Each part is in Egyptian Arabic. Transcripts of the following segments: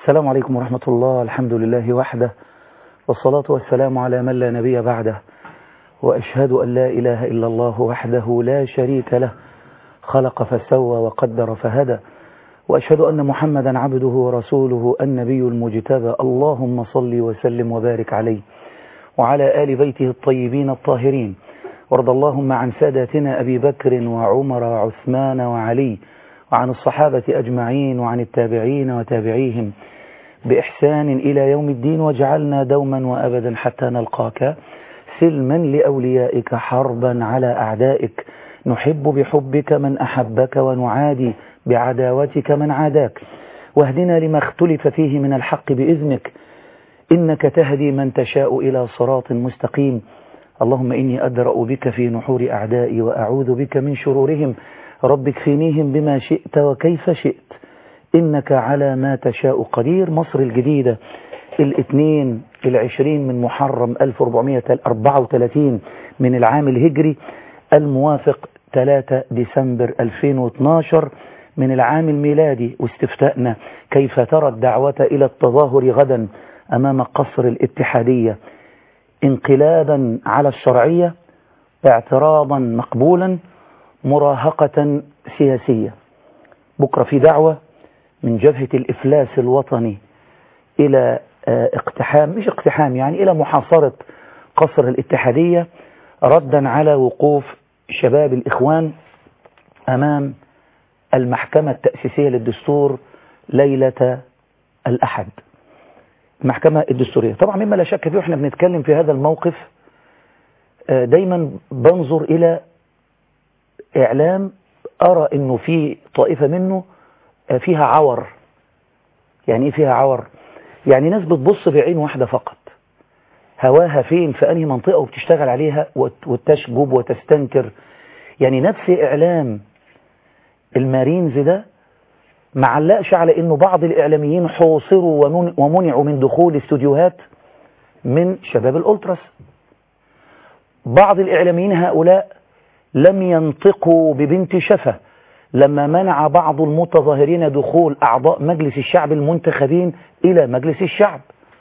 السلام عليكم ورحمة الله الحمد لله وحده والصلاة والسلام على من لا نبي بعده وأشهد أن لا إله إلا الله وحده لا شريك له خلق فسوى وقدر فهدى وأشهد أن محمدا عبده ورسوله النبي المجتبى اللهم صل وسلم وبارك عليه وعلى آل بيته الطيبين الطاهرين وارض اللهم عن ساداتنا أبي بكر وعمر وعثمان وعلي وعن الصحابة أجمعين وعن التابعين وتابعيهم بإحسان إلى يوم الدين واجعلنا دوما وأبدا حتى نلقاك سلما لأوليائك حربا على أعدائك نحب بحبك من أحبك ونعادي بعداوتك من عاداك واهدنا لما اختلف فيه من الحق بإذنك إنك تهدي من تشاء إلى صراط مستقيم اللهم إني أدرأ بك في نحور أعدائي وأعوذ بك من شرورهم رب اكفنيهم بما شئت وكيف شئت إنك على ما تشاء قدير مصر الجديدة الاثنين العشرين من محرم 1434 من العام الهجري الموافق 3 ديسمبر 2012 من العام الميلادي واستفتاءنا كيف ترى الدعوة إلى التظاهر غدا أمام قصر الاتحادية انقلابا على الشرعية اعتراضا مقبولا مراهقة سياسية بكرة في دعوة من جبهة الإفلاس الوطني إلى اقتحام مش اقتحام يعني إلى محاصرة قصر الاتحادية ردا على وقوف شباب الإخوان أمام المحكمة التأسيسية للدستور ليلة الأحد المحكمة الدستورية طبعا مما لا شك فيه احنا بنتكلم في هذا الموقف دايما بنظر إلى إعلام أرى أنه في طائفة منه فيها عور يعني إيه فيها عور يعني ناس بتبص بعين واحدة فقط هواها فين في أنهي منطقة وبتشتغل عليها وتشجب وتستنكر يعني نفس إعلام المارينز ده معلقش على أنه بعض الإعلاميين حوصروا ومنعوا من دخول استوديوهات من شباب الألتراس بعض الإعلاميين هؤلاء لم ينطقوا ببنت شفة لما منع بعض المتظاهرين دخول أعضاء مجلس الشعب المنتخبين إلى مجلس الشعب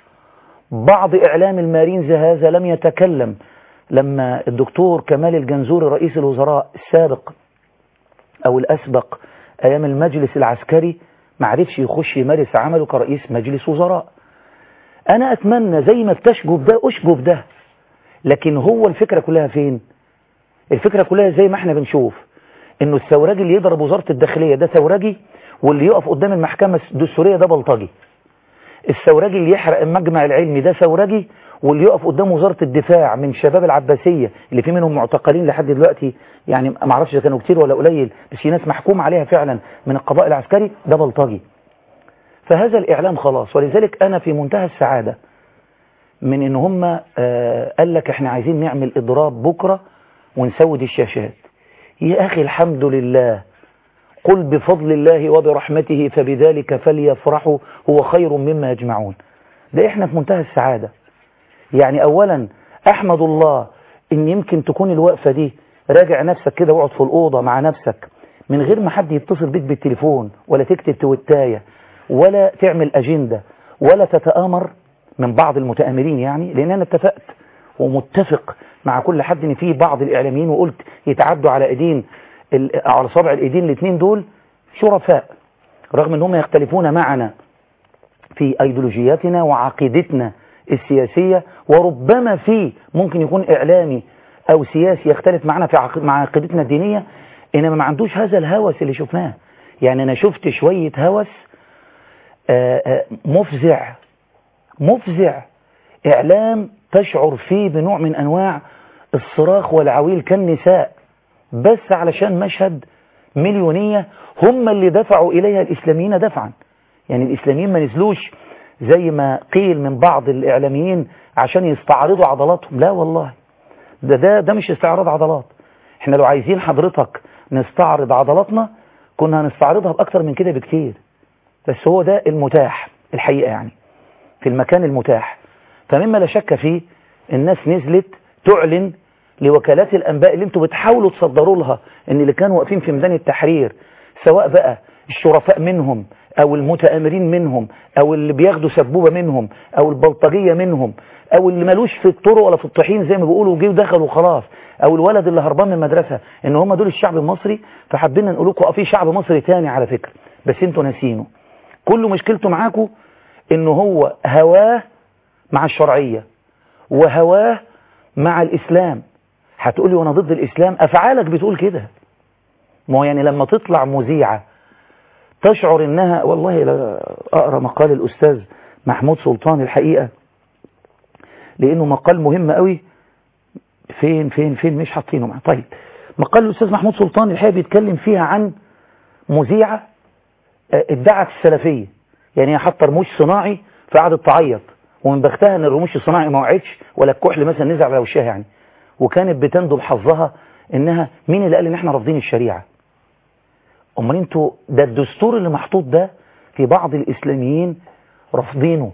بعض إعلام المارينز هذا لم يتكلم لما الدكتور كمال الجنزوري رئيس الوزراء السابق أو الأسبق أيام المجلس العسكري معرفش يخش يمارس عمله كرئيس مجلس وزراء أنا أتمنى زي ما بتشجب ده أشجب ده لكن هو الفكرة كلها فين الفكرة كلها زي ما احنا بنشوف انه الثوراجي اللي يضرب وزارة الداخلية ده ثوراجي واللي يقف قدام المحكمة الدستورية ده بلطجي الثوراجي اللي يحرق المجمع العلمي ده ثوراجي واللي يقف قدام وزارة الدفاع من شباب العباسية اللي في منهم معتقلين لحد دلوقتي يعني ما اعرفش اذا كانوا كتير ولا قليل بس في ناس محكوم عليها فعلا من القضاء العسكري ده بلطجي فهذا الإعلام خلاص ولذلك أنا في منتهى السعادة من ان هم آه قال لك احنا عايزين نعمل اضراب بكرة ونسود الشاشات يا أخي الحمد لله قل بفضل الله وبرحمته فبذلك فليفرحوا هو خير مما يجمعون ده احنا في منتهى السعادة يعني أولا أحمد الله إن يمكن تكون الوقفة دي راجع نفسك كده واقعد في الأوضة مع نفسك من غير ما حد يتصل بيك بالتليفون ولا تكتب تويتاية ولا تعمل أجندة ولا تتآمر من بعض المتآمرين يعني لأن أنا اتفقت ومتفق مع كل حد ان في بعض الاعلاميين وقلت يتعدوا على ايدين على صابع الايدين الاثنين دول شرفاء رغم انهم يختلفون معنا في ايديولوجياتنا وعقيدتنا السياسية وربما في ممكن يكون اعلامي او سياسي يختلف معنا في عق... مع عقيدتنا الدينية انما ما عندوش هذا الهوس اللي شفناه يعني انا شفت شوية هوس آآ آآ مفزع مفزع اعلام تشعر فيه بنوع من أنواع الصراخ والعويل كالنساء بس علشان مشهد مليونية هم اللي دفعوا إليها الإسلاميين دفعا يعني الإسلاميين ما نزلوش زي ما قيل من بعض الإعلاميين عشان يستعرضوا عضلاتهم لا والله ده, ده, ده مش استعراض عضلات احنا لو عايزين حضرتك نستعرض عضلاتنا كنا هنستعرضها بأكتر من كده بكتير بس هو ده المتاح الحقيقة يعني في المكان المتاح فمما لا شك فيه الناس نزلت تعلن لوكالات الأنباء اللي انتوا بتحاولوا تصدروا لها ان اللي كانوا واقفين في ميدان التحرير سواء بقى الشرفاء منهم او المتآمرين منهم او اللي بياخدوا سبوبة منهم او البلطجية منهم او اللي ملوش في الطرق ولا في الطحين زي ما بيقولوا جه ودخل وخلاص او الولد اللي هربان من المدرسة ان هم دول الشعب المصري فحبينا نقول لكم في شعب مصري تاني على فكرة بس انتوا ناسينه كل مشكلته معاكم انه هو هواه مع الشرعية وهواه مع الاسلام هتقولي وانا ضد الاسلام افعالك بتقول كده ما هو يعني لما تطلع مذيعة تشعر انها والله لا اقرا مقال الاستاذ محمود سلطان الحقيقة لانه مقال مهم قوي فين فين فين مش حاطينه معاه طيب مقال الاستاذ محمود سلطان الحقيقة بيتكلم فيها عن مذيعة ادعت السلفية يعني هي حاطه رموش صناعي فقعدت تعيط ومن بختها ان الرموش الصناعي ما وقعتش ولا الكحل مثلا نزل على وشها يعني وكانت بتندب حظها انها مين اللي قال ان احنا رافضين الشريعه امال انتوا ده الدستور اللي محطوط ده في بعض الاسلاميين رافضينه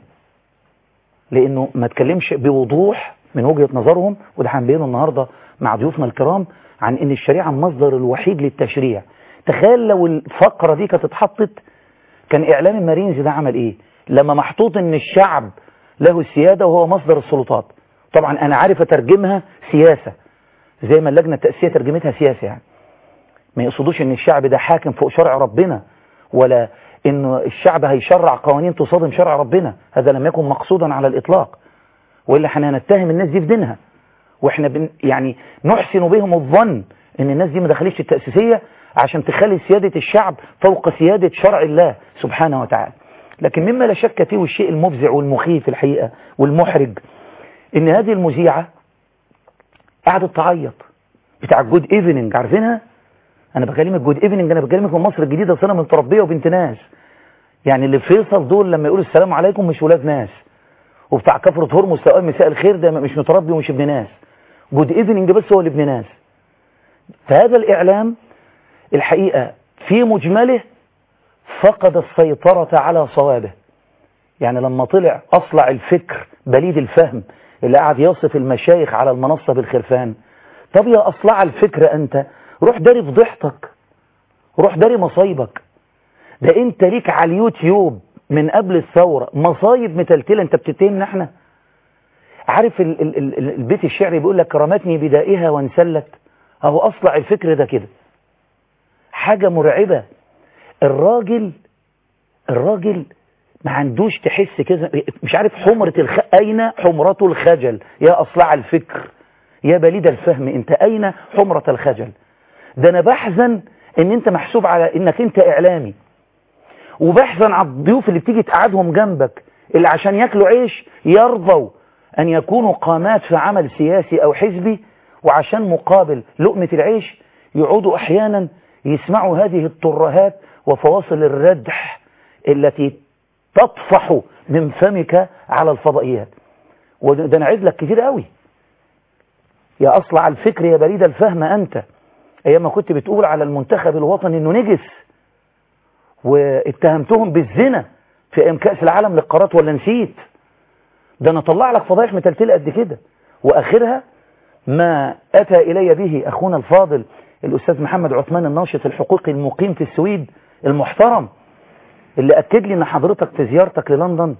لانه ما تكلمش بوضوح من وجهه نظرهم وده هنبينه النهارده مع ضيوفنا الكرام عن ان الشريعه المصدر الوحيد للتشريع تخيل لو الفقره دي كانت اتحطت كان اعلام المارينز ده عمل ايه لما محطوط ان الشعب له السياده وهو مصدر السلطات طبعا انا عارف اترجمها سياسه زي ما اللجنه التاسيسيه ترجمتها سياسه يعني ما يقصدوش ان الشعب ده حاكم فوق شرع ربنا ولا ان الشعب هيشرع قوانين تصادم شرع ربنا هذا لم يكن مقصودا على الاطلاق والا احنا نتهم الناس دي في دينها واحنا بن يعني نحسن بهم الظن ان الناس دي ما دخلتش التاسيسيه عشان تخلي سياده الشعب فوق سياده شرع الله سبحانه وتعالى لكن مما لا شك فيه الشيء المفزع والمخيف الحقيقه والمحرج ان هذه المذيعه قعدت تعيط بتاع الجود ايفنينج عارفينها انا بكلمك جود ايفنينج انا بكلمك من مصر الجديده اصل انا متربيه وبنت ناس يعني اللي في فيصل دول لما يقولوا السلام عليكم مش ولاد ناس وبتاع كفرة هرمز سواء مساء الخير ده مش متربي ومش ابن ناس جود ايفنينج بس هو اللي ابن ناس فهذا الاعلام الحقيقه في مجمله فقد السيطره على صوابه يعني لما طلع اصلع الفكر بليد الفهم اللي قاعد يصف المشايخ على المنصه بالخرفان طب يا اصلع الفكر انت روح داري فضيحتك روح داري مصايبك ده انت ليك على اليوتيوب من قبل الثورة مصايب متلتلة انت بتتهمنا احنا عارف ال ال ال البيت الشعري بيقول لك رمتني بدائها وانسلت اهو اصلع الفكر ده كده حاجة مرعبة الراجل الراجل ما عندوش تحس كده مش عارف حمرة الخ... اين حمرة الخجل يا اصلع الفكر يا بليد الفهم انت اين حمرة الخجل ده انا بحزن ان انت محسوب على انك انت اعلامي وبحزن على الضيوف اللي بتيجي تقعدهم جنبك اللي عشان ياكلوا عيش يرضوا ان يكونوا قامات في عمل سياسي او حزبي وعشان مقابل لقمة العيش يقعدوا احيانا يسمعوا هذه الترهات وفواصل الردح التي تطفح من فمك على الفضائيات وده انا عيد لك كتير قوي يا اصلع الفكر يا بريد الفهم انت ايام ما كنت بتقول على المنتخب الوطني انه نجس واتهمتهم بالزنا في ايام كاس العالم للقارات ولا نسيت ده انا طلع لك فضايح متلتله قد كده واخرها ما اتى الي به اخونا الفاضل الاستاذ محمد عثمان الناشط الحقوقي المقيم في السويد المحترم اللي اكد لي ان حضرتك في زيارتك للندن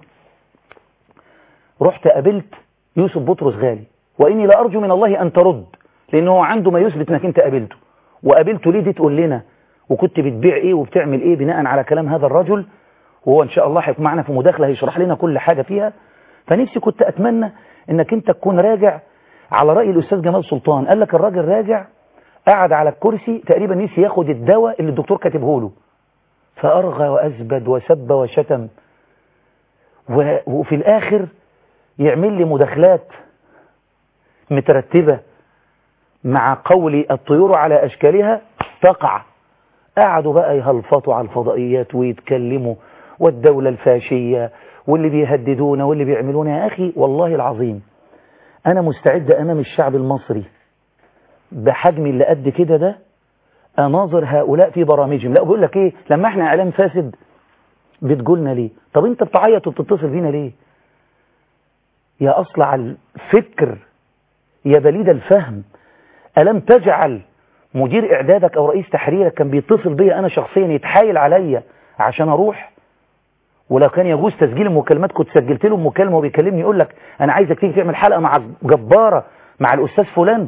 رحت قابلت يوسف بطرس غالي واني لا ارجو من الله ان ترد لان هو عنده ما يثبت انك انت قابلته وقابلته ليه دي تقول لنا وكنت بتبيع ايه وبتعمل ايه بناء على كلام هذا الرجل وهو ان شاء الله هيكون معنا في مداخله هيشرح لنا كل حاجه فيها فنفسي كنت اتمنى انك انت تكون راجع على راي الاستاذ جمال سلطان قال لك الراجل راجع قعد على الكرسي تقريبا نسي ياخد الدواء اللي الدكتور كاتبه له فارغى وازبد وسب وشتم و... وفي الاخر يعمل لي مداخلات مترتبه مع قول الطيور على اشكالها تقع قعدوا بقى يهلفطوا على الفضائيات ويتكلموا والدولة الفاشية واللي بيهددونا واللي بيعملونا يا أخي والله العظيم أنا مستعد أمام الشعب المصري بحجم اللي قد كده ده أناظر هؤلاء في برامجهم لا بقول لك إيه لما إحنا إعلام فاسد بتقولنا ليه طب أنت بتعيط وبتتصل بينا ليه يا أصلع الفكر يا بليد الفهم ألم تجعل مدير إعدادك أو رئيس تحريرك كان بيتصل بيا أنا شخصيا يتحايل عليا عشان أروح ولو كان يجوز تسجيل المكالمات كنت سجلت له مكالمه وبيكلمني يقول لك انا عايزك تيجي تعمل حلقه مع جباره مع الاستاذ فلان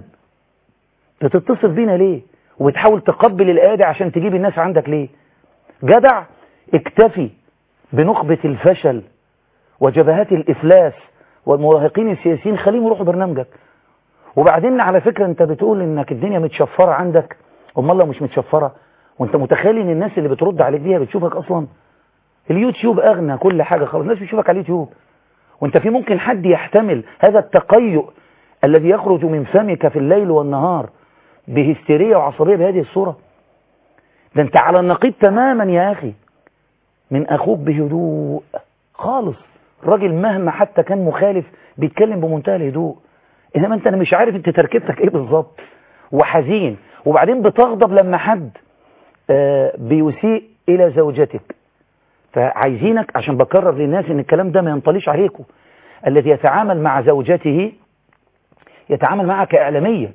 بتتصل بينا ليه وبتحاول تقبل الايه دي عشان تجيب الناس عندك ليه جدع اكتفي بنخبه الفشل وجبهات الافلاس والمراهقين السياسيين خليهم يروحوا برنامجك وبعدين على فكره انت بتقول انك الدنيا متشفره عندك امال لو مش متشفره وانت متخيل ان الناس اللي بترد عليك دي بتشوفك اصلا اليوتيوب اغنى كل حاجه خلاص الناس بتشوفك على اليوتيوب وانت في ممكن حد يحتمل هذا التقيؤ الذي يخرج من فمك في الليل والنهار بهستيريا وعصبيه بهذه الصوره ده انت على النقيض تماما يا اخي من اخوك بهدوء خالص الراجل مهما حتى كان مخالف بيتكلم بمنتهى الهدوء انما انت انا مش عارف انت تركيبتك ايه بالظبط وحزين وبعدين بتغضب لما حد آه بيسيء الى زوجتك فعايزينك عشان بكرر للناس ان الكلام ده ما ينطليش عليكم الذي يتعامل مع زوجته يتعامل معها كإعلامية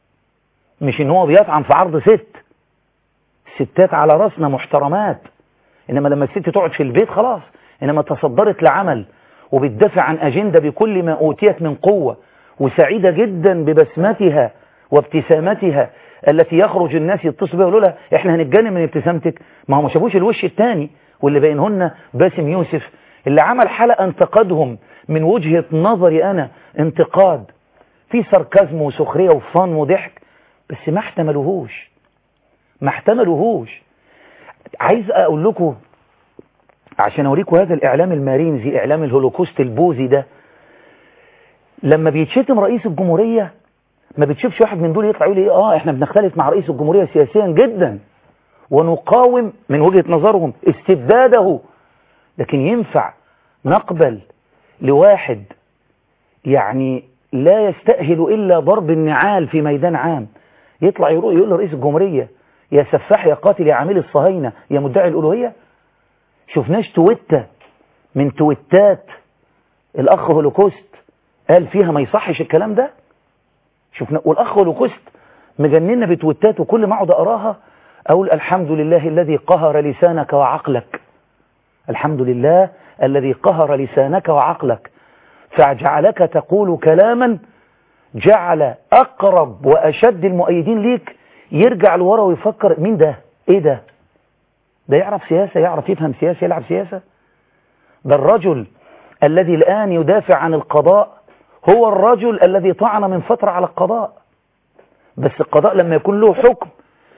مش ان هو بيطعن في عرض ست الستات على راسنا محترمات انما لما الست تقعد في البيت خلاص انما تصدرت لعمل وبتدافع عن اجندة بكل ما اوتيت من قوة وسعيدة جدا ببسمتها وابتسامتها التي يخرج الناس يتصلوا بها ويقولوا لها احنا هنتجنن من ابتسامتك ما هو ما شافوش الوش الثاني واللي بينهن باسم يوسف اللي عمل حلقة انتقدهم من وجهة نظري انا انتقاد في ساركازم وسخرية وفن وضحك بس ما احتملوهوش ما احتملوهوش عايز اقول لكم عشان اوريكم هذا الاعلام المارينزي اعلام الهولوكوست البوذي ده لما بيتشتم رئيس الجمهورية ما بتشوفش واحد من دول يطلع يقول ايه اه احنا بنختلف مع رئيس الجمهورية سياسيا جدا ونقاوم من وجهة نظرهم استبداده لكن ينفع نقبل لواحد يعني لا يستأهل إلا ضرب النعال في ميدان عام يطلع يقول لرئيس الجمهورية يا سفاح يا قاتل يا عميل الصهاينة يا مدعي الألوهية شفناش تويتة من تويتات الأخ هولوكوست قال فيها ما يصحش الكلام ده شفنا والأخ هولوكوست مجننا بتويتات وكل ما اقعد أقراها أقول الحمد لله الذي قهر لسانك وعقلك الحمد لله الذي قهر لسانك وعقلك فجعلك تقول كلاما جعل أقرب وأشد المؤيدين ليك يرجع لورا ويفكر مين ده ايه ده ده يعرف سياسة يعرف يفهم سياسة يلعب سياسة ده الرجل الذي الآن يدافع عن القضاء هو الرجل الذي طعن من فترة على القضاء بس القضاء لما يكون له حكم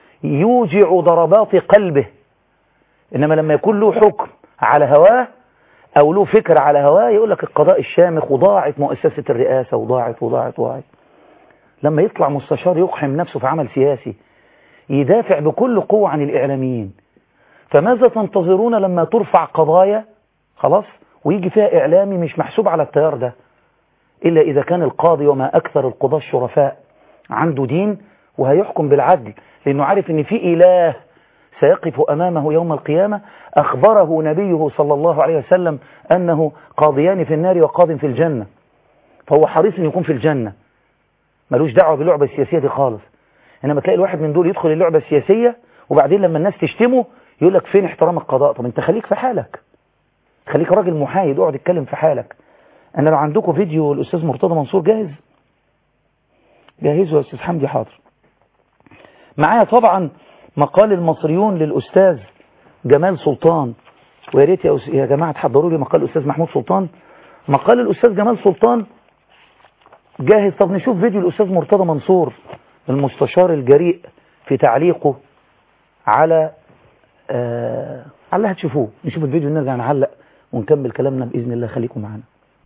يوجع ضربات قلبه إنما لما يكون له حكم على هواه أو له فكر على هواه يقول لك القضاء الشامخ وضاعت مؤسسة الرئاسة وضاعت وضاعت وضاعت لما يطلع مستشار يقحم نفسه في عمل سياسي يدافع بكل قوة عن الإعلاميين فماذا تنتظرون لما ترفع قضايا خلاص ويجي فيها إعلامي مش محسوب على التيار ده إلا إذا كان القاضي وما أكثر القضاة الشرفاء عنده دين وهيحكم بالعدل لأنه عارف أن في إله سيقف أمامه يوم القيامة أخبره نبيه صلى الله عليه وسلم أنه قاضيان في النار وقاض في الجنة فهو حريص أن يكون في الجنة ملوش دعوة باللعبة السياسية دي خالص إنما تلاقي الواحد من دول يدخل اللعبة السياسية وبعدين لما الناس تشتمه يقول لك فين احترام القضاء طب انت خليك في حالك خليك راجل محايد اقعد اتكلم في حالك انا لو عندكم فيديو الاستاذ مرتضى منصور جاهز جاهزه يا استاذ حمدي حاضر معايا طبعا مقال المصريون للاستاذ جمال سلطان ويا ريت يا, يا جماعه تحضروا لي مقال الاستاذ محمود سلطان مقال الاستاذ جمال سلطان جاهز طب نشوف فيديو الاستاذ مرتضى منصور المستشار الجريء في تعليقه على آه على اللي هتشوفوه نشوف الفيديو نرجع نعلق ونكمل كلامنا بإذن الله خليكم معنا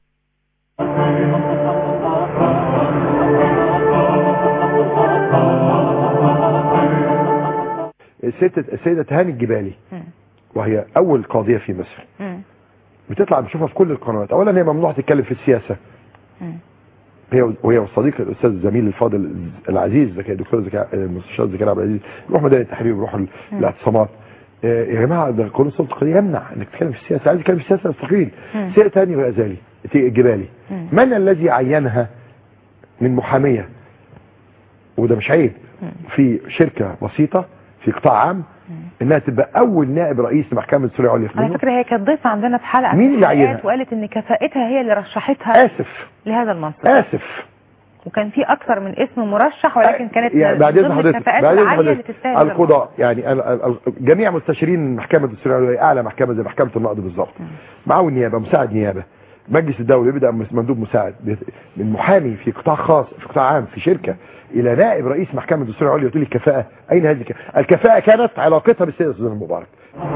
السيدة السيدة تهاني الجبالي وهي أول قاضية في مصر بتطلع بنشوفها في كل القنوات أولا هي ممنوع تتكلم في السياسة هي وهي والصديق الاستاذ الزميل الفاضل العزيز زكي الدكتور زكي المستشار زكي عبد العزيز يروح ميدان التحرير ويروح الاعتصامات يا جماعه ده القانون السلطه القضائي يمنع انك تتكلم في السياسه عايز يتكلم في السياسه يستقيل سيئه ثاني غزالي الجبالي من الذي عينها من محاميه وده مش عيب في شركه بسيطه في قطاع عام انها تبقى اول نائب رئيس لمحكمه الدستوريه العليا في على مصر فكرة هي كانت ضيفة عندنا في حلقة مين من اللي الحلقات عينها؟ وقالت ان كفاءتها هي اللي رشحتها اسف لهذا المنصب اسف وكان في اكثر من اسم مرشح ولكن كانت يعني من بعد اذن ضمن حضرتك الكفاءات بعد اذن العالية اللي حضرتك تستاهل هذا القضاء يعني ال- ال- ال- جميع مستشارين محكمه الدستوريه العليا اعلى محكمه زي محكمه النقض بالظبط معه النيابه مساعد نيابه مجلس الدوله يبدا مندوب مساعد بيت- من محامي في قطاع خاص في قطاع عام في شركه الى نائب رئيس محكمه الدستوريه العليا تقول لي الكفاءه اين هذه الكفاءه الكفاءه كانت علاقتها بالسيد الاستاذ المبارك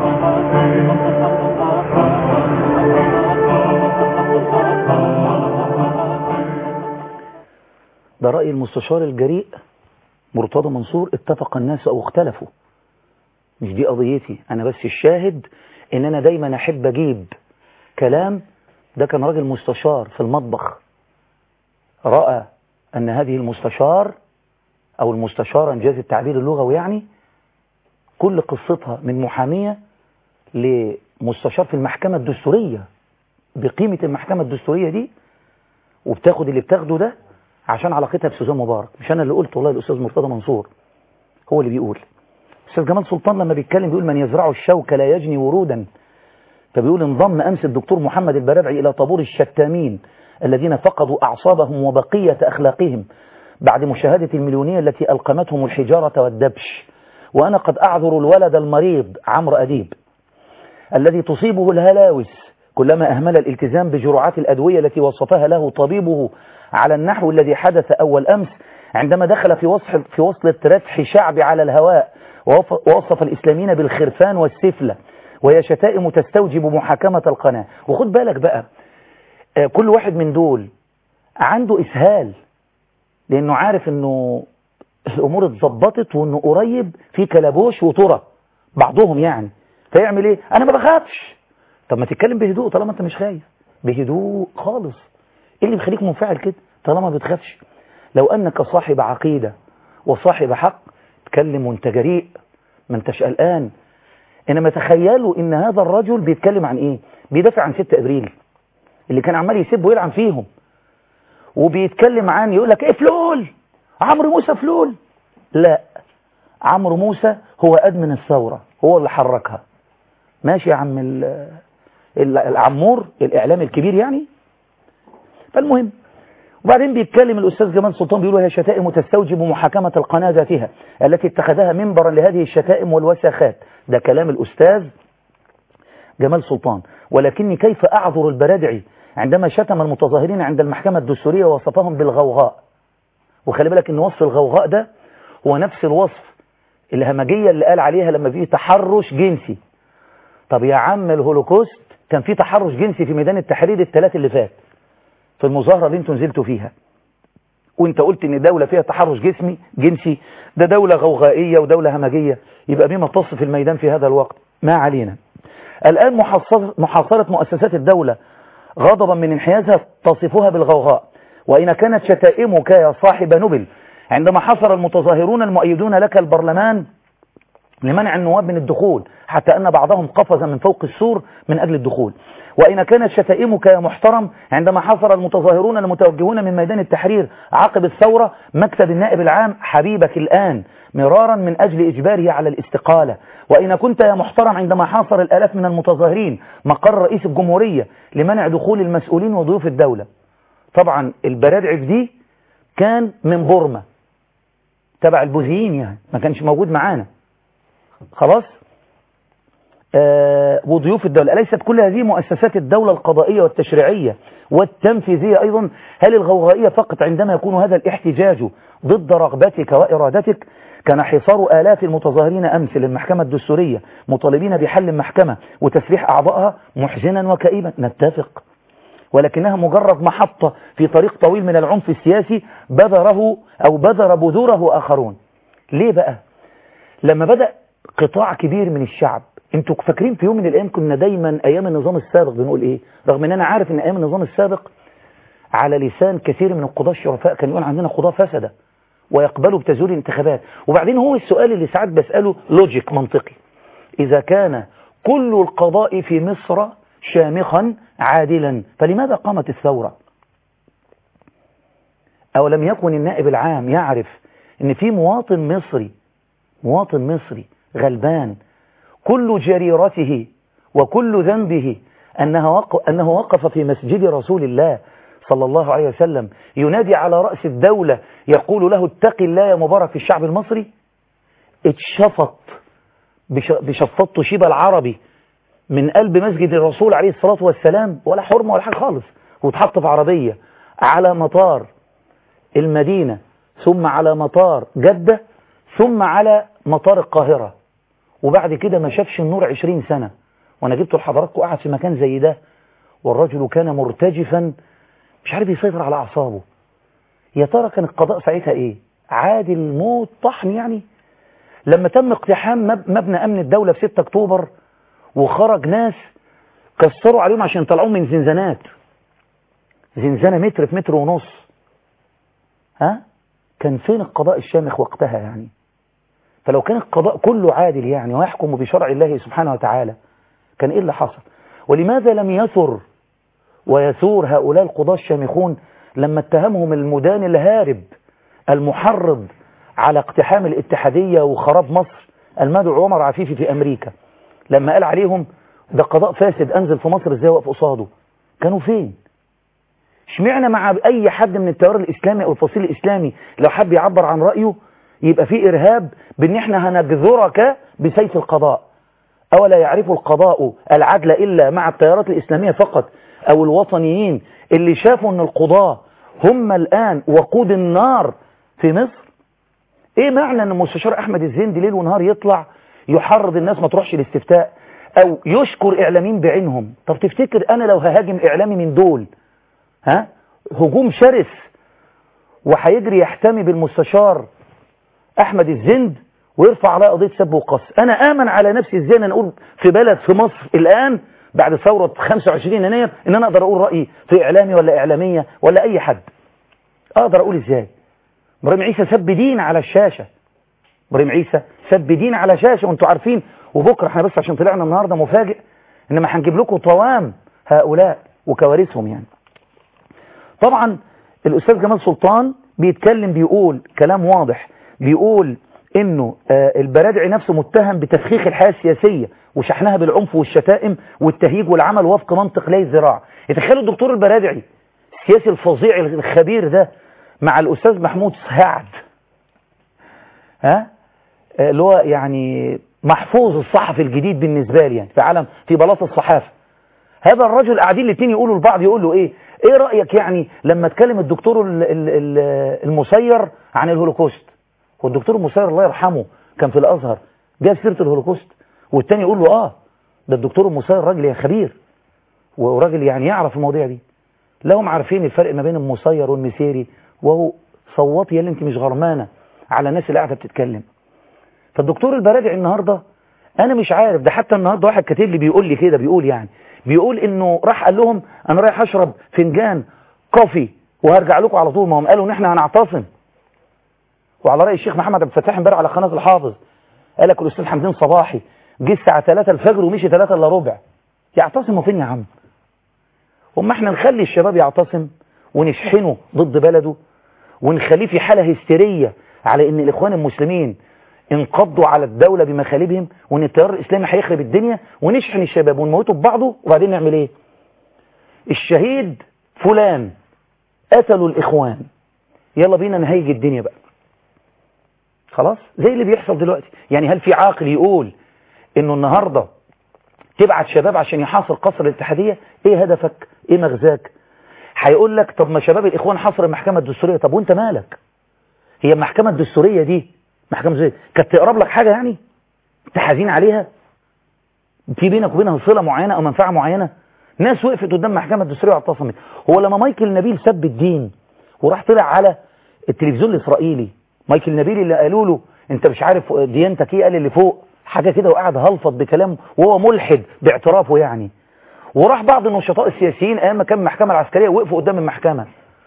ده رأي المستشار الجريء مرتضى منصور اتفق الناس أو اختلفوا مش دي قضيتي أنا بس الشاهد إن أنا دايما أحب أجيب كلام ده كان راجل مستشار في المطبخ رأى أن هذه المستشار أو المستشارة إنجاز التعبير اللغوي يعني كل قصتها من محامية لمستشار في المحكمة الدستورية بقيمة المحكمة الدستورية دي وبتاخد اللي بتاخده ده عشان علاقتها بسوزان مبارك مش انا اللي قلت والله الاستاذ مرتضى منصور هو اللي بيقول استاذ جمال سلطان لما بيتكلم بيقول من يزرع الشوك لا يجني ورودا فبيقول انضم امس الدكتور محمد البرابعي الى طابور الشتامين الذين فقدوا اعصابهم وبقيه اخلاقهم بعد مشاهده المليونيه التي القمتهم الحجاره والدبش وانا قد اعذر الولد المريض عمرو اديب الذي تصيبه الهلاوس كلما أهمل الالتزام بجرعات الأدوية التي وصفها له طبيبه على النحو الذي حدث أول أمس عندما دخل في وصف في وصلة رفح شعب على الهواء ووف- ووصف الإسلاميين بالخرفان والسفلة وهي شتائم تستوجب محاكمة القناة وخد بالك بقى آه، كل واحد من دول عنده إسهال لأنه عارف أنه الأمور اتظبطت وأنه قريب في كلبوش وطرة بعضهم يعني فيعمل إيه؟ أنا ما بخافش طب ما تتكلم بهدوء طالما أنت مش خايف بهدوء خالص إيه اللي بيخليك منفعل كده طالما ما بتخافش لو أنك صاحب عقيدة وصاحب حق تكلم وانت جريء ما انتش قلقان انما تخيلوا ان هذا الرجل بيتكلم عن ايه بيدافع عن 6 ابريل اللي كان عمال يسب ويلعن فيهم وبيتكلم عن يقول لك ايه فلول عمرو موسى فلول لا عمرو موسى هو ادمن الثوره هو اللي حركها ماشي يا عم ال- ال- العمور الاعلام الكبير يعني فالمهم وبعدين بيتكلم الأستاذ جمال سلطان بيقول هي شتائم تستوجب محاكمة القناة ذاتها التي اتخذها منبرا لهذه الشتائم والوساخات ده كلام الأستاذ جمال سلطان ولكني كيف أعذر البرادعي عندما شتم المتظاهرين عند المحكمة الدستورية ووصفهم بالغوغاء وخلي بالك ان وصف الغوغاء ده هو نفس الوصف الهمجية اللي قال عليها لما فيه تحرش جنسي طب يا عم الهولوكوست كان فيه تحرش جنسي في ميدان التحرير الثلاث اللي فات في المظاهرة اللي انتوا نزلتوا فيها وانت قلت ان دولة فيها تحرش جسمي جنسي ده دولة غوغائية ودولة همجية يبقى بما تصف الميدان في هذا الوقت ما علينا الآن محاصرة محاصرة مؤسسات الدولة غضبا من انحيازها تصفها بالغوغاء وإن كانت شتائمك يا صاحب نبل عندما حصر المتظاهرون المؤيدون لك البرلمان لمنع النواب من الدخول حتى أن بعضهم قفز من فوق السور من أجل الدخول وإن كانت شتائمك يا محترم عندما حصر المتظاهرون المتوجهون من ميدان التحرير عقب الثورة مكتب النائب العام حبيبك الآن مرارا من أجل إجباره على الاستقالة وإن كنت يا محترم عندما حاصر الآلاف من المتظاهرين مقر رئيس الجمهورية لمنع دخول المسؤولين وضيوف الدولة طبعا البرادع في دي كان من بورما تبع البوذيين يعني ما كانش موجود معانا خلاص آه وضيوف الدولة أليست كل هذه مؤسسات الدولة القضائية والتشريعية والتنفيذية أيضا هل الغوغائية فقط عندما يكون هذا الاحتجاج ضد رغبتك وإرادتك كان حصار آلاف المتظاهرين أمس للمحكمة الدستورية مطالبين بحل المحكمة وتسريح أعضائها محزنا وكئيبا نتفق ولكنها مجرد محطة في طريق طويل من العنف السياسي بذره أو بذر بذوره آخرون ليه بقى لما بدأ قطاع كبير من الشعب انتوا فاكرين في يوم من الايام كنا دايما ايام النظام السابق بنقول ايه رغم ان انا عارف ان ايام النظام السابق على لسان كثير من القضاة الشرفاء كان يقول عندنا قضاة فسدة ويقبلوا بتزوير الانتخابات وبعدين هو السؤال اللي ساعات بسأله لوجيك منطقي إذا كان كل القضاء في مصر شامخا عادلا فلماذا قامت الثورة أو لم يكن النائب العام يعرف ان في مواطن مصري مواطن مصري غلبان كل جريرته وكل ذنبه أنه وقف, أنه وقف في مسجد رسول الله صلى الله عليه وسلم ينادي على رأس الدولة يقول له اتق الله يا مبارك في الشعب المصري اتشفط بشفطته شيبة العربي من قلب مسجد الرسول عليه الصلاة والسلام ولا حرمة ولا حاجة خالص واتحط في عربية على مطار المدينة ثم على مطار جدة ثم على مطار القاهرة وبعد كده ما شافش النور عشرين سنة وانا جبت لحضراتكم قاعد في مكان زي ده والرجل كان مرتجفا مش عارف يسيطر على اعصابه يا ترى كان القضاء ساعتها ايه عادل موت طحن يعني لما تم اقتحام مبنى امن الدولة في 6 اكتوبر وخرج ناس كسروا عليهم عشان يطلعوهم من زنزانات زنزانة متر في متر ونص ها كان فين القضاء الشامخ وقتها يعني فلو كان القضاء كله عادل يعني ويحكم بشرع الله سبحانه وتعالى كان ايه اللي حصل ولماذا لم يثر ويثور هؤلاء القضاة الشامخون لما اتهمهم المدان الهارب المحرض على اقتحام الاتحادية وخراب مصر المدعو عمر عفيفي في أمريكا لما قال عليهم ده قضاء فاسد أنزل في مصر ازاي وقف قصاده كانوا فين اشمعنا مع أي حد من التيار الإسلامي أو الفصيل الإسلامي لو حب يعبر عن رأيه يبقى في إرهاب بأن احنا هنجذرك بسيف القضاء أولا يعرف القضاء العدل إلا مع التيارات الإسلامية فقط أو الوطنيين اللي شافوا أن القضاة هم الآن وقود النار في مصر ايه معنى ان المستشار احمد الزندي ليل ونهار يطلع يحرض الناس ما تروحش الاستفتاء او يشكر اعلاميين بعينهم طب تفتكر انا لو ههاجم اعلامي من دول ها هجوم شرس وهيجري يحتمي بالمستشار احمد الزند ويرفع عليه قضيه سب وقص انا امن على نفسي ازاي انا اقول في بلد في مصر الان بعد ثوره 25 يناير ان انا اقدر اقول رايي في اعلامي ولا اعلاميه ولا اي حد اقدر اقول ازاي ابراهيم عيسى سب دين على الشاشة ابراهيم عيسى سب دين على شاشة وانتوا عارفين وبكرة احنا بس عشان طلعنا النهاردة مفاجئ انما هنجيب لكم طوام هؤلاء وكوارثهم يعني طبعا الاستاذ جمال سلطان بيتكلم بيقول كلام واضح بيقول انه آه البرادعي نفسه متهم بتفخيخ الحياة السياسية وشحنها بالعنف والشتائم والتهيج والعمل وفق منطق لا الزراعة يتخيلوا الدكتور البرادعي السياسي الفظيع الخبير ده مع الأستاذ محمود سعد ها اللي هو يعني محفوظ الصحفي الجديد بالنسبة لي يعني في عالم في بلاط الصحافة هذا الرجل قاعدين الاثنين يقولوا لبعض يقول له ايه ايه رأيك يعني لما اتكلم الدكتور المسير عن الهولوكوست والدكتور المسير الله يرحمه كان في الازهر جاب سيرة الهولوكوست والتاني يقول له اه ده الدكتور المسير راجل يا خبير وراجل يعني يعرف المواضيع دي لهم عارفين الفرق ما بين المسير والمسيري وهو صوتي يا اللي انت مش غرمانة على الناس اللي قاعدة بتتكلم فالدكتور البرادعي النهاردة انا مش عارف ده حتى النهاردة واحد كاتب لي بيقول لي كده بيقول يعني بيقول انه راح قال لهم انا رايح اشرب فنجان كوفي وهرجع لكم على طول ما هم قالوا ان احنا هنعتصم وعلى رأي الشيخ محمد عبد الفتاح امبارح على قناة الحافظ قال لك الاستاذ حمدين صباحي جه الساعة 3 الفجر ومشي 3 الا ربع يعتصموا فين يا عم وما احنا نخلي الشباب يعتصم ونشحنه ضد بلده ونخليه في حالة هستيرية على ان الاخوان المسلمين انقضوا على الدولة بمخالبهم وان التيار الاسلامي هيخرب الدنيا ونشحن الشباب ونموته ببعضه وبعدين نعمل ايه الشهيد فلان قتلوا الاخوان يلا بينا نهيج الدنيا بقى خلاص زي اللي بيحصل دلوقتي يعني هل في عاقل يقول انه النهاردة تبعت شباب عشان يحاصر قصر الاتحادية ايه هدفك ايه مغزاك هيقول لك طب ما شباب الاخوان حصر المحكمة الدستورية طب وانت مالك هي المحكمة الدستورية دي محكمة زي كانت تقرب لك حاجة يعني انت حزين عليها في بينك وبينها صلة معينة او منفعة معينة ناس وقفت قدام محكمة الدستورية واعتصمت هو لما مايكل نبيل سب الدين وراح طلع على التلفزيون الاسرائيلي مايكل نبيل اللي قالوا له انت مش عارف ديانتك ايه قال اللي فوق حاجة كده وقعد هلفظ بكلام وهو ملحد باعترافه يعني وراح بعض النشطاء السياسيين ايام ما كان المحكمة العسكرية وقفوا قدام المحكمة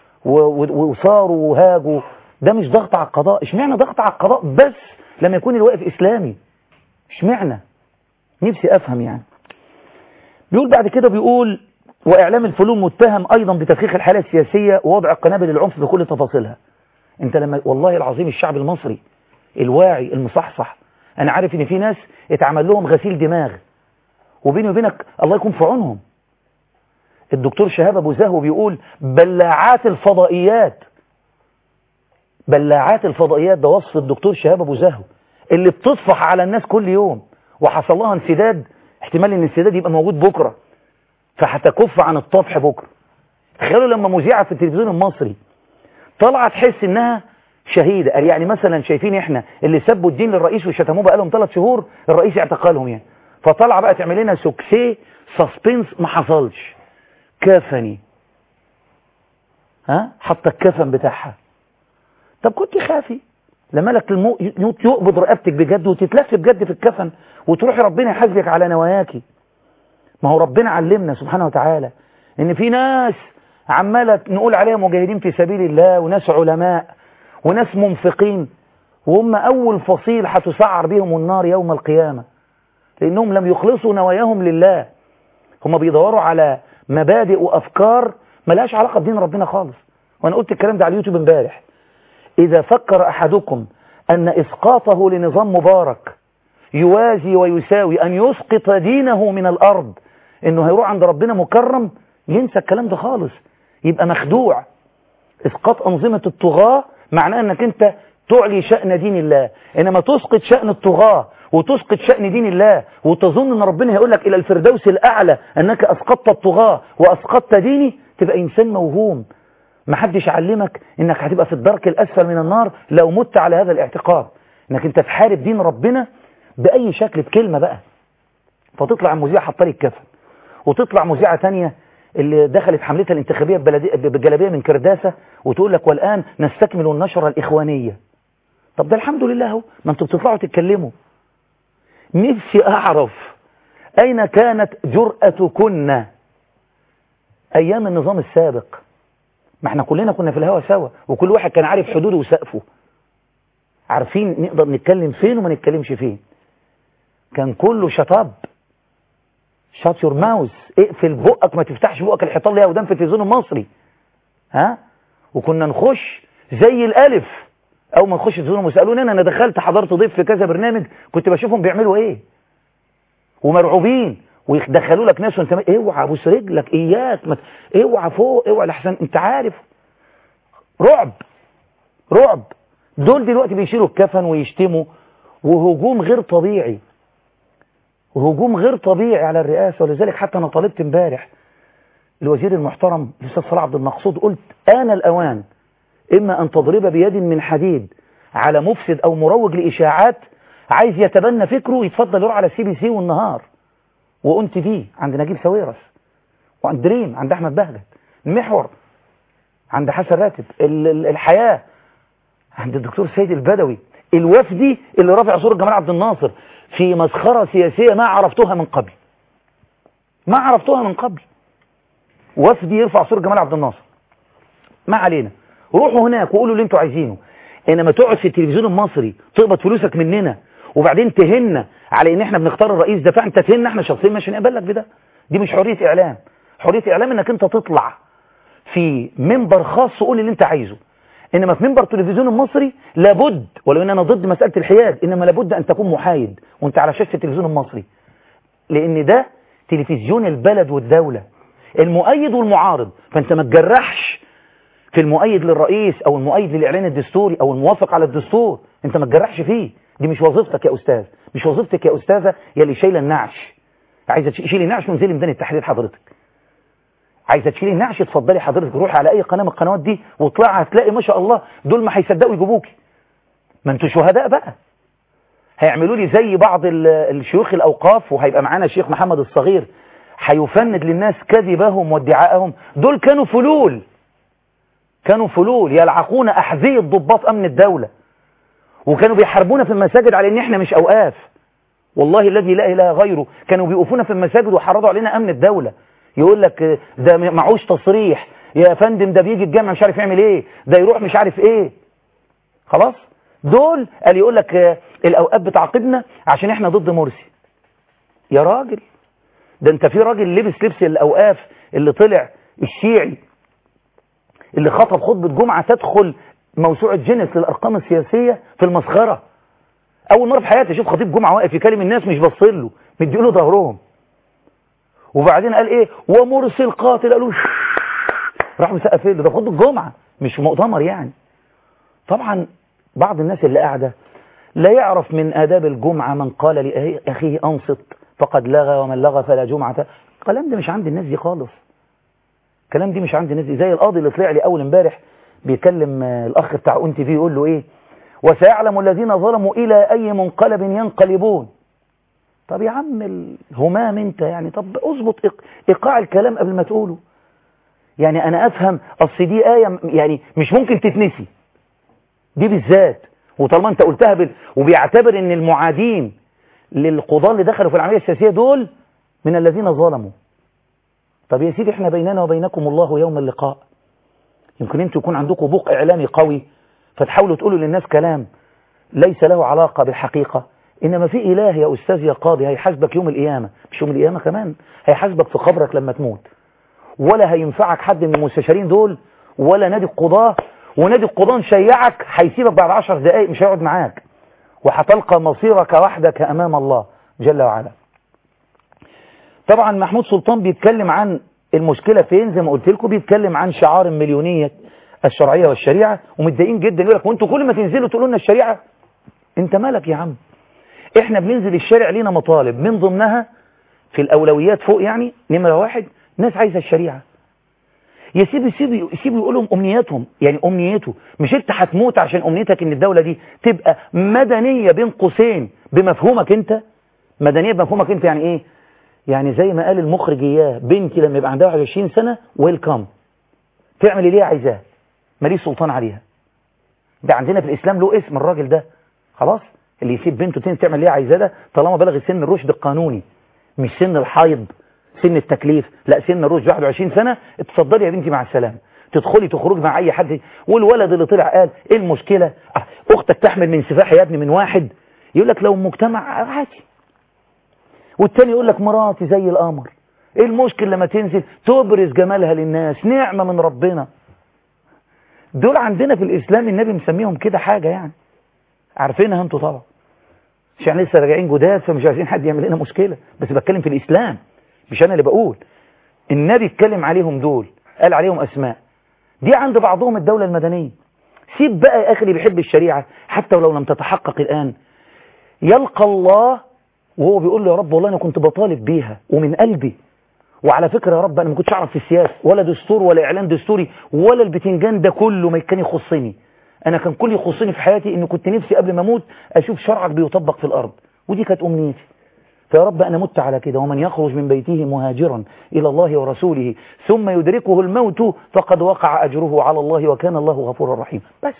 وصاروا وهاجوا ده مش ضغط على القضاء اشمعنى ضغط على القضاء بس لما يكون الواقف اسلامي اشمعنى نفسي افهم يعني بيقول بعد كده بيقول واعلام الفلول متهم ايضا بتفخيخ الحالة السياسية ووضع قنابل العنف بكل تفاصيلها انت لما والله العظيم الشعب المصري الواعي المصحصح انا عارف ان في ناس اتعمل لهم غسيل دماغ وبيني وبينك الله يكون في عونهم الدكتور شهاب ابو زهو بيقول بلاعات الفضائيات بلاعات الفضائيات ده وصف الدكتور شهاب ابو زهو اللي بتصفح على الناس كل يوم وحصل لها انسداد احتمال ان الانسداد يبقى موجود بكره فهتكف عن الطفح بكره تخيلوا لما مذيعه في التلفزيون المصري طالعه تحس انها شهيده قال يعني مثلا شايفين احنا اللي سبوا الدين للرئيس وشتموه بقالهم ثلاث شهور الرئيس اعتقلهم يعني فطالعه بقى تعمل لنا سوكسي سسبنس ما حصلش كفني ها حط الكفن بتاعها طب كنت خافي لما لك الموت يقبض رقبتك بجد وتتلف بجد في الكفن وتروحي ربنا يحاسبك على نواياكي ما هو ربنا علمنا سبحانه وتعالى ان في ناس عمالة نقول عليهم مجاهدين في سبيل الله وناس علماء وناس منفقين وهم اول فصيل هتسعر بهم النار يوم القيامة لانهم لم يخلصوا نواياهم لله هم بيدوروا على مبادئ وافكار ملهاش علاقة بدين ربنا خالص وانا قلت الكلام ده على اليوتيوب امبارح إذا فكر أحدكم أن إسقاطه لنظام مبارك يوازي ويساوي أن يسقط دينه من الأرض إنه هيروح عند ربنا مكرم ينسى الكلام ده خالص يبقى مخدوع إسقاط أنظمة الطغاة معناه أنك أنت تعلي شأن دين الله إنما تسقط شأن الطغاة وتسقط شأن دين الله وتظن أن ربنا هيقول لك إلى الفردوس الأعلى أنك أسقطت الطغاة وأسقطت ديني تبقى إنسان موهوم محدش علمك انك هتبقى في الدرك الاسفل من النار لو مت على هذا الاعتقاد انك انت تحارب دين ربنا باي شكل بكلمة بقى فتطلع مذيعة حاطه لي الكفن وتطلع مذيعة تانية اللي دخلت حملتها الانتخابية بالجلابية من كرداسة وتقول لك والآن نستكمل النشرة الإخوانية طب ده الحمد لله اهو ما انتوا بتطلعوا تتكلموا نفسي أعرف أين كانت جرأتكن أيام النظام السابق ما احنا كلنا كنا في الهوا سوا وكل واحد كان عارف حدوده وسقفه عارفين نقدر نتكلم فين وما نتكلمش فين كان كله شطاب شات يور ماوس اقفل بقك ما تفتحش بقك الحيطان ليها ودان في التلفزيون المصري ها وكنا نخش زي الالف اول ما نخش التلفزيون ويسالوني انا انا دخلت حضرت ضيف في كذا برنامج كنت بشوفهم بيعملوا ايه ومرعوبين ويدخلوا لك ناس وانت اوعى بوس رجلك اياك ما اوعى فوق اوعى لحسن انت عارف رعب رعب دول دلوقتي بيشيلوا الكفن ويشتموا وهجوم غير طبيعي هجوم غير طبيعي على الرئاسة ولذلك حتى انا طالبت امبارح الوزير المحترم الاستاذ صلاح عبد المقصود قلت آن الأوان إما أن تضرب بيد من حديد على مفسد أو مروج لإشاعات عايز يتبنى فكره يتفضل يروح على سي بي سي والنهار وأون تي في عند نجيب ساويرس وعند دريم عند أحمد بهجت المحور عند حسن راتب الحياة عند الدكتور سيد البدوي الوفدي اللي رافع صورة جمال عبد الناصر في مسخرة سياسية ما عرفتها من قبل ما عرفتها من قبل وفدي يرفع صورة جمال عبد الناصر ما علينا روحوا هناك وقولوا اللي انتوا عايزينه انما تقعد في التلفزيون المصري تقبض فلوسك مننا وبعدين تهنا على ان احنا بنختار الرئيس ده فانت تهنا احنا شخصيا مش هنقبل لك بده دي مش حرية اعلام حرية اعلام انك انت تطلع في منبر خاص وقول اللي انت عايزه انما في منبر التلفزيون المصري لابد ولو ان انا ضد مسألة الحياد انما لابد ان تكون محايد وانت على شاشة التلفزيون المصري لان ده تلفزيون البلد والدولة المؤيد والمعارض فانت ما تجرحش في المؤيد للرئيس او المؤيد للاعلان الدستوري او الموافق على الدستور انت ما تجرحش فيه دي مش وظيفتك يا استاذ مش وظيفتك يا استاذه يا اللي شايله النعش عايزه تشيلي النعش وانزلي ميدان التحرير حضرتك عايزه تشيلي النعش اتفضلي حضرتك روحي على اي قناه من القنوات دي واطلعي هتلاقي ما شاء الله دول ما هيصدقوا يجيبوكي ما انتوا شهداء بقى هيعملوا لي زي بعض الشيوخ الاوقاف وهيبقى معانا الشيخ محمد الصغير هيفند للناس كذبهم وادعائهم دول كانوا فلول كانوا فلول يلعقون أحذية ضباط أمن الدولة وكانوا بيحاربونا في المساجد على ان احنا مش أوقاف والله الذي لا إله غيره كانوا بيقفونا في المساجد وحرضوا علينا أمن الدولة يقول لك ده معوش تصريح يا فندم ده بيجي الجامع مش عارف يعمل ايه ده يروح مش عارف ايه خلاص دول قال يقول لك الأوقاف بتعاقبنا عشان احنا ضد مرسي يا راجل ده انت في راجل لبس لبس الأوقاف اللي طلع الشيعي اللي خطب خطبة جمعة تدخل موسوعة جينيس للأرقام السياسية في المسخرة اول مره في حياتي اشوف خطيب جمعه واقف يكلم الناس مش باصين له مديله ظهرهم وبعدين قال ايه ومرسل قاتل قالوا راح مسقف له ده خطبه الجمعه مش مؤتمر يعني طبعا بعض الناس اللي قاعده لا يعرف من آداب الجمعة من قال لأخيه أنصت فقد لغى ومن لغى فلا جمعة الكلام ده مش عند الناس دي خالص الكلام دي مش عند الناس دي زي القاضي اللي طلع لي أول امبارح بيكلم الأخ بتاع أنت فيه يقول له إيه وسيعلم الذين ظلموا إلى أي منقلب ينقلبون طب يا عم الهمام أنت يعني طب اظبط إيقاع الكلام قبل ما تقوله يعني أنا أفهم أصل دي آية يعني مش ممكن تتنسي دي بالذات وطالما انت قلتها بال... وبيعتبر ان المعادين للقضاة اللي دخلوا في العملية السياسية دول من الذين ظلموا طب يا سيدي احنا بيننا وبينكم الله يوم اللقاء يمكن انتوا يكون عندكم بوق اعلامي قوي فتحاولوا تقولوا للناس كلام ليس له علاقة بالحقيقة انما في اله يا استاذ يا قاضي هيحاسبك يوم القيامة مش يوم القيامة كمان هيحاسبك في قبرك لما تموت ولا هينفعك حد من المستشارين دول ولا نادي القضاة ونادي القضاء شيعك هيسيبك بعد عشر دقايق مش هيقعد معاك وهتلقى مصيرك وحدك أمام الله جل وعلا طبعا محمود سلطان بيتكلم عن المشكلة فين زي ما قلت لكم بيتكلم عن شعار المليونية الشرعية والشريعة ومتضايقين جدا يقول لك وانتوا كل ما تنزلوا تقولوا لنا الشريعة انت مالك يا عم احنا بننزل الشارع لينا مطالب من ضمنها في الأولويات فوق يعني نمرة واحد ناس عايزة الشريعة يسيب يسيب يسيب يقول لهم امنياتهم يعني امنيته مش انت هتموت عشان امنيتك ان الدولة دي تبقى مدنية بين قوسين بمفهومك انت مدنية بمفهومك انت يعني ايه يعني زي ما قال المخرج اياه بنتي لما يبقى عندها 21 سنة ويلكم تعمل اللي هي عايزاه ماليش سلطان عليها ده عندنا في الاسلام له اسم الراجل ده خلاص اللي يسيب بنته تاني تعمل اللي هي عايزاه ده طالما بلغ سن الرشد القانوني مش سن الحيض سن التكليف لا سن الرشد 21 سنة اتفضلي يا بنتي مع السلامة تدخلي تخرجي مع اي حد والولد اللي طلع قال ايه المشكلة اختك تحمل من سفاح يا ابني من واحد يقول لك لو المجتمع عادي والتاني يقول لك مراتي زي القمر ايه المشكلة لما تنزل تبرز جمالها للناس نعمة من ربنا دول عندنا في الاسلام النبي مسميهم كده حاجة يعني عارفينها انتوا طبعا عشان لسه راجعين جداد فمش عايزين حد يعمل لنا مشكلة بس بتكلم في الاسلام مش انا اللي بقول النبي اتكلم عليهم دول قال عليهم اسماء دي عند بعضهم الدولة المدنية سيب بقى يا اخي اللي بيحب الشريعة حتى ولو لم تتحقق الان يلقى الله وهو بيقول له يا رب والله انا كنت بطالب بيها ومن قلبي وعلى فكرة يا رب انا ما كنتش اعرف في السياسة ولا دستور ولا اعلان دستوري ولا البتنجان ده كله ما كان يخصني انا كان كل يخصني في حياتي ان كنت نفسي قبل ما اموت اشوف شرعك بيطبق في الارض ودي كانت امنيتي فيا رب أنا مت على كده ومن يخرج من بيته مهاجرا إلى الله ورسوله ثم يدركه الموت فقد وقع أجره على الله وكان الله غفورا رحيما بس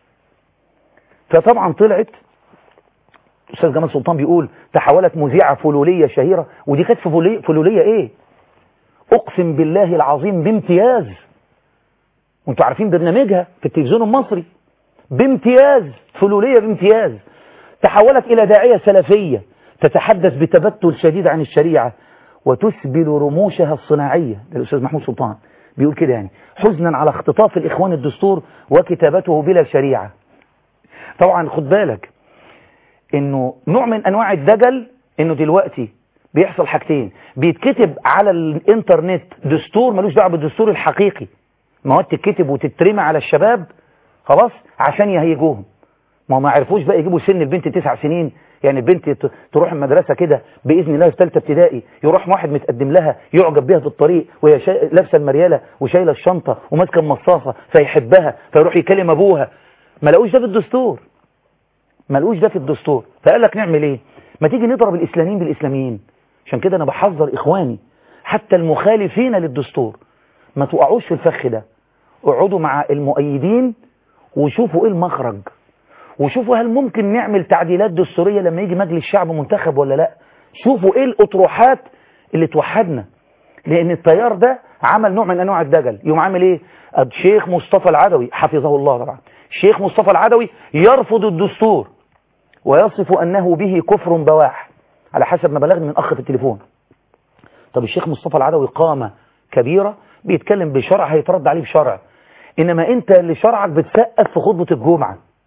فطبعا طلعت أستاذ جمال سلطان بيقول تحولت مذيعة فلولية شهيرة ودي كانت فلولية, فلولية إيه أقسم بالله العظيم بامتياز وانتوا عارفين برنامجها في التلفزيون المصري بامتياز فلولية بامتياز تحولت إلى داعية سلفية تتحدث بتبتل شديد عن الشريعة وتسبل رموشها الصناعية ده الأستاذ محمود سلطان بيقول كده يعني حزنا على اختطاف الإخوان الدستور وكتابته بلا شريعة طبعا خد بالك انه نوع من انواع الدجل انه دلوقتي بيحصل حاجتين بيتكتب على الانترنت دستور ملوش دعوه بالدستور الحقيقي مواد تتكتب وتترمى على الشباب خلاص عشان يهيجوهم ما ما عرفوش بقى يجيبوا سن البنت تسع سنين يعني البنت تروح المدرسة كده بإذن الله في ثالثه ابتدائي يروح واحد متقدم لها يعجب بها في الطريق وهي شا... لابسه المريالة وشايلة الشنطة وماسكه المصاصة فيحبها فيروح يكلم أبوها ما لقوش ده في الدستور ما لقوش ده في الدستور فقال لك نعمل ايه ما تيجي نضرب الإسلاميين بالإسلاميين عشان كده أنا بحذر إخواني حتى المخالفين للدستور ما توقعوش في الفخ ده اقعدوا مع المؤيدين وشوفوا ايه المخرج وشوفوا هل ممكن نعمل تعديلات دستورية لما يجي مجلس شعب منتخب ولا لا شوفوا ايه الاطروحات اللي توحدنا لان التيار ده عمل نوع من انواع الدجل يوم عامل ايه الشيخ مصطفى العدوي حفظه الله طبعا الشيخ مصطفى العدوي يرفض الدستور ويصف انه به كفر بواح على حسب ما بلغني من اخ في التليفون طب الشيخ مصطفى العدوي قامة كبيرة بيتكلم بشرع هيترد عليه بشرع انما انت اللي شرعك بتسقف في خطبة الجمعة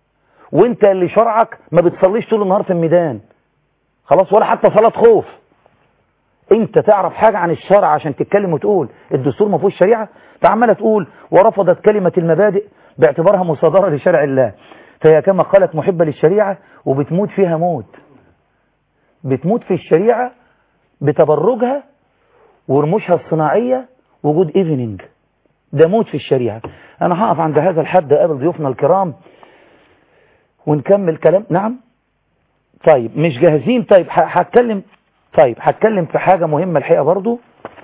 وانت اللي شرعك ما بتصليش طول النهار في الميدان خلاص ولا حتى صلاة خوف انت تعرف حاجة عن الشرع عشان تتكلم وتقول الدستور ما فيهوش شريعة فعمالة تقول ورفضت كلمة المبادئ باعتبارها مصادرة لشرع الله فهي كما قالت محبة للشريعة وبتموت فيها موت بتموت في الشريعة بتبرجها ورموشها الصناعية وجود ايفنينج ده موت في الشريعة انا هقف عند هذا الحد قبل ضيوفنا الكرام ونكمل كلام نعم طيب مش جاهزين طيب هتكلم طيب هتكلم في حاجة مهمة الحقيقة برضو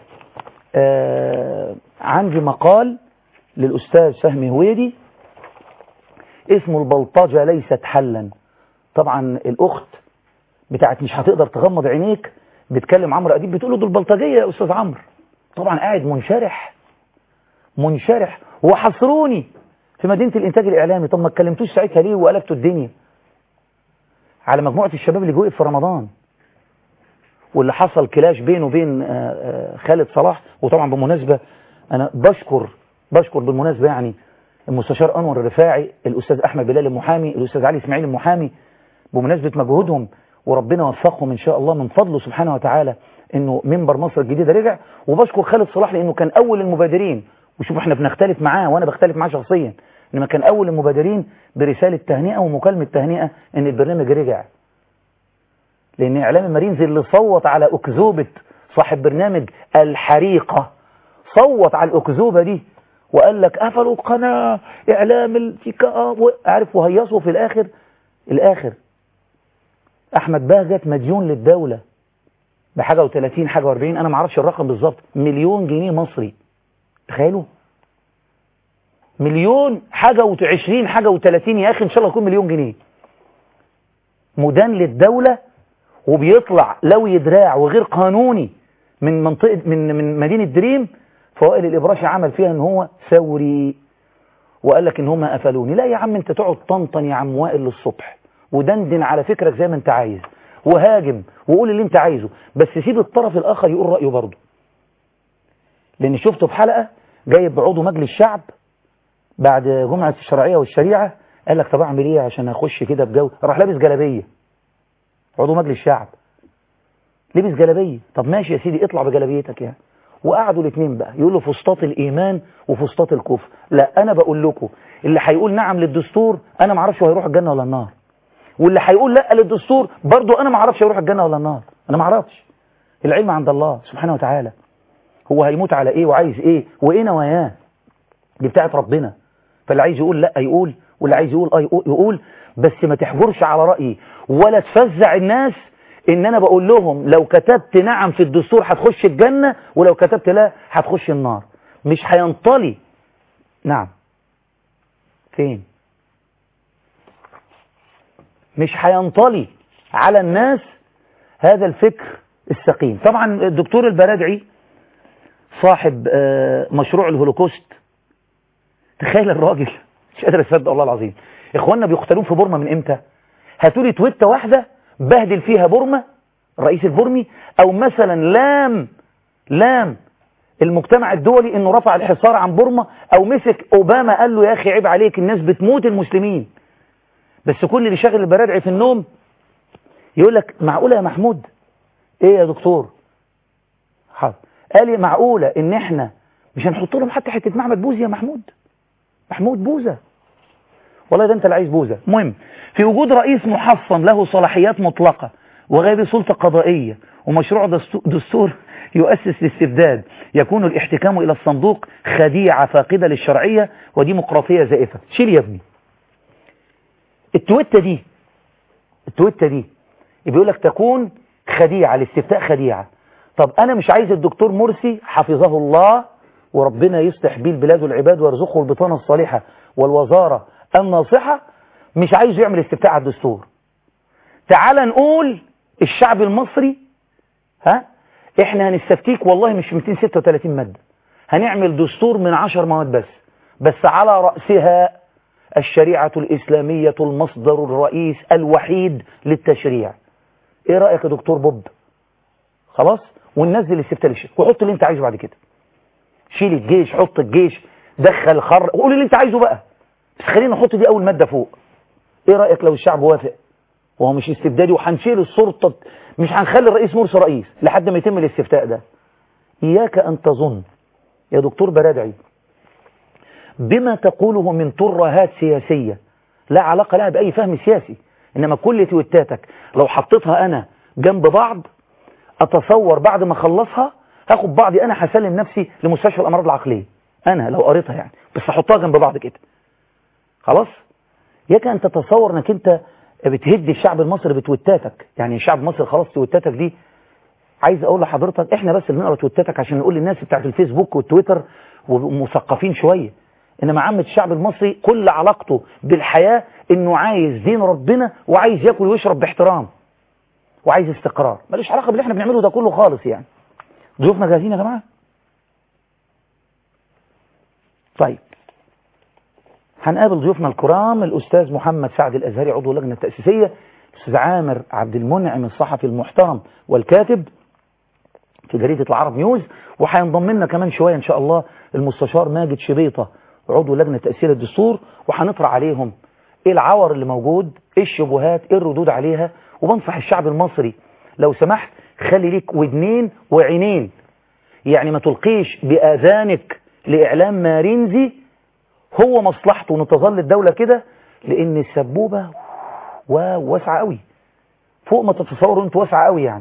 آه عندي مقال للأستاذ فهمي هويدي اسمه البلطجة ليست حلا طبعا الأخت بتاعت مش هتقدر تغمض عينيك بتكلم عمرو أديب بتقول له دول بلطجية يا أستاذ عمرو طبعا قاعد منشرح منشرح وحصروني في مدينة الإنتاج الإعلامي طب ما اتكلمتوش ساعتها ليه وقلبتوا الدنيا على مجموعة الشباب اللي جوه في رمضان واللي حصل كلاش بينه وبين خالد صلاح وطبعا بالمناسبة أنا بشكر بشكر بالمناسبة يعني المستشار أنور الرفاعي الأستاذ أحمد بلال المحامي الأستاذ علي إسماعيل المحامي بمناسبة مجهودهم وربنا وفقهم إن شاء الله من فضله سبحانه وتعالى إنه منبر مصر الجديدة رجع وبشكر خالد صلاح لأنه كان أول المبادرين وشوف احنا بنختلف معاه وأنا بختلف معاه شخصيا إنما كان أول المبادرين برسالة تهنئة ومكالمة تهنئة إن البرنامج رجع لأن إعلام المارينز اللي صوت على أكذوبة صاحب برنامج الحريقة صوت على الأكذوبة دي وقال لك قفلوا القناة إعلام الفكاء عارف وهيصوا في الآخر الآخر أحمد بهجت مديون للدولة بحاجة و30 حاجة و40 أنا معرفش الرقم بالظبط مليون جنيه مصري تخيلوا مليون حاجة و20 حاجة و30 يا أخي إن شاء الله يكون مليون جنيه مدان للدولة وبيطلع لوي دراع وغير قانوني من منطقة من من مدينة دريم فوائل الإبراشي عمل فيها ان هو ثوري وقال لك ان هم قفلوني لا يا عم انت تقعد طنطن يا عم وائل للصبح ودندن على فكرك زي ما انت عايز وهاجم وقول اللي انت عايزه بس سيب الطرف الاخر يقول رأيه برضه لان شفته في حلقة جايب عضو مجلس الشعب بعد جمعة الشرعية والشريعة قال لك طب اعمل ايه عشان اخش كده بجو راح لابس جلابيه عضو مجلس الشعب لبس جلابيه طب ماشي يا سيدي اطلع بجلابيتك يعني وقعدوا الاثنين بقى يقولوا فسطاط الايمان وفسطاط الكفر لا انا بقول لكم اللي هيقول نعم للدستور انا ما اعرفش هو هيروح الجنه ولا النار واللي هيقول لا للدستور برضه انا ما اعرفش هيروح الجنه ولا النار انا ما اعرفش العلم عند الله سبحانه وتعالى هو هيموت على ايه وعايز ايه وايه نواياه دي بتاعت ربنا فاللي عايز يقول لا يقول واللي عايز يقول اه يقول بس ما تحجرش على رأيي ولا تفزع الناس ان انا بقول لهم لو كتبت نعم في الدستور هتخش الجنة ولو كتبت لا هتخش النار مش هينطلي نعم فين مش هينطلي على الناس هذا الفكر السقيم طبعا الدكتور البرادعي صاحب مشروع الهولوكوست تخيل الراجل مش قادر اصدق والله العظيم اخواننا بيقتلون في بورما من امتى هاتولي تويته واحده بهدل فيها بورما الرئيس البرمي او مثلا لام لام المجتمع الدولي انه رفع الحصار عن بورما او مسك اوباما قال له يا اخي عيب عليك الناس بتموت المسلمين بس كل اللي شاغل البرادعي في النوم يقول لك معقوله يا محمود ايه يا دكتور حاضر قال لي معقوله ان احنا مش هنحط لهم حتى حته معبد بوزي يا محمود محمود بوزة والله ده انت اللي عايز بوزة المهم في وجود رئيس محصن له صلاحيات مطلقة وغير سلطة قضائية ومشروع دستور يؤسس الاستبداد يكون الاحتكام إلى الصندوق خديعة فاقدة للشرعية وديمقراطية زائفة شيل يا ابني التويتة دي التويتة دي بيقول لك تكون خديعة الاستفتاء خديعة طب أنا مش عايز الدكتور مرسي حفظه الله وربنا يصلح بيه البلاد والعباد ويرزقه البطانة الصالحة والوزارة الناصحة مش عايز يعمل استفتاء على الدستور تعال نقول الشعب المصري ها احنا هنستفتيك والله مش 236 مادة هنعمل دستور من 10 مواد بس بس على رأسها الشريعة الإسلامية المصدر الرئيس الوحيد للتشريع ايه رأيك يا دكتور بوب خلاص وننزل الاستفتاء للشيخ وحط اللي انت عايزه بعد كده شيل الجيش حط الجيش دخل خر قول اللي انت عايزه بقى بس خلينا نحط دي اول مادة فوق ايه رايك لو الشعب وافق وهو مش استبدادي وهنشيل السلطه مش هنخلي الرئيس مرسي رئيس لحد ما يتم الاستفتاء ده اياك ان تظن يا دكتور برادعي بما تقوله من ترهات سياسيه لا علاقه لها باي فهم سياسي انما كل تويتاتك لو حطيتها انا جنب بعض اتصور بعد ما اخلصها هاخد بعضي انا هسلم نفسي لمستشفى الامراض العقليه انا لو قريتها يعني بس احطها جنب بعض كده خلاص ياك ان تتصور انك انت بتهدي الشعب المصري بتويتاتك يعني الشعب المصري خلاص تويتاتك دي عايز اقول لحضرتك احنا بس اللي نقرا تويتاتك عشان نقول للناس بتاعت الفيسبوك والتويتر ومثقفين شويه انما عامه الشعب المصري كل علاقته بالحياه انه عايز دين ربنا وعايز ياكل ويشرب باحترام وعايز استقرار ملوش علاقه باللي احنا بنعمله ده كله خالص يعني ضيوفنا جاهزين يا جماعه طيب هنقابل ضيوفنا الكرام الأستاذ محمد سعد الأزهري عضو اللجنة التأسيسية الأستاذ عامر عبد المنعم الصحفي المحترم والكاتب في جريدة العرب نيوز وهينضم لنا كمان شوية إن شاء الله المستشار ماجد شبيطة عضو لجنة تأسيس الدستور وهنطرح عليهم إيه العور اللي موجود إيه الشبهات إيه الردود عليها وبنصح الشعب المصري لو سمحت خلي ليك ودنين وعينين يعني ما تلقيش بآذانك لإعلام مارينزي هو مصلحته ان تظل الدولة كده لان السبوبة واسعة قوي فوق ما تتصوروا انتوا واسعة قوي يعني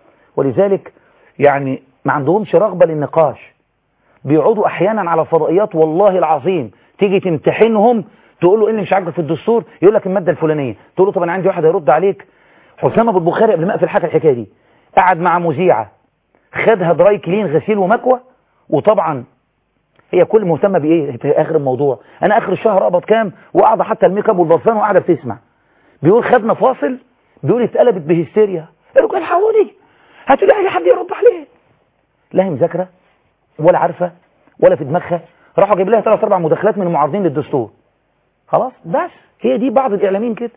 ولذلك يعني ما عندهمش رغبة للنقاش بيقعدوا احيانا على فضائيات والله العظيم تيجي تمتحنهم تقول له ايه اللي مش عاجبك في الدستور يقول لك المادة الفلانية تقول له طب انا عندي واحد هيرد عليك حسام ابو البخاري قبل ما اقفل حكى الحكايه دي قعد مع مذيعة خدها دراي كلين غسيل ومكوى وطبعا هي كل مهتمه بايه في اخر الموضوع انا اخر الشهر اقبض كام وقاعده حتى الميك اب والبرفان وقاعده بتسمع بيقول خدنا فاصل بيقول اتقلبت بهستيريا ارجعوا الحقوني هاتوا لي اي حد يرد عليه لا هي مذاكره ولا عارفه ولا في دماغها راحوا جايب لها ثلاث اربع مداخلات من المعارضين للدستور خلاص بس هي دي بعض الاعلاميين كده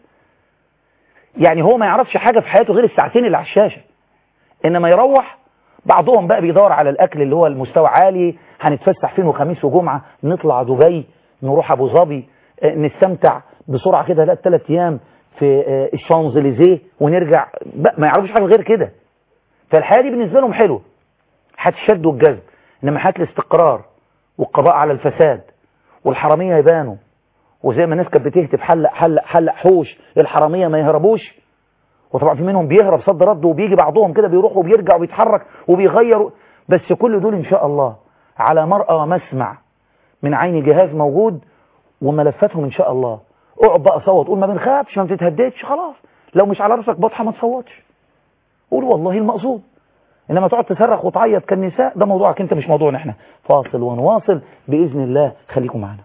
يعني هو ما يعرفش حاجه في حياته غير الساعتين اللي على الشاشه انما يروح بعضهم بقى بيدور على الاكل اللي هو المستوى عالي هنتفسح فين وخميس وجمعة نطلع دبي نروح ابو ظبي نستمتع بسرعة كده لا ثلاث ايام في الشانزليزيه ونرجع ما يعرفوش حاجة غير كده فالحياة دي بالنسبة لهم حلوة هات الشد والجذب انما هات الاستقرار والقضاء على الفساد والحرامية يبانوا وزي ما الناس كانت بتهتف حلق حلق حلق حوش الحرامية ما يهربوش وطبعا في منهم بيهرب صد رد وبيجي بعضهم كده بيروح وبيرجع وبيتحرك وبيغير بس كل دول ان شاء الله على مرأى ومسمع من عين جهاز موجود وملفاتهم ان شاء الله اقعد بقى صوت قول ما بنخافش ما بتتهددش خلاص لو مش على راسك بطحه ما تصوتش قول والله المقصود انما تقعد تصرخ وتعيط كالنساء ده موضوعك انت مش موضوعنا احنا فاصل ونواصل باذن الله خليكم معنا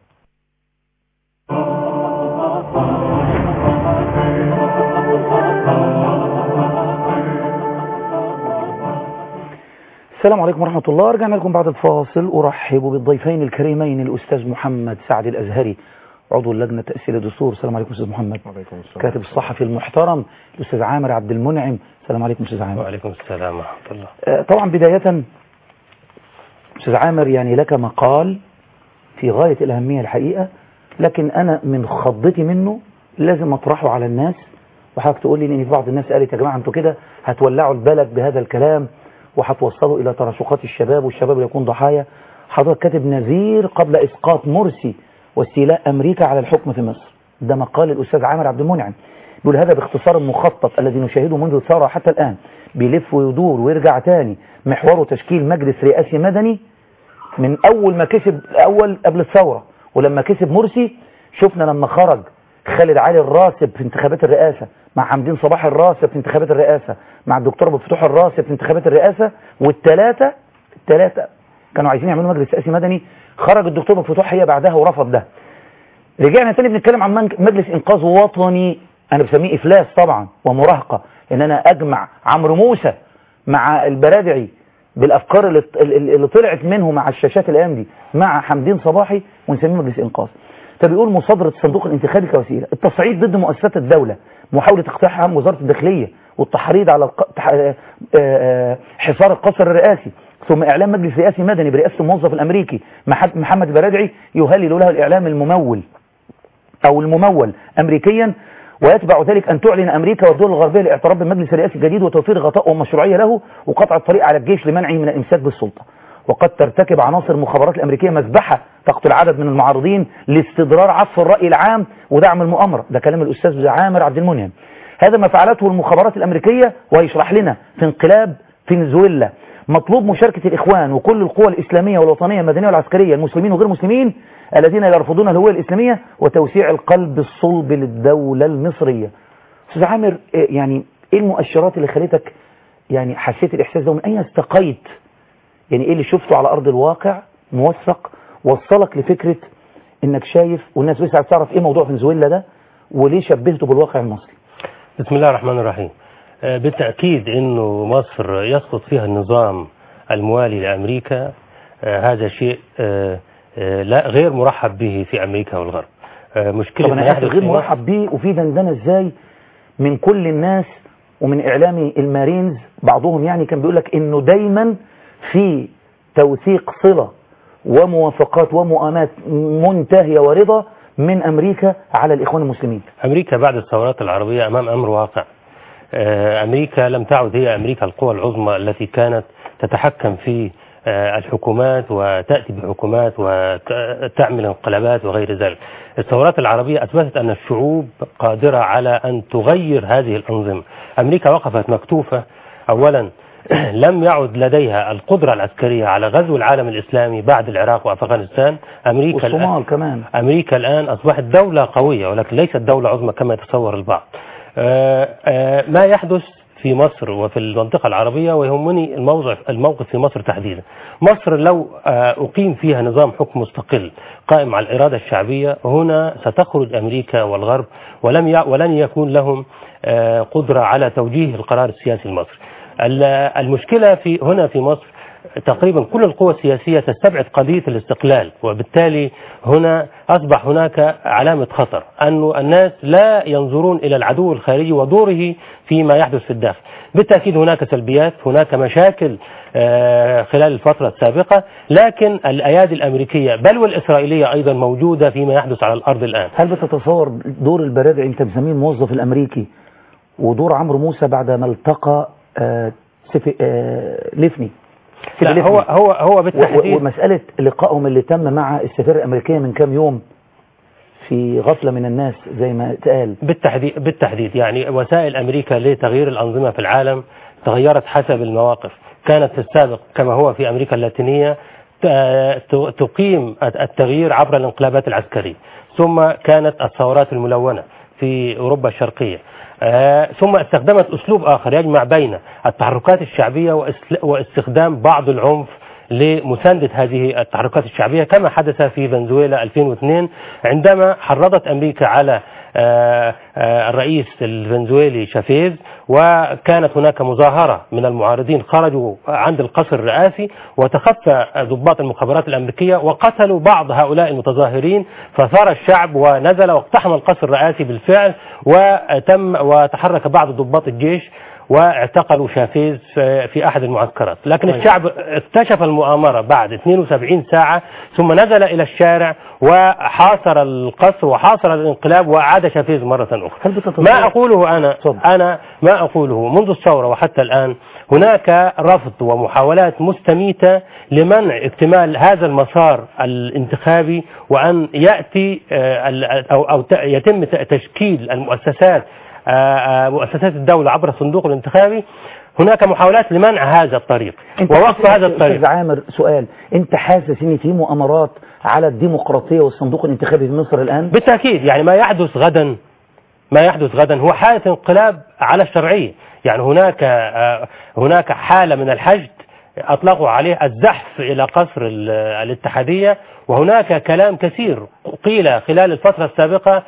السلام عليكم ورحمة الله رجعنا لكم بعد الفاصل أرحب بالضيفين الكريمين الأستاذ محمد سعد الأزهري عضو اللجنة تأسيس الدستور السلام عليكم أستاذ محمد وعليكم السلام كاتب الصحفي المحترم الأستاذ عامر عبد المنعم السلام عليكم أستاذ عامر وعليكم السلام ورحمة الله آه، طبعا بداية أستاذ عامر يعني لك مقال في غاية الأهمية الحقيقة لكن أنا من خضتي منه لازم أطرحه على الناس وحضرتك تقول لي إن في بعض الناس قالت يا جماعة أنتوا كده هتولعوا البلد بهذا الكلام وهتوصلوا إلى تراشقات الشباب والشباب اللي يكون ضحايا حضرتك كاتب نذير قبل إسقاط مرسي واستيلاء أمريكا على الحكم في مصر ده مقال الأستاذ عامر عبد المنعم بيقول هذا باختصار المخطط الذي نشاهده منذ الثورة حتى الآن بيلف ويدور ويرجع تاني محوره تشكيل مجلس رئاسي مدني من أول ما كسب أول قبل الثورة ولما كسب مرسي شفنا لما خرج خالد علي الراسب في انتخابات الرئاسة مع حمدين صباح الراسب في انتخابات الرئاسة مع الدكتور ابو فتوح الراسب في انتخابات الرئاسة والثلاثة الثلاثة كانوا عايزين يعملوا مجلس رئاسي مدني خرج الدكتور ابو فتوح هي بعدها ورفض ده رجعنا تاني بنتكلم عن منج- مجلس انقاذ وطني انا بسميه افلاس طبعا ومراهقة ان انا اجمع عمرو موسى مع البرادعي بالافكار اللي, اللي اللي طلعت منه مع الشاشات الايام دي مع حمدين صباحي ونسميه مجلس انقاذ فبيقول مصادرة الصندوق الانتخابي كوسيلة التصعيد ضد مؤسسات الدولة محاولة اقتحام وزارة الداخلية والتحريض على الق... تح... آه، آه، حصار القصر الرئاسي ثم اعلان مجلس رئاسي مدني برئاسة الموظف الامريكي مح- محمد البرادعي يهلل له الاعلام الممول او الممول امريكيا ويتبع ذلك أن تعلن أمريكا والدول الغربية الاعتراف بالمجلس الرئاسي الجديد وتوفير غطاء ومشروعية له وقطع الطريق على الجيش لمنعه من الإمساك بالسلطة وقد ترتكب عناصر المخابرات الأمريكية مذبحة تقتل عدد من المعارضين لاستدرار عطف الرأي العام ودعم المؤامرة ده كلام الأستاذ عامر عبد المنعم هذا ما فعلته المخابرات الأمريكية ويشرح لنا في انقلاب فنزويلا مطلوب مشاركة الإخوان وكل القوى الإسلامية والوطنية المدنية والعسكرية المسلمين وغير المسلمين الذين يرفضون الهوية الإسلامية وتوسيع القلب الصلب للدولة المصرية أستاذ عامر إيه يعني إيه المؤشرات اللي خلتك يعني حسيت الإحساس ده ومن أين استقيت يعني إيه اللي شفته على أرض الواقع موثق وصلك لفكرة إنك شايف والناس بس عايز تعرف إيه موضوع فنزويلا ده وليه شبهته بالواقع المصري بسم الله الرحمن الرحيم آه، بالتأكيد أنه مصر يسقط فيها النظام الموالي لأمريكا آه، هذا شيء آه، آه، لا غير مرحب به في أمريكا والغرب آه، مشكلة طب ما انا اسف يحدث غير في مصر- مرحب بيه وفي دندنه ازاي من كل الناس ومن اعلامي المارينز بعضهم يعني كان بيقول لك انه دايما في توثيق صله وموافقات ومؤامات منتهيه ورضا من امريكا على الاخوان المسلمين أمريكا بعد الثورات العربية أمام أمر واقع آه، أمريكا لم تعد هي أمريكا القوى العظمى التي كانت تتحكم في آه، الحكومات وتأتي بحكومات وتعمل انقلابات وغير ذلك الثورات العربية أثبتت أن الشعوب قادرة على أن تغير هذه الأنظمة أمريكا وقفت مكتوفة أولا لم يعد لديها القدرة العسكرية على غزو العالم الإسلامي بعد العراق وأفغانستان أمريكا الآن- والصومال كمان أمريكا الآن أصبحت دولة قوية ولكن ليست دولة عظمى كما يتصور البعض آه، آه، ما يحدث في مصر وفي المنطقة العربية ويهمني الموضع الموقف في مصر تحديدا مصر لو آه، أقيم فيها نظام حكم مستقل قائم على الإرادة الشعبية هنا ستخرج أمريكا والغرب ولم ي... ولن يكون لهم آه، قدرة على توجيه القرار السياسي المصري ال- المشكلة في هنا في مصر تقريبا كل القوى السياسية تستبعد قضية الاستقلال وبالتالي هنا أصبح هناك علامة خطر أن الناس لا ينظرون إلى العدو الخارجي ودوره فيما يحدث في الداخل بالتأكيد هناك سلبيات هناك مشاكل آه، خلال الفترة السابقة لكن الأيادي الأمريكية بل والإسرائيلية أيضا موجودة فيما يحدث على الأرض الآن هل بتتصور دور البرادعي انت مسميه الموظف الامريكي ودور عمرو موسى بعد ما التقى آه سيفي آه ليفني سيفي لا ليفني. هو هو هو و- و- بالتحديد ومسألة لقائهم اللي تم مع السفيرة الأمريكية من كام يوم في غفلة من الناس زي ما اتقال بالتحديد بالتحديد يعني وسائل امريكا لتغيير الانظمه في العالم تغيرت حسب المواقف كانت في السابق كما هو في امريكا اللاتينيه ت- ت- تقيم التغيير عبر الانقلابات العسكريه ثم كانت الثورات الملونه في اوروبا الشرقيه آه، ثم استخدمت اسلوب اخر يجمع بين التحركات الشعبيه وإسل- واستخدام بعض العنف لمساندة هذه التحركات الشعبية كما حدث في فنزويلا 2002 عندما حرضت أمريكا على آه، آه، الرئيس الفنزويلي شافيز وكانت هناك مظاهرة من المعارضين خرجوا عند القصر الرئاسي وتخفى ضباط المخابرات الأمريكية وقتلوا بعض هؤلاء المتظاهرين فثار الشعب ونزل واقتحم القصر الرئاسي بالفعل وتم وتحرك بعض ضباط الجيش واعتقلوا شافيز في في احد المعسكرات لكن طيب. الشعب اكتشف المؤامرة بعد 72 ساعة ثم نزل الى الشارع وحاصر القصر وحاصر الانقلاب واعاد شافيز مرة اخرى هل بتتصور ما اقوله انا اتفضل. انا ما اقوله منذ الثورة وحتى الان هناك رفض ومحاولات مستميتة لمنع اكتمال هذا المسار الانتخابي وان ياتي آه، ال- او او ت- يتم ت- تشكيل المؤسسات آه، آه، مؤسسات الدولة عبر الصندوق الانتخابي هناك محاولات لمنع هذا الطريق انت ووقف حاسس- هذا استاذ الطريق عامر سؤال انت حاسس ان في مؤامرات على الديمقراطية والصندوق الانتخابي في مصر الآن بالتأكيد يعني ما يحدث غدا ما يحدث غدا هو حالة انقلاب على الشرعية يعني هناك آه، هناك حالة من الحشد أطلقوا عليه الزحف إلى قصر ال- الاتحادية وهناك كلام كثير قيل خلال الفترة السابقة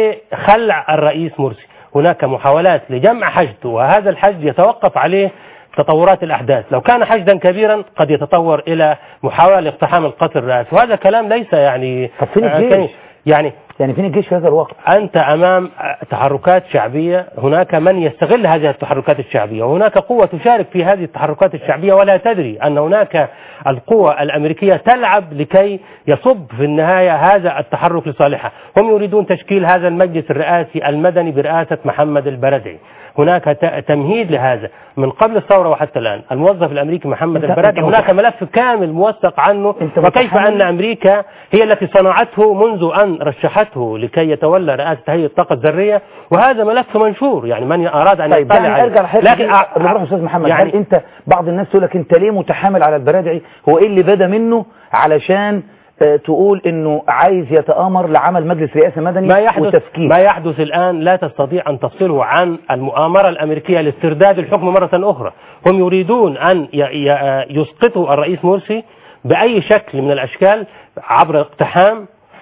لخلع الرئيس مرسي هناك محاولات لجمع حشد وهذا الحشد يتوقف عليه تطورات الأحداث لو كان حشدا كبيرا قد يتطور إلى محاولة لاقتحام القصر الرئاسي وهذا كلام ليس يعني طب فين آه، الجيش؟ كان- يعني يعني فين الجيش في هذا الوقت أنت أمام تحركات شعبية هناك من يستغل هذه التحركات الشعبية وهناك قوة تشارك في هذه التحركات الشعبية ولا تدري أن هناك القوى الأمريكية تلعب لكي يصب في النهاية هذا التحرك لصالحها هم يريدون تشكيل هذا المجلس الرئاسي المدني برئاسة محمد البردعي هناك ت- تمهيد لهذا من قبل الثورة وحتى الآن الموظف الأمريكي محمد أنت- البردعي أنت هناك ملف كامل موثق عنه أنت وكيف متحمل- أن أمريكا هي التي صنعته منذ أن رشحته لكي يتولى رئاسة هيئة الطاقة الذرية وهذا ملف منشور يعني من أراد أن طيب يطلع يعني عليه. ارجع لحته لكن لكن أ- نروح استاذ محمد يعني هل انت بعض الناس تقول لك انت ليه متحامل على البرادعي هو ايه اللي بدا منه علشان آه، تقول انه عايز يتآمر لعمل مجلس رئاسي مدني ما يحدث وتفكيك ما يحدث الآن لا تستطيع أن تفصله عن المؤامرة الأمريكية لاسترداد الحكم مرة أخرى هم يريدون أن ي- ي- يسقطوا الرئيس مرسي بأي شكل من الأشكال عبر اقتحام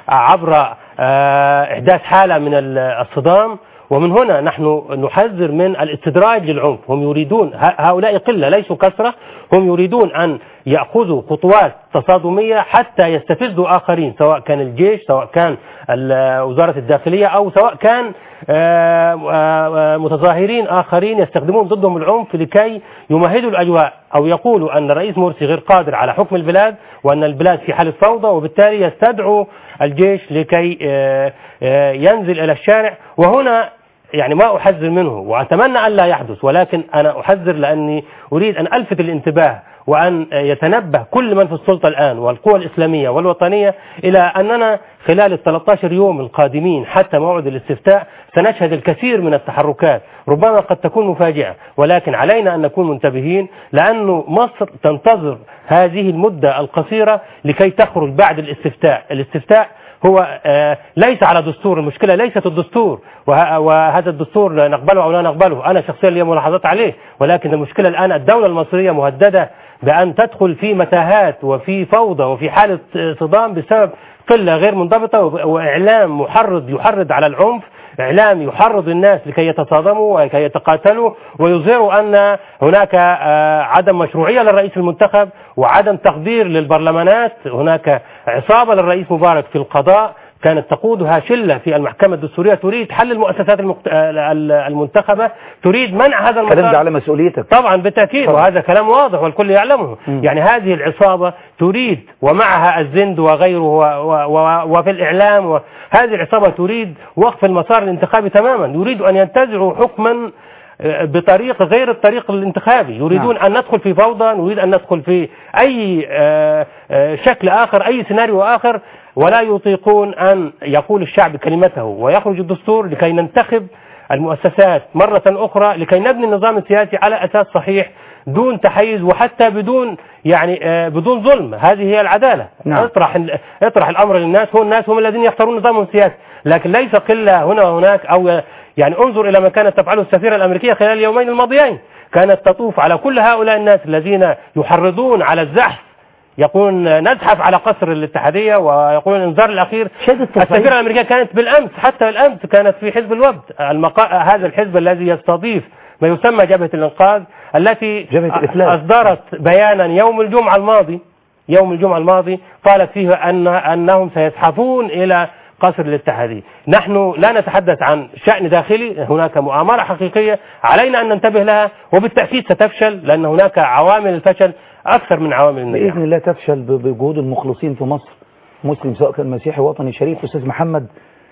عبر آه، إحداث حالة من ال- الصدام ومن هنا نحن نحذر من الاستدراج للعنف هم يريدون ه- هؤلاء قلة ليسوا كثرة هم يريدون أن يأخذوا خطوات تصادمية حتى يستفزوا آخرين سواء كان الجيش سواء كان ال- وزارة الداخلية أو سواء كان آه، آه، متظاهرين آخرين يستخدمون ضدهم العنف لكي يمهدوا الأجواء أو يقولوا أن الرئيس مرسي غير قادر على حكم البلاد وأن البلاد في حالة فوضى وبالتالي يستدعوا الجيش لكي آه، آه، ينزل إلى الشارع وهنا يعني ما أحذر منه وأتمنى أن لا يحدث ولكن أنا أحذر لأني أريد أن ألفت الانتباه وأن يتنبه كل من في السلطة الآن والقوى الإسلامية والوطنية إلى أننا خلال ال 13 يوم القادمين حتى موعد الاستفتاء سنشهد الكثير من التحركات ربما قد تكون مفاجئة ولكن علينا أن نكون منتبهين لأن مصر تنتظر هذه المدة القصيرة لكي تخرج بعد الاستفتاء الاستفتاء هو آه، ليس على دستور المشكلة ليست الدستور وه- وهذا الدستور نقبله أو لا نقبله أنا شخصيا لي ملاحظات عليه ولكن المشكلة الآن الدولة المصرية مهددة بأن تدخل في متاهات وفي فوضى وفي حالة آه، صدام بسبب قلة غير منضبطة و- وإعلام محرض يحرض على العنف إعلام يحرض الناس لكي يتصادموا ولكي يتقاتلوا ويظهروا أن هناك آه، عدم مشروعية للرئيس المنتخب وعدم تقدير للبرلمانات هناك عصابة للرئيس مبارك في القضاء كانت تقودها شلة في المحكمة الدستورية تريد حل المؤسسات المقت... ال- المنتخبة تريد منع هذا الكلام ده المسار على مسؤوليتك طبعا بالتأكيد طبعا. وهذا كلام واضح والكل يعلمه مم. يعني هذه العصابة تريد ومعها الزند وغيره و و و وفي الإعلام وهذه العصابة تريد وقف المسار الانتخابي تماما يريد أن ينتزعوا حكما آه، بطريق غير الطريق الانتخابي يريدون أن ندخل في فوضى نريد أن ندخل في أي آه، آه، شكل آخر أي سيناريو آخر ولا يطيقون أن يقول الشعب كلمته ويخرج الدستور لكي ننتخب المؤسسات مرة أخرى لكي نبني النظام السياسي على أساس صحيح دون تحيز وحتى بدون يعني آه، بدون ظلم هذه هي العدالة نعم. اطرح ال- اطرح الأمر للناس هو الناس هم الذين يختارون نظامهم السياسي لكن ليس قلة هنا وهناك أو يعني انظر إلى ما كانت تفعله السفيرة الأمريكية خلال اليومين الماضيين كانت تطوف على كل هؤلاء الناس الذين يحرضون على الزحف يقولون نزحف على قصر الاتحادية ويقولون الانذار الأخير شهادة التصعيد. السفيرة الأمريكية كانت بالأمس حتى بالأمس كانت في حزب الوفد المقا... هذا الحزب الذي يستضيف ما يسمى جبهة الإنقاذ التي جبهة الإفلاس. أصدرت بيانا يوم الجمعة الماضي يوم الجمعة الماضي قالت فيه أن أنهم سيزحفون إلى قصر الاتحادية نحن لا نتحدث عن شأن داخلي هناك مؤامرة حقيقية علينا أن ننتبه لها وبالتأكيد ستفشل لأن هناك عوامل الفشل أكثر من عوامل النجاح بإذن الله تفشل ب- بجهود المخلصين في مصر مسلم سواء كان مسيحي وطني شريف أستاذ محمد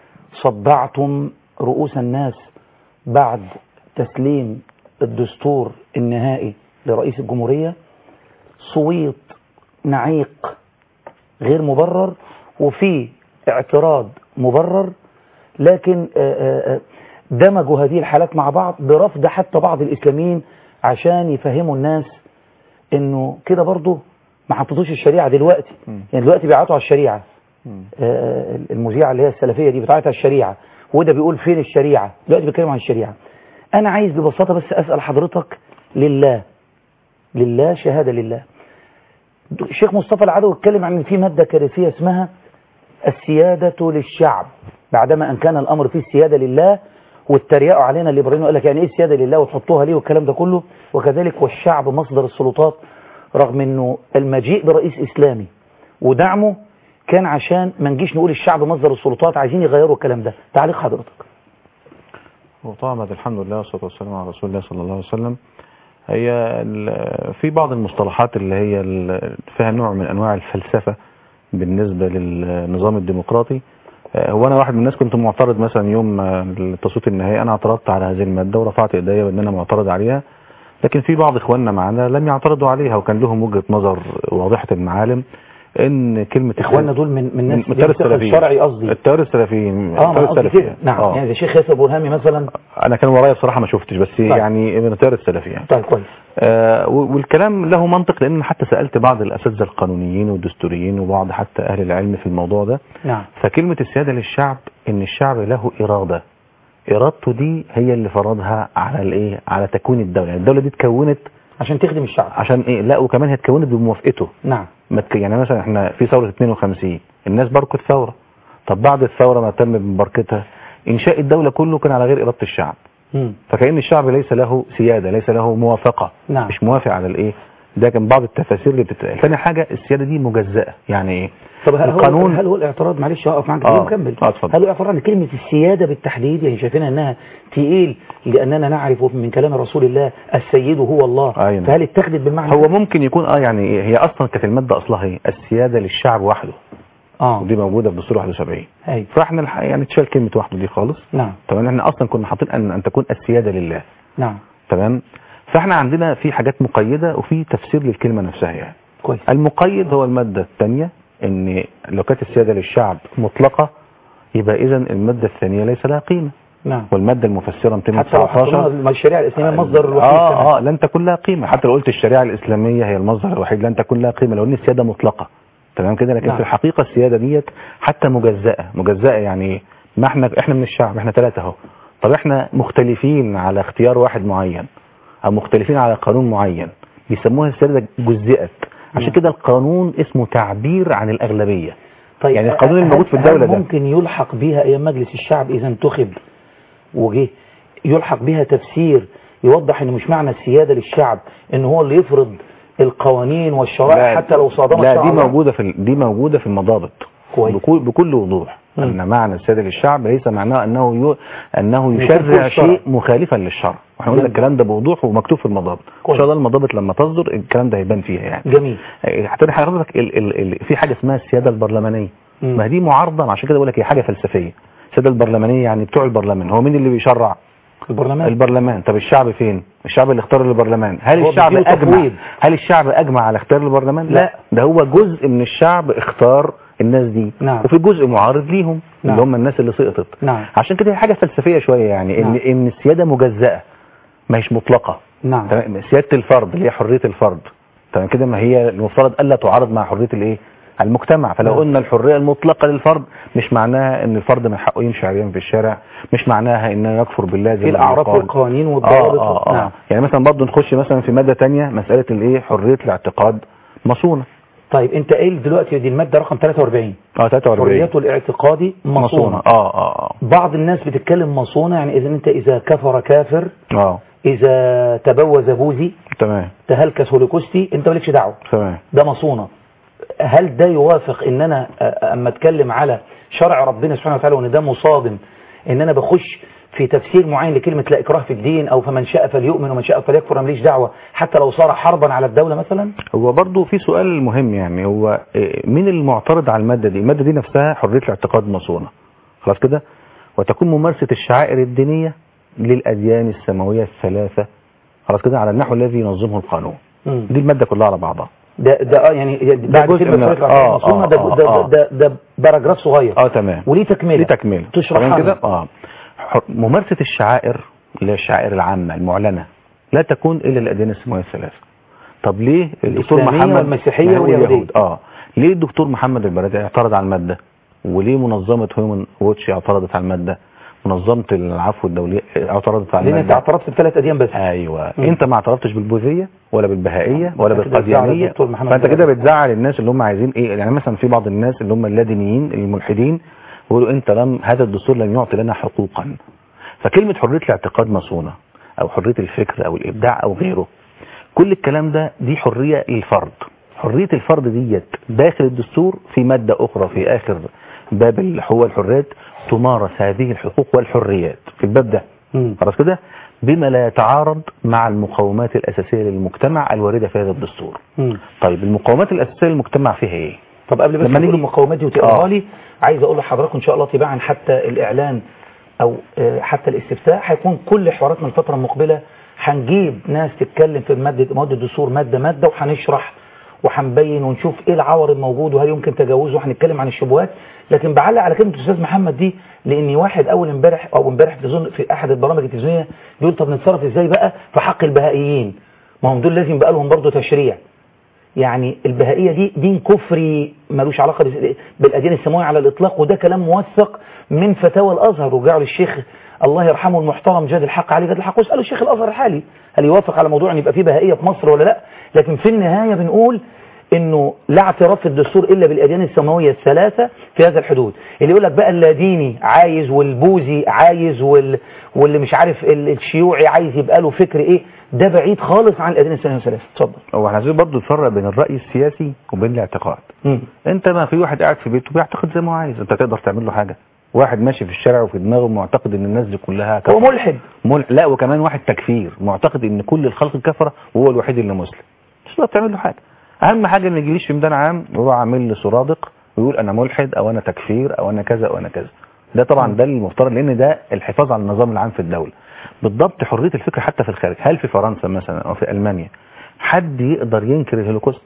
صدعتم رؤوس الناس بعد تسليم الدستور النهائي لرئيس الجمهورية صويت نعيق غير مبرر وفي اعتراض مبرر لكن آه، آه، آه، دمجوا هذه الحالات مع بعض برفض حتى بعض الإسلاميين عشان يفهموا الناس انه كده برضه ما حطيتوش الشريعه دلوقتي يعني دلوقتي بيعطوا على الشريعه آه، المذيعه اللي هي السلفيه دي بتعيط على الشريعه وده بيقول فين الشريعه دلوقتي بيتكلم عن الشريعه انا عايز ببساطه بس اسال حضرتك لله لله شهاده لله الشيخ مصطفى العدوي اتكلم عن ان في ماده كارثيه اسمها السياده للشعب بعدما ان كان الامر فيه السياده لله واتريقوا علينا الليبراليين وقال لك يعني ايه السياده لله وتحطوها ليه والكلام ده كله وكذلك والشعب مصدر السلطات رغم انه المجيء برئيس اسلامي ودعمه كان عشان ما نجيش نقول الشعب مصدر السلطات عايزين يغيروا الكلام ده تعليق حضرتك وطبعا بعد الحمد لله والصلاة والسلام على رسول الله صلى الله عليه وسلم هي ال- في بعض المصطلحات اللي هي ال- فيها نوع من أنواع الفلسفة بالنسبة للنظام الديمقراطي آه، هو أنا واحد من الناس كنت معترض مثلا يوم آه، التصويت النهائي أنا اعترضت على هذه المادة ورفعت إيديا بأن أنا معترض عليها لكن في بعض إخواننا معنا لم يعترضوا عليها وكان لهم وجهة نظر واضحة المعالم ان كلمة اخواننا دول من من ناس من التيار الفقه السلفيين الشرعي قصدي التيار السلفيين اه ما التيار قصدي السلفي كده نعم آه. يعني زي شيخ ياسر برهامي مثلا انا كان ورايا بصراحه ما شفتش بس يعني من التيار السلفي يعني طيب كويس آه و- والكلام له منطق لان حتى سالت بعض الاساتذه القانونيين والدستوريين وبعض حتى اهل العلم في الموضوع ده نعم فكلمه السياده للشعب ان الشعب له اراده ارادته دي هي اللي فرضها على الايه على تكوين الدوله يعني الدوله دي اتكونت عشان تخدم الشعب عشان ايه لا وكمان هي اتكونت بموافقته نعم ما تك- يعني مثلا احنا في ثوره 52 الناس باركوا الثوره طب بعد الثوره ما تم بمباركتها انشاء الدوله كله كان على غير اراده الشعب مم. فكأن الشعب ليس له سيادة ليس له موافقة نعم. مش موافق على الايه ده كان بعض التفاسير اللي بتتقال ثاني حاجة السيادة دي مجزأة يعني ايه طب هل القانون هو هل هو الاعتراض معلش هقف معاك آه. آه. مكمل آه، اتفضل. هل هو الاعتراض ان كلمه السياده بالتحديد يعني شايفينها انها تقيل لاننا نعرف من كلام رسول الله السيد هو الله أي نعم. فهل اتخذت بالمعنى هو ده؟ ممكن يكون اه يعني إيه؟ هي اصلا كانت المادة اصلها ايه السيادة للشعب وحده اه ودي موجودة في دستور 71 ايوه فاحنا الح- يعني تشال كلمة وحده دي خالص نعم تمام احنا اصلا كنا حاطين ان ان تكون السيادة لله نعم تمام فاحنا عندنا في حاجات مقيدة وفي تفسير للكلمة نفسها يعني كويس المقيد هو المادة الثانية ان لو كانت السيادة للشعب مطلقة يبقى اذا المادة الثانية ليس لها قيمة نعم والمادة المفسرة حتى لو حطينا 219 الشريعه الاسلاميه مصدر الوحيد كمان. اه اه لن تكون لها قيمة حتى لو قلت الشريعة الاسلامية هي المصدر الوحيد لن تكون لها قيمة لو ان السيادة مطلقة تمام كده لكن نعم. في الحقيقة السيادة ديت حتى مجزأة مجزأة يعني ايه ما احنا احنا من الشعب احنا ثلاثة اهو طب احنا مختلفين على اختيار واحد معين او مختلفين على قانون معين بيسموها السيادة جزئت عشان نعم. كده القانون اسمه تعبير عن الأغلبية طيب يعني القانون هل- الموجود في هل الدولة ده. ممكن يلحق بها ايام مجلس الشعب اذا انتخب وجه يلحق بها تفسير يوضح ان مش معنى السياده للشعب ان هو اللي يفرض القوانين والشرائع لا، حتى لو صادمت لا شرع دي الله. موجودة في ال- دي موجودة في المضابط كويس. بكل, بكل وضوح مم. ان معنى السيادة للشعب ليس معناه انه ي... انه يكون فوق يشرع الشرع. شيء مخالفا للشرع واحنا قلنا جميل. الكلام ده بوضوح ومكتوب في المضابط ان كويس. شاء الله المضابط لما تصدر الكلام ده هيبان فيها يعني جميل حتى حضرتك ال... ال... ال... في حاجة اسمها السيادة البرلمانية مم. ما دي معارضة عشان كده بقول لك هي حاجة فلسفية السيادة البرلمانية يعني بتوع البرلمان هو مين اللي بيشرع البرلمان البرلمان طب الشعب فين الشعب اللي اختار البرلمان هل هو الشعب بيديله اجمع تفويض. هل الشعب اجمع على اختيار البرلمان لا. ده هو جزء من الشعب اختار الناس دي نعم. وفي جزء معارض ليهم نعم. اللي هم الناس اللي سقطت نعم عشان كده هي حاجه فلسفيه شويه يعني ان نعم. ان السياده مجزاه ما هيش مطلقه نعم تمام سياده الفرد اللي هي حريه الفرد تمام كده ما هي المفترض الا تعارض مع حريه الايه المجتمع فلو نعم. قلنا الحريه المطلقه للفرد مش معناها ان الفرد من حقه يمشي عريان في الشارع مش معناها انه يكفر بالله زي في ما الاعراف بيقال. والقوانين آه والضوابط آه آه. نعم يعني مثلا برضه نخش مثلا في مادة تانية مسألة الايه حرية الاعتقاد مصونة طيب انت قايل دلوقتي دي الماده رقم 43 اه 43 حريته الاعتقادي مصونه اه اه بعض الناس بتتكلم مصونه يعني اذا انت اذا كفر كافر اه اه اذا تبوز بوذي تمام تهلكس هولوكوستي انت مالكش دعوه تمام ده مصونه هل ده يوافق ان انا أ- اما اتكلم على شرع ربنا سبحانه وتعالى وان ده مصادم ان انا بخش في تفسير معين لكلمة لا إكراه في الدين أو فمن شاء فليؤمن ومن شاء فليكفر أنا ماليش دعوة حتى لو صار حربا على الدولة مثلا هو برضه في سؤال مهم يعني هو إيه، مين المعترض على المادة دي المادة دي نفسها حرية الاعتقاد مصونة خلاص كده وتكون ممارسة الشعائر الدينية للأديان السماوية الثلاثة خلاص كده على النحو الذي ينظمه القانون مم. دي المادة كلها على بعضها ده ده اه يعني بعد جزء كلمة من- حرية آه، العقيدة المصونة آه، ده, آه، ده, آه. ده, ده, ده باراجراف صغير اه تمام وليه تكملة ليه تكمله تشرحها تمام كده لنا. اه ح- ممارسة الشعائر اللي هي الشعائر العامة المعلنة لا تكون إلا الأديان السماوية الثلاثة طب ليه الدكتور الإسلامية محمد والمسيحية ما هو واليهودية. اليهود. اه ليه الدكتور محمد البرادعي اعترض على المادة وليه منظمة هيومن ووتش اعترضت على المادة منظمة العفو الدولية اعترضت على لأن أنت المادة اعترضت بثلاث أديان بس ايوه مم. انت ما اعترضتش بالبوذيه ولا بالبهائيه ولا أنت كده بتزعل بالقاديانيه الدكتور محمد فانت كده جلال. بتزعل الناس اللي هم عايزين ايه يعني مثلا في بعض الناس اللي هم اللادينيين الملحدين يقولوا انت لم هذا الدستور لم يعطي لنا حقوقا فكلمه حريه الاعتقاد مصونه او حريه الفكر او الابداع او غيره كل الكلام ده دي حريه للفرد حرية الفرد ديت داخل الدستور في مادة أخرى في آخر باب الحقوق والحريات تمارس هذه الحقوق والحريات في الباب ده مم. خلاص كده بما لا يتعارض مع المقومات الأساسية للمجتمع الواردة في هذا الدستور مم. طيب المقومات الأساسية للمجتمع فيها إيه؟ طب قبل بس لما ما نيجي نيجي- المقاومات دي وتقراها آه. لي عايز اقول لحضراتكم ان شاء الله تباعا حتى الاعلان او آه، حتى الاستفتاء هيكون كل حواراتنا الفتره المقبله هنجيب ناس تتكلم في ماده مواد الدستور ماده ماده وهنشرح وهنبين ونشوف ايه العور الموجود وهل يمكن تجاوزه وهنتكلم عن الشبهات لكن بعلق على كلمه الاستاذ محمد دي لاني واحد اول امبارح او امبارح في ظن- في احد البرامج التلفزيونيه بيقول طب نتصرف ازاي بقى في حق البهائيين ما هم دول لازم بقى لهم برضه تشريع يعني البهائية دي دين كفري ملوش علاقة بس- بالأديان السماوية على الإطلاق وده كلام موثق من فتاوى الأزهر رجعوا للشيخ الله يرحمه المحترم جاد الحق علي جاد الحق واسألوا الشيخ الأزهر الحالي هل يوافق على موضوع أن يبقى فيه بهائية في مصر ولا لا لكن في النهاية بنقول انه لا اعتراف في الدستور الا بالاديان السماويه الثلاثه في هذا الحدود اللي يقول لك بقى اللاديني عايز والبوذي عايز وال... واللي مش عارف ال- الشيوعي عايز يبقى له فكر ايه ده بعيد خالص عن الاديان السماويه الثلاثه اتفضل هو احنا عايزين برضه نفرق بين الرأي السياسي وبين الاعتقاد مم. انت ما في واحد قاعد في بيته بيعتقد زي ما هو عايز انت تقدر تعمل له حاجة واحد ماشي في الشارع وفي دماغه معتقد ان الناس دي كلها هو كفرة. ملحد مل... لا وكمان واحد تكفير معتقد ان كل الخلق كفرة وهو الوحيد اللي مسلم مش تقدر تعمل له حاجة اهم حاجة ما يجيليش في ميدان عام ويروح عامل لي سرادق ويقول انا ملحد او انا تكفير او انا كذا او انا كذا ده طبعا ده المفترض لان ده الحفاظ على النظام العام في الدولة بالضبط حرية الفكر حتى في الخارج هل في فرنسا مثلا او في المانيا حد يقدر ينكر الهولوكوست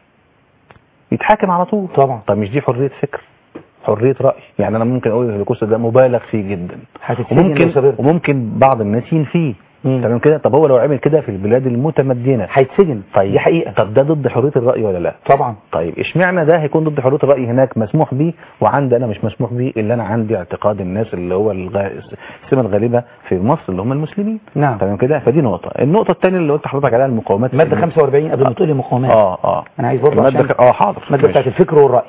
يتحاكم على طول طبعا طب مش دي حرية فكر حرية رأي يعني انا ممكن اقول الهولوكوست ده مبالغ فيه جدا هتتسجن لو وممكن سببت. وممكن بعض الناس ينفيه مم. تمام كده طب هو لو عمل كده في البلاد المتمدنة هيتسجن طيب دي حقيقة طب ده ضد حرية الرأي ولا لا طبعا طيب اشمعنى ده هيكون ضد حرية الرأي هناك مسموح بيه وعندي انا مش مسموح بيه الا انا عندي اعتقاد الناس اللي هو الغ- السمة الغالبة في مصر اللي هم المسلمين نعم تمام كده فدي نقطة النقطة الثانية اللي قلت لحضرتك عليها المقاومات مادة 45 قبل ما تقول لي مقاومات اه اه انا عايز برضه المادة عشان خ- اه حاضر المادة بتاعت ماشي. الفكر والرأي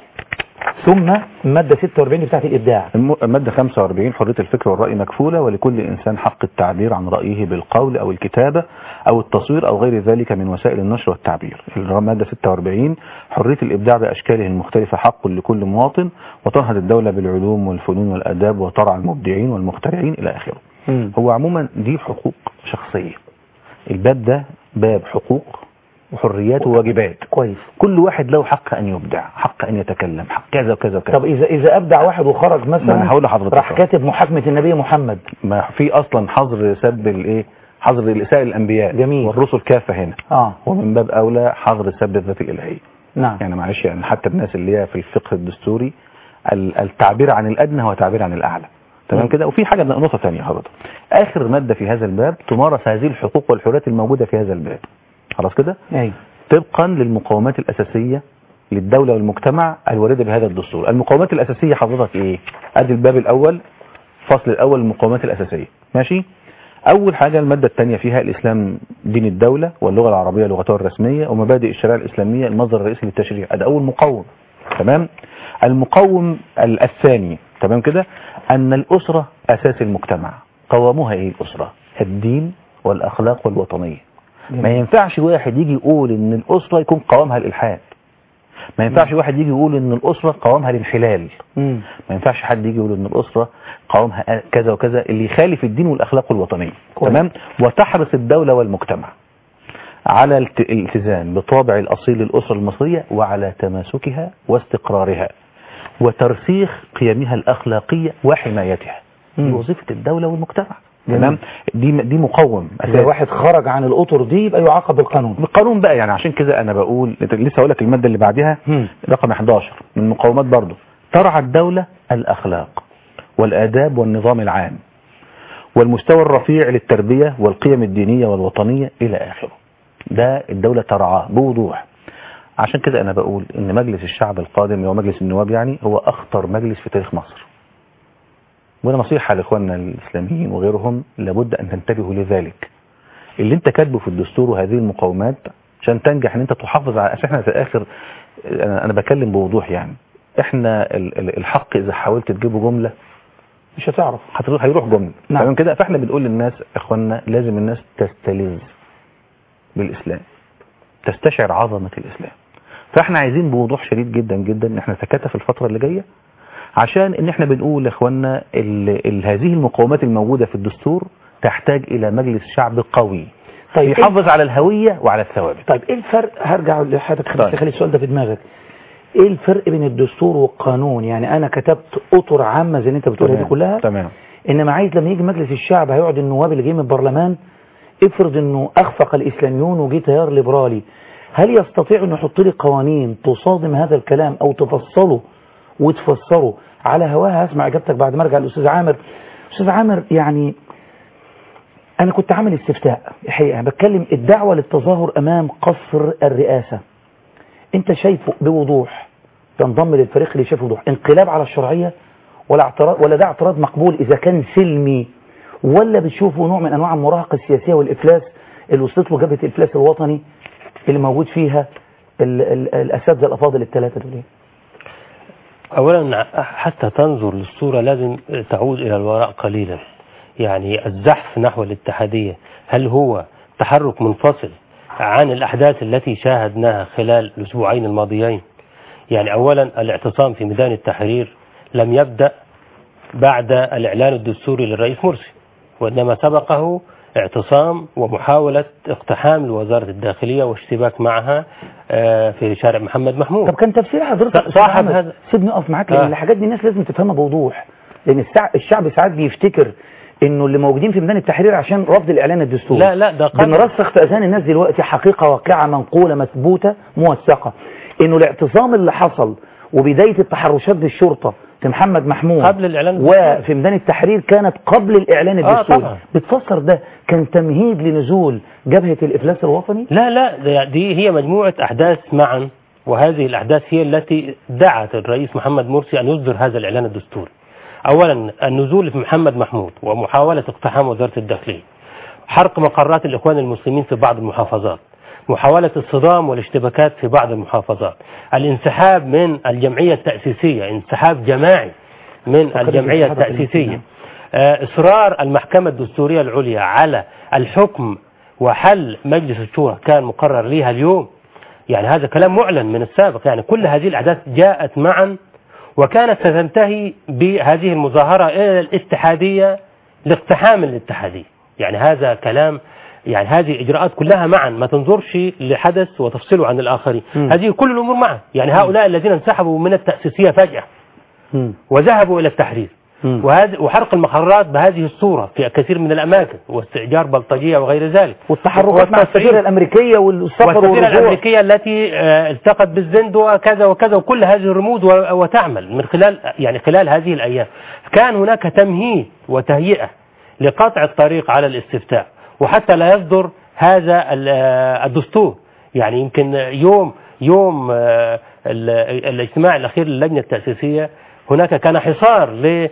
ثم المادة 46 دي بتاعت الإبداع الم- المادة 45 حرية الفكر والرأي مكفولة ولكل إنسان حق التعبير عن رأيه بالقول أو الكتابة أو التصوير أو غير ذلك من وسائل النشر والتعبير المادة 46 حرية الإبداع بأشكاله المختلفة حق لكل مواطن وتنهض الدولة بالعلوم والفنون والآداب وترعى المبدعين والمخترعين إلى آخره مم. هو عموما دي حقوق شخصية الباب ده باب حقوق وحريات وواجبات كويس كل واحد له حق أن يبدع حق أن يتكلم حق كذا وكذا وكذا طب إذا إذا أبدع واحد وخرج ما أنا مثلا هقول لحضرتك راح أهو. كاتب محاكمة النبي محمد ما في اصلا حظر سب الايه حظر الاساءة الانبياء جميل. والرسل كافة هنا اه ومن باب اولى حظر سب الذات الالهية نعم يعني معلش يعني حتى الناس اللي هي في الفقه الدستوري ال- التعبير عن الادنى هو تعبير عن الاعلى تمام مم. كده وفي حاجة نقطة ثانية حضرتك اخر مادة في هذا الباب تمارس هذه الحقوق والحريات الموجودة في هذا الباب خلاص كده ايوه طبقا للمقومات الأساسية للدولة والمجتمع الواردة بهذا الدستور المقومات الأساسية حضرتك إيه أدي الباب الأول فصل الأول المقومات الأساسية ماشي أول حاجة المادة الثانية فيها الإسلام دين الدولة واللغة العربية لغتها الرسمية ومبادئ الشريعة الإسلامية المصدر الرئيسي للتشريع ده أول مقوم تمام المقوم ال- الثاني تمام كده أن الأسرة أساس المجتمع قوامها إيه الأسرة الدين والأخلاق والوطنية ما ينفعش واحد يجي يقول ان الاسره يكون قوامها الالحاد ما ينفعش واحد يجي يقول ان الاسره قوامها الانحلال مم. ما ينفعش حد يجي يقول ان الاسره قوامها كذا وكذا اللي يخالف الدين والاخلاق والوطنيه كويس. تمام وتحرص الدوله والمجتمع على الت- الالتزام بطابع الاصيل للاسره المصريه وعلى تماسكها واستقرارها وترسيخ قيمها الاخلاقيه وحمايتها دي مم. وظيفه الدوله والمجتمع جميل. تمام دي دي مقوم إذا أساسي. واحد خرج عن الأطر دي يبقى يعاقب بالقانون بالقانون بقى يعني عشان كده انا بقول لسه هقول لك الماده اللي بعدها مم. رقم 11 من المقومات برضو ترعى الدوله الاخلاق والاداب والنظام العام والمستوى الرفيع للتربيه والقيم الدينيه والوطنيه الى اخره ده الدوله ترعاه بوضوح عشان كده انا بقول ان مجلس الشعب القادم هو مجلس النواب يعني هو اخطر مجلس في تاريخ مصر وانا نصيحه لاخواننا الاسلاميين وغيرهم لابد ان تنتبهوا لذلك اللي انت كاتبه في الدستور وهذه المقومات عشان تنجح ان انت تحافظ على عشان احنا في الاخر انا, أنا بكلم بوضوح يعني احنا ال- ال- الحق اذا حاولت تجيبه جمله مش هتعرف هتروح هيروح جمله نعم. تمام كده فاحنا بنقول للناس اخواننا لازم الناس تستلذ بالاسلام تستشعر عظمه الاسلام فاحنا عايزين بوضوح شديد جدا جدا ان احنا نتكاتف الفتره اللي جايه عشان ان احنا بنقول لاخواننا ال- ال- هذه المقومات الموجوده في الدستور تحتاج الى مجلس شعب قوي طيب إيه- يحافظ على الهويه وعلى الثوابت طيب ايه الفرق هرجع لحضرتك خلي طيب. خلي السؤال ده في دماغك ايه الفرق بين الدستور والقانون يعني انا كتبت اطر عامه زي اللي انت بتقولها دي تمام. كلها تمام انما عايز لما يجي مجلس الشعب هيقعد النواب اللي جايين من البرلمان افرض انه اخفق الاسلاميون وجي تيار ليبرالي هل يستطيع انه يحط لي قوانين تصادم هذا الكلام او تفصله وتفسره على هواها هسمع اجابتك بعد ما ارجع للاستاذ عامر استاذ عامر يعني انا كنت عامل استفتاء الحقيقه بتكلم الدعوه للتظاهر امام قصر الرئاسه انت شايفه بوضوح تنضم للفريق اللي شايفه بوضوح انقلاب على الشرعيه ولا اعتراض ولا ده اعتراض مقبول اذا كان سلمي ولا بتشوفه نوع من انواع المراهقه السياسيه والافلاس اللي وصلت له جبهه الافلاس الوطني اللي موجود فيها ال ال الاساتذه الافاضل الثلاثه دول أولا حتى تنظر للصورة لازم تعود إلى الوراء قليلا يعني الزحف نحو الاتحادية هل هو تحرك منفصل عن الأحداث التي شاهدناها خلال الأسبوعين الماضيين يعني أولا الاعتصام في ميدان التحرير لم يبدأ بعد الإعلان الدستوري للرئيس مرسي وإنما سبقه اعتصام ومحاولة اقتحام لوزارة الداخلية واشتباك معها آه، في شارع محمد محمود طب كان تفسير حضرتك صاحب أستاذ عامر، هذا- سيبني اقف معاك لان آه. الحاجات دي الناس لازم تفهمها بوضوح لان السع- الشعب ساعات بيفتكر انه اللي موجودين في ميدان التحرير عشان رفض الاعلان الدستوري لا لا ده قبل بنرسخ في اذهان الناس دلوقتي حقيقه واقعه منقوله مثبوته موثقه انه الاعتصام اللي حصل وبدايه التحرشات بالشرطه في محمد محمود قبل الإعلان الدستوري. وفي ميدان التحرير كانت قبل الاعلان آه، الدستوري طبعا. بتفسر ده كان تمهيد لنزول جبهه الافلاس الوطني لا لا ده- دي هي مجموعة أحداث معا وهذه الأحداث هي التي دعت الرئيس محمد مرسي أن يصدر هذا الإعلان الدستوري أولا النزول في محمد محمود ومحاولة اقتحام وزارة الداخلية حرق مقرات الإخوان المسلمين في بعض المحافظات محاولة الصدام والاشتباكات في بعض المحافظات الانسحاب من الجمعية التأسيسية انسحاب جماعي من الجمعية الانسحاب التأسيسية آه، إصرار المحكمة الدستورية العليا على الحكم وحل مجلس الشورى كان مقرر ليها اليوم يعني هذا كلام معلن من السابق يعني كل هذه الأحداث جاءت معا وكانت ستنتهي بهذه المظاهرة إلى الاتحادية لاقتحام الاتحادية يعني هذا كلام يعني هذه إجراءات كلها معا ما تنظرش لحدث وتفصله عن الآخرين مم. هذه كل الأمور معا يعني هؤلاء الذين انسحبوا من التأسيسية فجأة مم. وذهبوا إلى التحرير مم. وهذا وحرق المقرات بهذه الصورة في كثير من الأماكن واستئجار بلطجية وغير ذلك والتحركات مع والتصعيد. السفيره الامريكيه والسفر والسفيرة والرجوع الأمريكية التي آه، التقت بالزند وكذا وكذا وكل هذه الرموز و- وتعمل من خلال يعني خلال هذه الأيام كان هناك تمهيد وتهيئة لقطع الطريق على الاستفتاء وحتى لا يصدر هذا ال- آه، الدستور يعني يمكن يوم يوم آه، ال- الاجتماع الأخير للجنة التأسيسية هناك كان حصار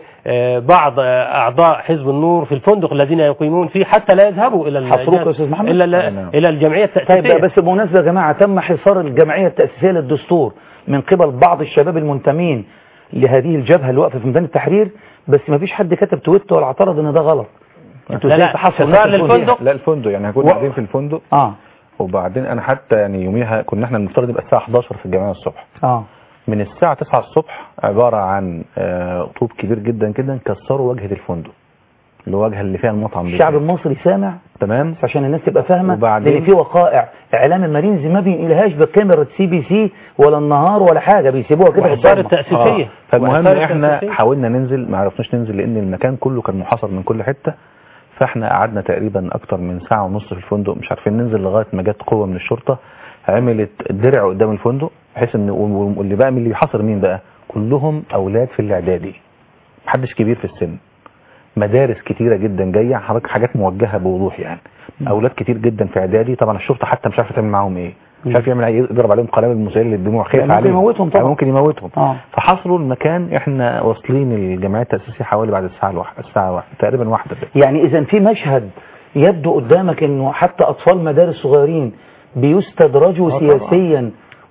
لبعض أعضاء حزب النور في الفندق الذين يقيمون فيه حتى لا يذهبوا إلى حصروك يا أستاذ محمد؟ إلى نعم. إلى الجمعية التأسيسية طيب بس بالمناسبة يا جماعة تم حصار الجمعية التأسيسية للدستور من قبل بعض الشباب المنتمين لهذه الجبهة اللي واقفة في ميدان التحرير بس ما فيش حد كتب تويت ولا اعترض ان ده غلط انتوا لا، ازاي لا، تحصلوا حصار الناس الفندق؟ للفندق. لا الفندق يعني كنا و- قاعدين في الفندق اه وبعدين انا حتى يعني يوميها كنا احنا المفترض يبقى الساعه 11 في الجامعه الصبح اه من الساعه 9 الصبح عباره عن آه، طوب كبير جدا جدا كسروا واجهه الفندق الواجهه اللي فيها المطعم الشعب بتاعي. المصري سامع تمام بس عشان الناس تبقى فاهمة وبعدين- لان في وقائع اعلام المارينز ما بينقلهاش بكاميرا سي بي سي ولا النهار ولا حاجة بيسيبوها كده في وحصار الضلمة. التأسيسية فالمهم وحصار احنا التأسيسية. حاولنا ننزل ما عرفناش ننزل لان المكان كله كان محاصر من كل حته فاحنا قعدنا تقريبا اكتر من ساعه ونص في الفندق مش عارفين ننزل لغايه ما جت قوه من الشرطه عملت درع قدام الفندق بحيث ان واللي بقى من اللي بيحاصر مين بقى كلهم اولاد في الاعدادي محدش كبير في السن مدارس كتيره جدا جايه حضرتك حاجات موجهه بوضوح يعني اولاد كتير جدا في اعدادي طبعا الشرطه حتى مش عارفه تعمل معاهم ايه مش عارف يعمل ايه يضرب عليهم قنابل مسيله للدموع خايف يعني ممكن عليهم يموتهم طبعا. يعني ممكن يموتهم اه فحصروا المكان احنا واصلين الجمعيه التاسيسيه حوالي بعد الساعه الواحده الساعه واحدة تقريبا واحده كده يعني اذا في مشهد يبدو قدامك انه حتى اطفال مدارس صغيرين بيستدرجوا آه طبعا. سياسيا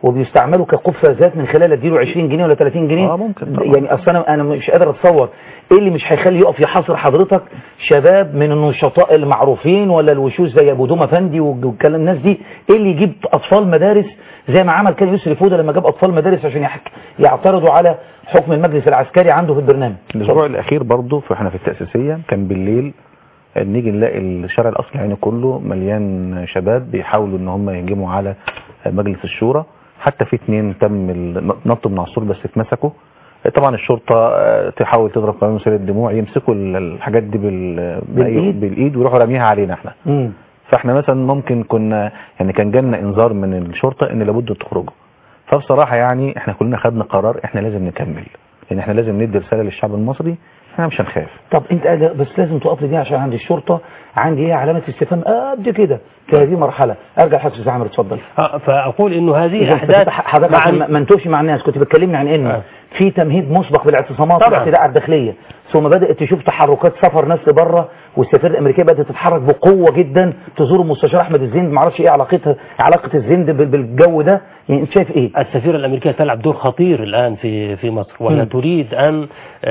وبيستعملوا كقفازات من خلال اديله 20 جنيه ولا 30 جنيه آه، ممكن طبعا. يعني اصل انا انا مش قادر اتصور ايه اللي مش هيخلي يقف يحاصر حضرتك شباب من النشطاء المعروفين ولا الوشوش زي ابو دوم افندي والكلام الناس دي ايه اللي يجيب اطفال مدارس زي ما عمل كان يسري فوده لما جاب اطفال مدارس عشان يحك يعترضوا على حكم المجلس العسكري عنده في البرنامج الاسبوع الاخير برضه فاحنا في التاسيسيه كان بالليل نيجي نلاقي الشارع الاصلي يعني كله مليان شباب بيحاولوا ان هم يهجموا على مجلس الشورى حتى في اتنين تم ال- نطوا من على السور بس اتمسكوا طبعا الشرطه آه، تحاول تضرب قانون مسيل الدموع يمسكوا ال- الحاجات دي بال- بالإيد؟ بالايد ويروحوا راميها علينا احنا مم. فاحنا مثلا ممكن كنا يعني كان جالنا انذار من الشرطه ان لابد أن تخرجوا فبصراحه يعني احنا كلنا خدنا قرار احنا لازم نكمل يعني احنا لازم ندي رساله للشعب المصري احنا مش هنخاف طب انت قادر بس لازم تقف لي دي عشان عندي الشرطه عندي ايه علامه استفهام قد كده في هذه مرحله ارجع لحضرتك استاذ عامر اتفضل آه، فاقول انه هذه إذا احداث كنت حضرتك مع عشان ما- ما نتوهش مع الناس كنت بتكلمني عن انه آه. في تمهيد مسبق بالاعتصامات طبعا. والاعتداء على الداخليه ثم بدات تشوف تحركات سفر ناس لبره والسفيره الامريكيه بدات تتحرك بقوه جدا تزور المستشار احمد الزند ما اعرفش ايه علاقتها علاقه الزند بال- بالجو ده يعني انت شايف ايه السفيرة الأمريكية تلعب دور خطير الآن في في مصر وهي مم. تريد أن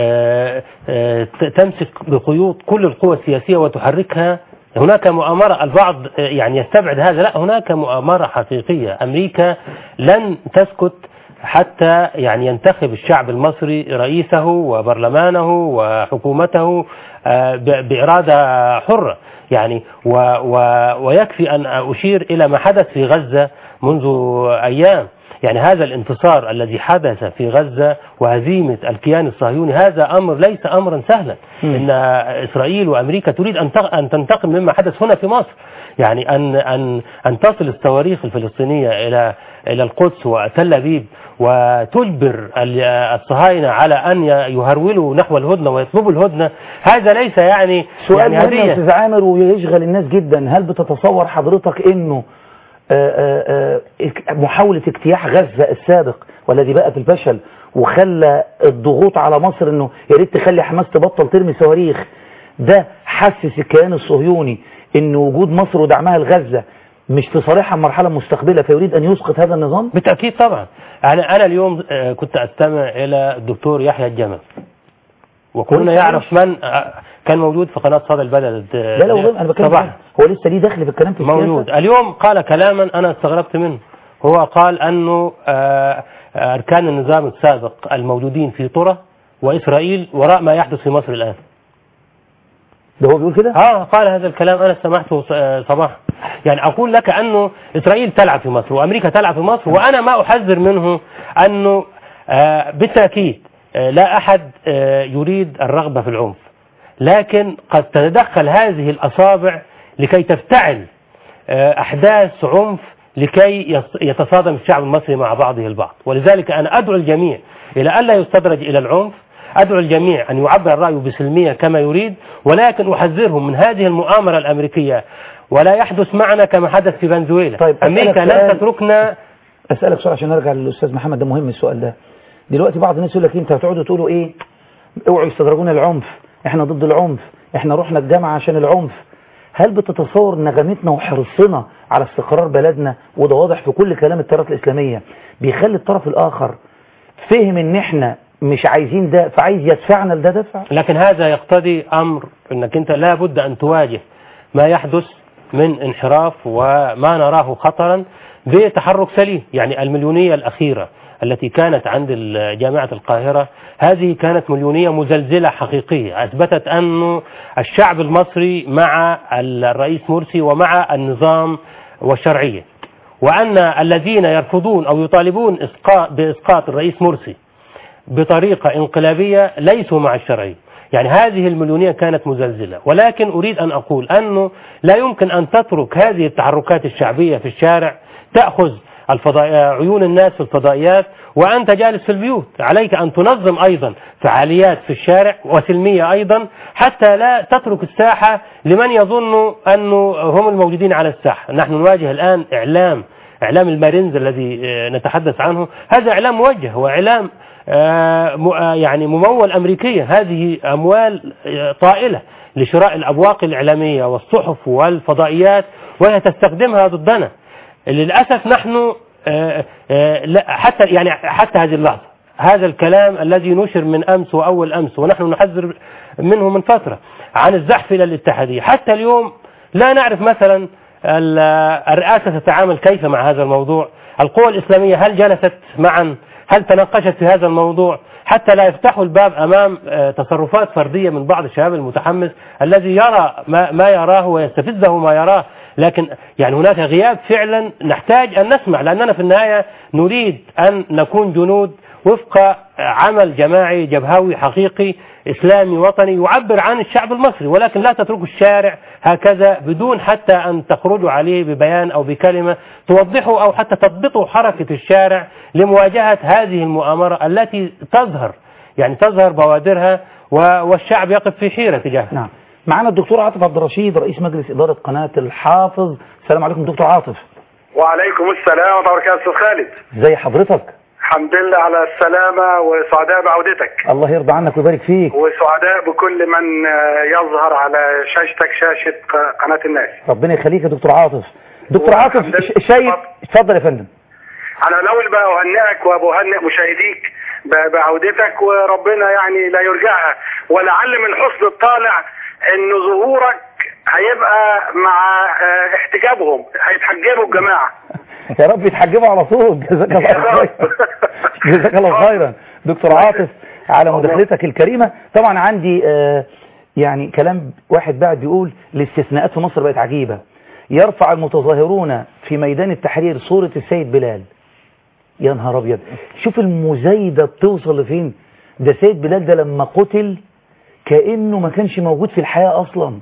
آه، آه، ت- تمسك بقيود كل القوى السياسية وتحركها هناك مؤامرة البعض آه، يعني يستبعد هذا لا هناك مؤامرة حقيقية أمريكا لن تسكت حتى يعني ينتخب الشعب المصري رئيسه وبرلمانه وحكومته آه، ب- بإرادة حرة يعني و و ويكفي أن أشير إلى ما حدث في غزة منذ أيام يعني هذا الانتصار الذي حدث في غزة وهزيمة الكيان الصهيوني هذا أمر ليس أمرا سهلا مم. إن إسرائيل وأمريكا تريد أن تق- أن تنتقم مما حدث هنا في مصر يعني أن أن أن تصل الصواريخ الفلسطينية إلى إلى القدس وتل أبيب وتجبر ال- الصهاينة على أن ي- يهرولوا نحو الهدنة ويطلبوا الهدنة هذا ليس يعني سؤال يعني مهم يا هدية استاذ عامر ويشغل الناس جدا هل بتتصور حضرتك انه آه، آه، آه، اك- محاولة اجتياح غزة السابق والذي بقى في الفشل وخلى الضغوط على مصر انه يا ريت تخلي حماس تبطل ترمي صواريخ ده حسس الكيان الصهيوني ان وجود مصر ودعمها لغزة مش في صالحها المرحلة المستقبلة فيريد ان يسقط هذا النظام بالتأكيد طبعا أنا أنا اليوم آه، كنت أستمع إلى الدكتور يحيى الجمل وكنا كويس، يعرف من آه، كان موجود في قناة صدى البلد آه، لا لا والله انا بتكلم صباحا عنه. هو لسه ليه دخل في الكلام في السياسة موجود اليوم قال كلاما أنا استغربت منه هو قال أنه آه، آه، أركان النظام السابق الموجودين في طرة وإسرائيل وراء ما يحدث في مصر الآن ده هو بيقول كده اه قال هذا الكلام انا سمعته ص- آه، صباحا يعني اقول لك انه اسرائيل تلعب في مصر وامريكا تلعب في مصر وانا ما احذر منه انه آه، بالتاكيد آه، لا احد آه، يريد الرغبه في العنف لكن قد تتدخل هذه الاصابع لكي تفتعل آه، احداث عنف لكي يص- يتصادم الشعب المصري مع بعضه البعض ولذلك انا ادعو الجميع الى الا يستدرج الى العنف أدعو الجميع أن يعبر رأيه بسلمية كما يريد ولكن أحذرهم من هذه المؤامرة الأمريكية ولا يحدث معنا كما حدث في فنزويلا طيب، أسألك أمريكا سؤال. لن تتركنا اسالك سؤال عشان ارجع للاستاذ محمد ده مهم السؤال ده دلوقتي بعض الناس يقول لك انت هتقعدوا تقولوا ايه اوعوا يستدرجونا العنف احنا ضد العنف احنا رحنا الجامعه عشان العنف هل بتتصور نغمتنا وحرصنا على استقرار بلدنا وده واضح في كل كلام التيارات الاسلاميه بيخلي الطرف الاخر فهم ان احنا مش عايزين ده فعايز يدفعنا لده دفع لكن هذا يقتضي أمر أنك أنت لا بد أن تواجه ما يحدث من انحراف وما نراه خطرا بتحرك سليم يعني المليونية الأخيرة التي كانت عند ال- جامعة القاهرة هذه كانت مليونية مزلزلة حقيقية أثبتت أن الشعب المصري مع الرئيس مرسي ومع النظام والشرعية وأن الذين يرفضون أو يطالبون إسقاط بإسقاط الرئيس مرسي بطريقة انقلابية ليسوا مع الشرعية يعني هذه المليونية كانت مزلزلة ولكن أريد أن أقول أنه لا يمكن أن تترك هذه التحركات الشعبية في الشارع تأخذ الفضاء... عيون الناس في الفضائيات وأنت جالس في البيوت عليك أن تنظم أيضا فعاليات في الشارع وسلمية أيضا حتى لا تترك الساحة لمن يظن أنه هم الموجودين على الساحة نحن نواجه الآن إعلام إعلام المارينز الذي آه، نتحدث عنه هذا إعلام موجه وإعلام آه، م- آه، يعني ممول أمريكيا هذه أموال آه، طائلة لشراء الأبواق الإعلامية والصحف والفضائيات وهي تستخدمها ضدنا للأسف نحن آه، آه، لا حتى يعني حتى هذه اللحظة هذا الكلام الذي نشر من أمس وأول أمس ونحن نحذر منه من فترة عن الزحف إلى الاتحادية حتى اليوم لا نعرف مثلا ال- الرئاسة تتعامل كيف مع هذا الموضوع القوى الإسلامية هل جلست معا هل تناقشت في هذا الموضوع حتى لا يفتحوا الباب أمام آه، تصرفات فردية من بعض الشباب المتحمس الذي يرى ما, ما يراه ويستفزه ما يراه لكن يعني هناك غياب فعلا نحتاج أن نسمع لأننا في النهاية نريد أن نكون جنود وفق عمل جماعي جبهوي حقيقي إسلامي وطني يعبر عن الشعب المصري ولكن لا تتركوا الشارع هكذا بدون حتى أن تخرجوا عليه ببيان أو بكلمة توضحوا أو حتى تضبطوا حركة الشارع لمواجهة هذه المؤامرة التي تظهر يعني تظهر بوادرها و- والشعب يقف في حيرة تجاهها نعم معنا الدكتور عاطف عبد الرشيد رئيس مجلس إدارة قناة الحافظ السلام عليكم دكتور عاطف وعليكم السلام ورحمة الله وبركاته أستاذ خالد زي حضرتك الحمد لله على السلامة وسعداء بعودتك الله يرضى عنك ويبارك فيك وسعداء بكل من آه، يظهر على شاشتك شاشة ق- قناة الناس ربنا يخليك يا دكتور عاطف دكتور والحمد عاطف لله. ش- شايف اتفضل يا فندم أنا الأول بقى أهنئك وبهنئ مشاهديك ب- بعودتك وربنا يعني لا يرجعها ولعل من حسن الطالع إن ظهورك هيبقى مع آه، احتجابهم هيتحجبوا الجماعة يا رب يتحجبوا على طول جزاك الله يا رب. خيرا جزاك الله خيرا دكتور عاطف على مداخلتك الكريمة طبعا عندي آه، يعني كلام واحد بعد بيقول الاستثناءات في مصر بقت عجيبة يرفع المتظاهرون في ميدان التحرير صورة السيد بلال يا نهار ابيض شوف المزايدة بتوصل لفين ده سيد بلال ده لما قتل كأنه ما كانش موجود في الحياة أصلا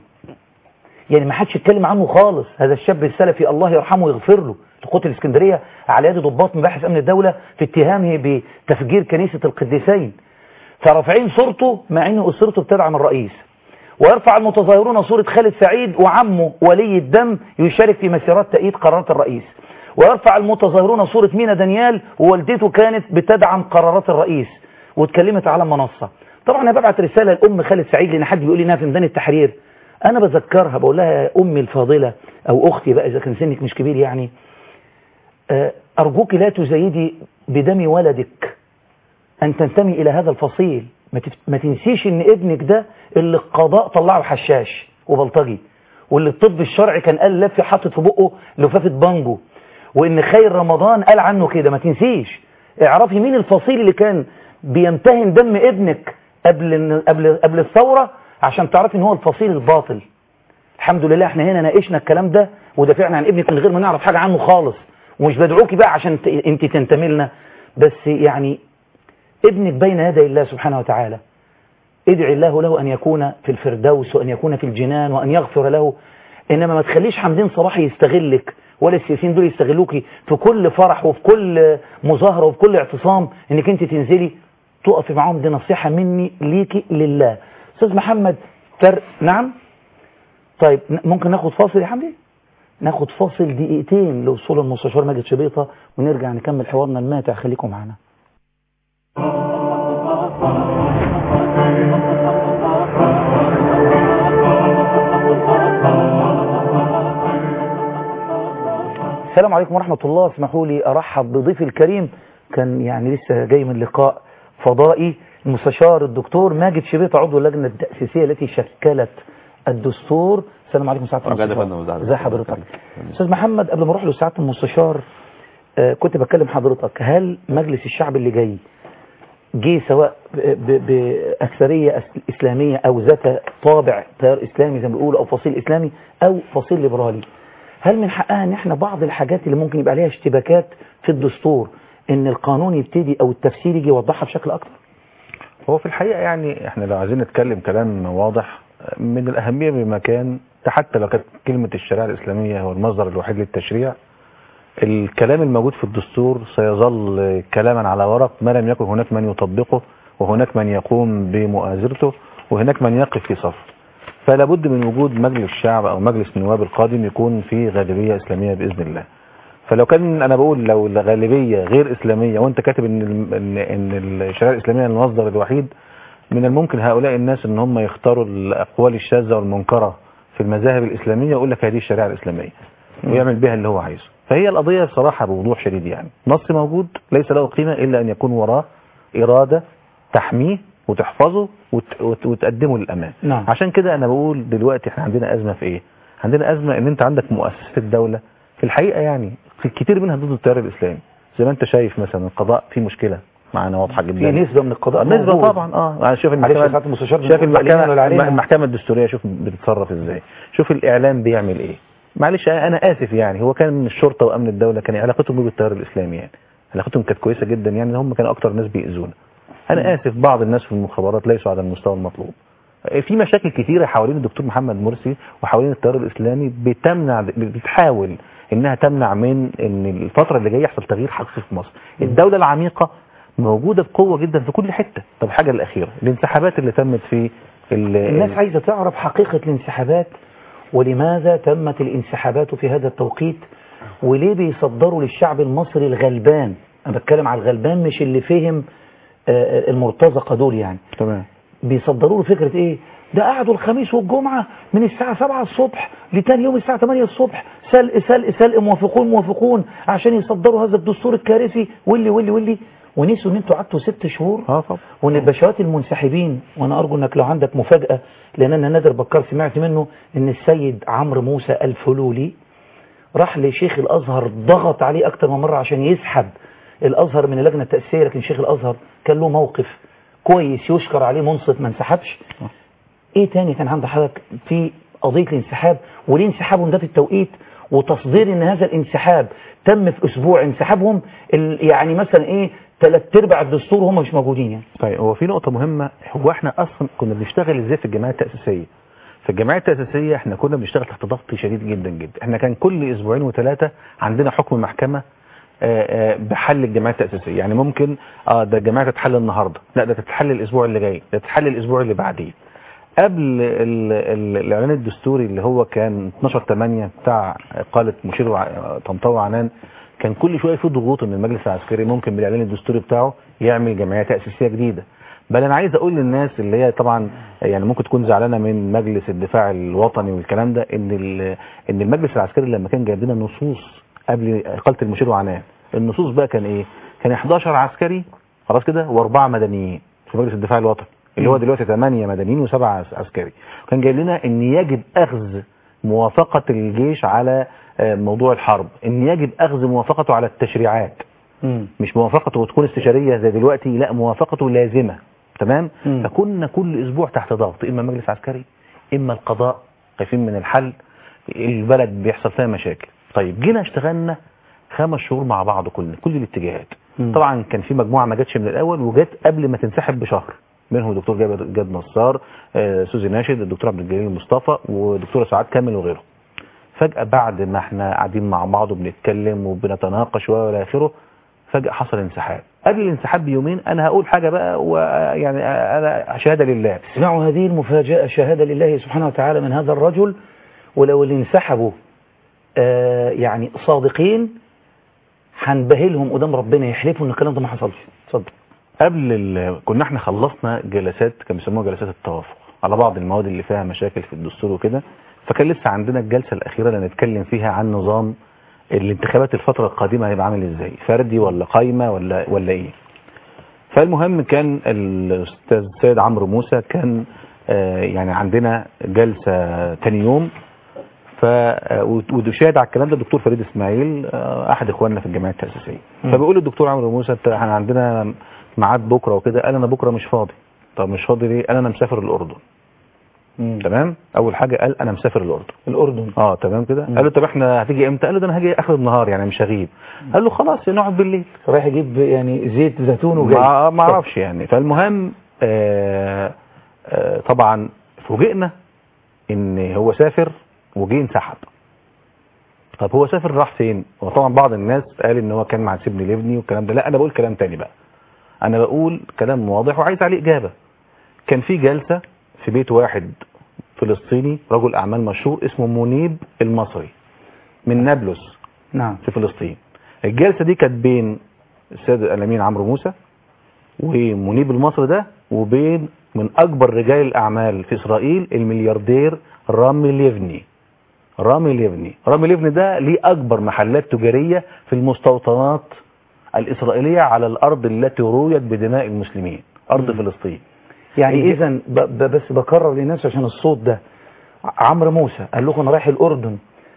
يعني ما حدش اتكلم عنه خالص هذا الشاب السلفي الله يرحمه ويغفر له قتل اسكندرية على يد ضباط مباحث أمن الدولة في اتهامه بتفجير كنيسة القديسين فرافعين صورته مع أن أسرته بتدعم الرئيس ويرفع المتظاهرون صورة خالد سعيد وعمه ولي الدم يشارك في مسيرات تأييد قرارات الرئيس ويرفع المتظاهرون صورة مينا دانيال ووالدته كانت بتدعم قرارات الرئيس واتكلمت على منصة طبعا انا ببعت رسالة لأم خالد سعيد لأن حد بيقول لي انها في ميدان التحرير أنا بذكرها بقول لها يا أمي الفاضلة أو أختي بقى إذا كان سنك مش كبير يعني آه، أرجوك لا تزايدي بدم ولدك أن تنتمي إلى هذا الفصيل ما تف- ما تنسيش إن ابنك ده اللي القضاء طلعه حشاش وبلطجي واللي الطب الشرعي كان قال لف حاطط في بقه لفافة بانجو وإن خير رمضان قال عنه كده ما تنسيش اعرفي مين الفصيل اللي كان بيمتهن دم ابنك قبل قبل قبل الثورة عشان تعرفي ان هو الفصيل الباطل الحمد لله احنا هنا ناقشنا الكلام ده ودافعنا عن ابنك من غير ما نعرف حاجة عنه خالص ومش بدعوكي بقى عشان ت- انت تنتمي لنا بس يعني ابنك بين يدي الله سبحانه وتعالى ادعي الله له أن يكون في الفردوس وأن يكون في الجنان وأن يغفر له إنما ما تخليش حمدين صباحي يستغلك ولا السياسيين دول يستغلوكي في كل فرح وفي كل مظاهرة وفي كل اعتصام انك انت تنزلي تقفي معاهم دي نصيحة مني ليكي لله استاذ محمد فرق نعم طيب ن- ممكن ناخد فاصل يا حمدي ناخد فاصل دقيقتين لوصول المستشار ماجد شبيطة ونرجع نكمل حوارنا الماتع خليكم معنا السلام عليكم ورحمة الله اسمحوا لي أرحب بضيفي الكريم كان يعني لسه جاي من لقاء فضائي المستشار الدكتور ماجد شبيطة عضو اللجنة التأسيسية التي شكلت الدستور السلام عليكم سعادة أرجع المستشار فندم وزعل. ازي حضرتك أستاذ محمد قبل ما أروح لسعادة المستشار آه، كنت بكلم حضرتك هل مجلس الشعب اللي جاي جه سواء ب- ب- بأكثرية أس- إسلامية أو ذات طابع تيار إسلامي زي ما بيقولوا أو فصيل إسلامي أو فصيل ليبرالي هل من حقها ان احنا بعض الحاجات اللي ممكن يبقى عليها اشتباكات في الدستور ان القانون يبتدي او التفسير يجي يوضحها بشكل اكتر هو في الحقيقة يعني احنا لو عايزين نتكلم كلام واضح من الأهمية بمكان حتى لو كانت كلمة الشريعة الإسلامية هو المصدر الوحيد للتشريع الكلام الموجود في الدستور سيظل كلاما على ورق ما لم يكن هناك من يطبقه وهناك من يقوم بمؤازرته وهناك من يقف في صفه فلا بد من وجود مجلس الشعب أو مجلس النواب القادم يكون فيه غالبية إسلامية بإذن الله فلو كان انا بقول لو الغالبيه غير اسلاميه وانت كاتب ان الم- ان ان الشريعه الاسلاميه المصدر الوحيد من الممكن هؤلاء الناس ان هم يختاروا الاقوال الشاذه والمنكره في المذاهب الاسلاميه ويقول لك هذه الشريعه الاسلاميه ويعمل بها اللي هو عايزه فهي القضيه بصراحه بوضوح شديد يعني نص موجود ليس له قيمه الا ان يكون وراه اراده تحميه وتحفظه وت... وت... وتقدمه للامان نعم. عشان كده انا بقول دلوقتي احنا عندنا ازمه في ايه عندنا ازمه ان انت عندك مؤسسات الدوله في الحقيقه يعني في كتير منها ضد التيار الاسلامي زي ما انت شايف مثلا القضاء فيه مشكله معانا واضحه جدا في نسبة من القضاء نسبة موجود. طبعا اه يعني شوف معلش يا المحكمة سعادة المستشار شوف بنقول علينا ولا المحكمة علينا؟ المحكمة الدستورية شوف بتتصرف ازاي شوف الاعلام بيعمل ايه معلش انا اسف يعني هو كان الشرطة وامن الدولة كان علاقتهم بيه بالتيار الاسلامي يعني علاقتهم كانت كويسة جدا يعني هم كانوا اكتر ناس بيأذونا انا اسف بعض الناس في المخابرات ليسوا على المستوى المطلوب في مشاكل كتيرة حوالين الدكتور محمد مرسي وحوالين التيار الاسلامي بتمنع بتحاول انها تمنع من ان الفترة اللي جايه يحصل تغيير حقيقي في مصر الدولة العميقة موجودة بقوة جدا في كل حتة طب الحاجة الأخيرة الانسحابات اللي تمت في ال- الناس عايزة تعرف حقيقة الانسحابات ولماذا تمت الانسحابات في هذا التوقيت وليه بيصدروا للشعب المصري الغلبان أنا بتكلم على الغلبان مش اللي فهم آه، آه، المرتزقة دول يعني تمام بيصدروا له فكرة ايه ده قعدوا الخميس والجمعة من الساعة 7 الصبح لتاني يوم الساعة 8 الصبح سلق سلق سلق موافقون موافقون عشان يصدروا هذا الدستور الكارثي واللي واللي واللي ونسوا ان انتوا قعدتوا ست شهور اه طبعا وان البشوات المنسحبين وانا ارجو انك لو عندك مفاجأة لان انا نادر بكر سمعت منه ان السيد عمرو موسى الفلولي راح لشيخ الازهر ضغط عليه اكتر من مرة عشان يسحب الازهر من اللجنة التأسيسية لكن شيخ الازهر كان له موقف كويس يشكر عليه منصف ما انسحبش ايه تاني كان عند حضرتك في قضية الانسحاب وليه انسحابهم ده في التوقيت وتصدير ان هذا الانسحاب تم في اسبوع انسحابهم ال- يعني مثلا ايه ثلاث ارباع الدستور هم مش موجودين يعني طيب هو في نقطة مهمة هو احنا اصلا كنا بنشتغل ازاي في الجمعية التأسيسية في الجمعية التأسيسية احنا كنا بنشتغل تحت ضغط شديد جدا جدا احنا كان كل اسبوعين وثلاثة عندنا حكم محكمة آه، آه، بحل الجمعية التأسيسية يعني ممكن اه ده الجمعية تتحل النهاردة لا ده تتحل الاسبوع اللي جاي ده تتحل الاسبوع اللي بعديه قبل ال- ال- الاعلان الدستوري اللي هو كان 12 8 بتاع قالة مشير وع- طنطاوي عنان كان كل شويه في ضغوط من المجلس العسكري ممكن بالاعلان الدستوري بتاعه يعمل جمعيه تاسيسيه جديده بل انا عايز اقول للناس اللي هي طبعا يعني ممكن تكون زعلانه من مجلس الدفاع الوطني والكلام ده ان ال- ان المجلس العسكري لما كان جايب لنا نصوص قبل اقاله المشير وعنان النصوص بقى كان ايه كان 11 عسكري خلاص كده واربعه مدنيين في مجلس الدفاع الوطني اللي هو دلوقتي 8 مدنيين وسبعه عس- عسكري كان جايب لنا ان يجب اخذ موافقه الجيش على آه، موضوع الحرب ان يجب اخذ موافقته على التشريعات مش موافقته وتكون استشاريه زي دلوقتي لا موافقته لازمه تمام مم. فكنا كل اسبوع تحت ضغط اما مجلس عسكري اما القضاء خايفين من الحل البلد بيحصل فيها مشاكل طيب جينا اشتغلنا خمس شهور مع بعض كلنا كل الاتجاهات مم. طبعا كان في مجموعه ما جاتش من الاول وجت قبل ما تنسحب بشهر منهم دكتور جاد جاد نصار آه، سوزي ناشد الدكتور عبد الجليل مصطفى ودكتوره سعاد كامل وغيرهم فجأة بعد ما احنا قاعدين مع بعض وبنتكلم وبنتناقش والى اخره فجأة حصل انسحاب قبل الانسحاب بيومين انا هقول حاجة بقى ويعني انا شهادة لله اسمعوا هذه المفاجأة شهادة لله سبحانه وتعالى من هذا الرجل ولو اللي انسحبوا آه يعني صادقين هنبهلهم قدام ربنا يحلفوا ان الكلام ده ما حصلش اتفضل قبل ال... كنا احنا خلصنا جلسات كان بيسموها جلسات التوافق على بعض المواد اللي فيها مشاكل في الدستور وكده فكان لسه عندنا الجلسة الأخيرة اللي نتكلم فيها عن نظام الانتخابات الفترة القادمة هيبقى عامل ازاي فردي ولا قايمة ولا ولا ايه فالمهم كان الأستاذ سيد عمرو موسى كان آه، يعني عندنا جلسة تاني يوم ف آه، وتشاهد على الكلام ده الدكتور فريد اسماعيل آه، احد اخواننا في الجمعيه التاسيسيه مم. فبيقول الدكتور عمرو موسى انت احنا عندنا ميعاد بكره وكده قال انا بكره مش فاضي طب مش فاضي ليه قال انا مسافر الاردن تمام اول حاجه قال انا مسافر الاردن الاردن اه تمام كده مم. قال له طب احنا هتيجي امتى قال له ده انا هاجي اخر النهار يعني مش هغيب قال له خلاص نقعد بالليل رايح يجيب يعني زيت زيتون وجاي ما ما اعرفش يعني فالمهم آه آه طبعا فوجئنا ان هو سافر وجه انسحب طب هو سافر راح فين وطبعا بعض الناس قال ان هو كان مع سيبني لابني والكلام ده لا انا بقول كلام تاني بقى انا بقول كلام واضح وعايز عليه اجابه كان في جلسه في بيت واحد فلسطيني رجل اعمال مشهور اسمه منيب المصري من نابلس نعم في فلسطين الجلسة دي كانت بين السيد الأمين عمرو موسى ومنيب المصري ده وبين من أكبر رجال الأعمال في إسرائيل الملياردير رامي ليفني رامي ليفني رامي ليفني ده ليه اكبر محلات تجاريه في المستوطنات الاسرائيليه على الارض التي رويت بدماء المسلمين ارض فلسطين يعني إيه؟ اذا ب- ب- بس بكرر للناس عشان الصوت ده عمرو موسى قال لكم انا رايح الاردن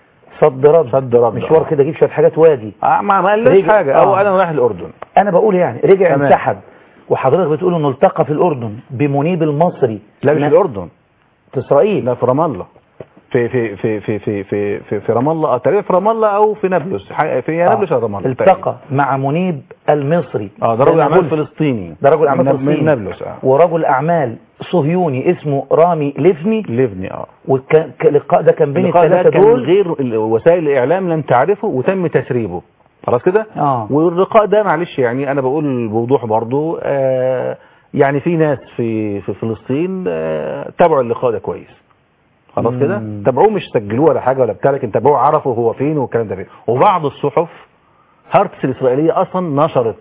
صد رد صد رد، مشوار آه. كده اجيب شويه حاجات واجي آه، ما ما قالش رجع- حاجه او آه. انا رايح الاردن انا بقول يعني رجع تمام. انسحب وحضرتك بتقول انه التقى في الاردن بمنيب المصري لا مش نا- الاردن في اسرائيل لا في رام الله في في في في في في في, في رام الله آه، تقريبا في رام الله او في نابلس ح- في يا نابلس او رام الله التقى مع منيب المصري اه ده رجل لأن اعمال قلت فلسطيني ده رجل أعمال من- فلسطيني. من نابلس اه ورجل اعمال صهيوني اسمه رامي ليفني ليفني اه واللقاء ده كان بين اللقاء ده الثلاثه كان دول غير ال- وسائل الاعلام لم تعرفه وتم تسريبه خلاص كده اه واللقاء ده معلش يعني انا بقول بوضوح برضو آه يعني في ناس في في فلسطين آه تابعوا اللقاء ده كويس خلاص كده مم. تابعوه مش سجلوه ولا حاجه ولا بتاع لكن تابعوه عرفوا هو فين والكلام ده فين وبعض الصحف هارتس الاسرائيليه اصلا نشرت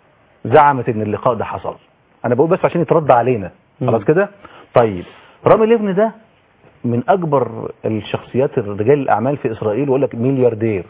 زعمت ان اللقاء ده حصل انا بقول بس عشان يترد علينا خلاص كده طيب رامي ليفن ده من اكبر الشخصيات رجال الاعمال في اسرائيل ويقول لك ملياردير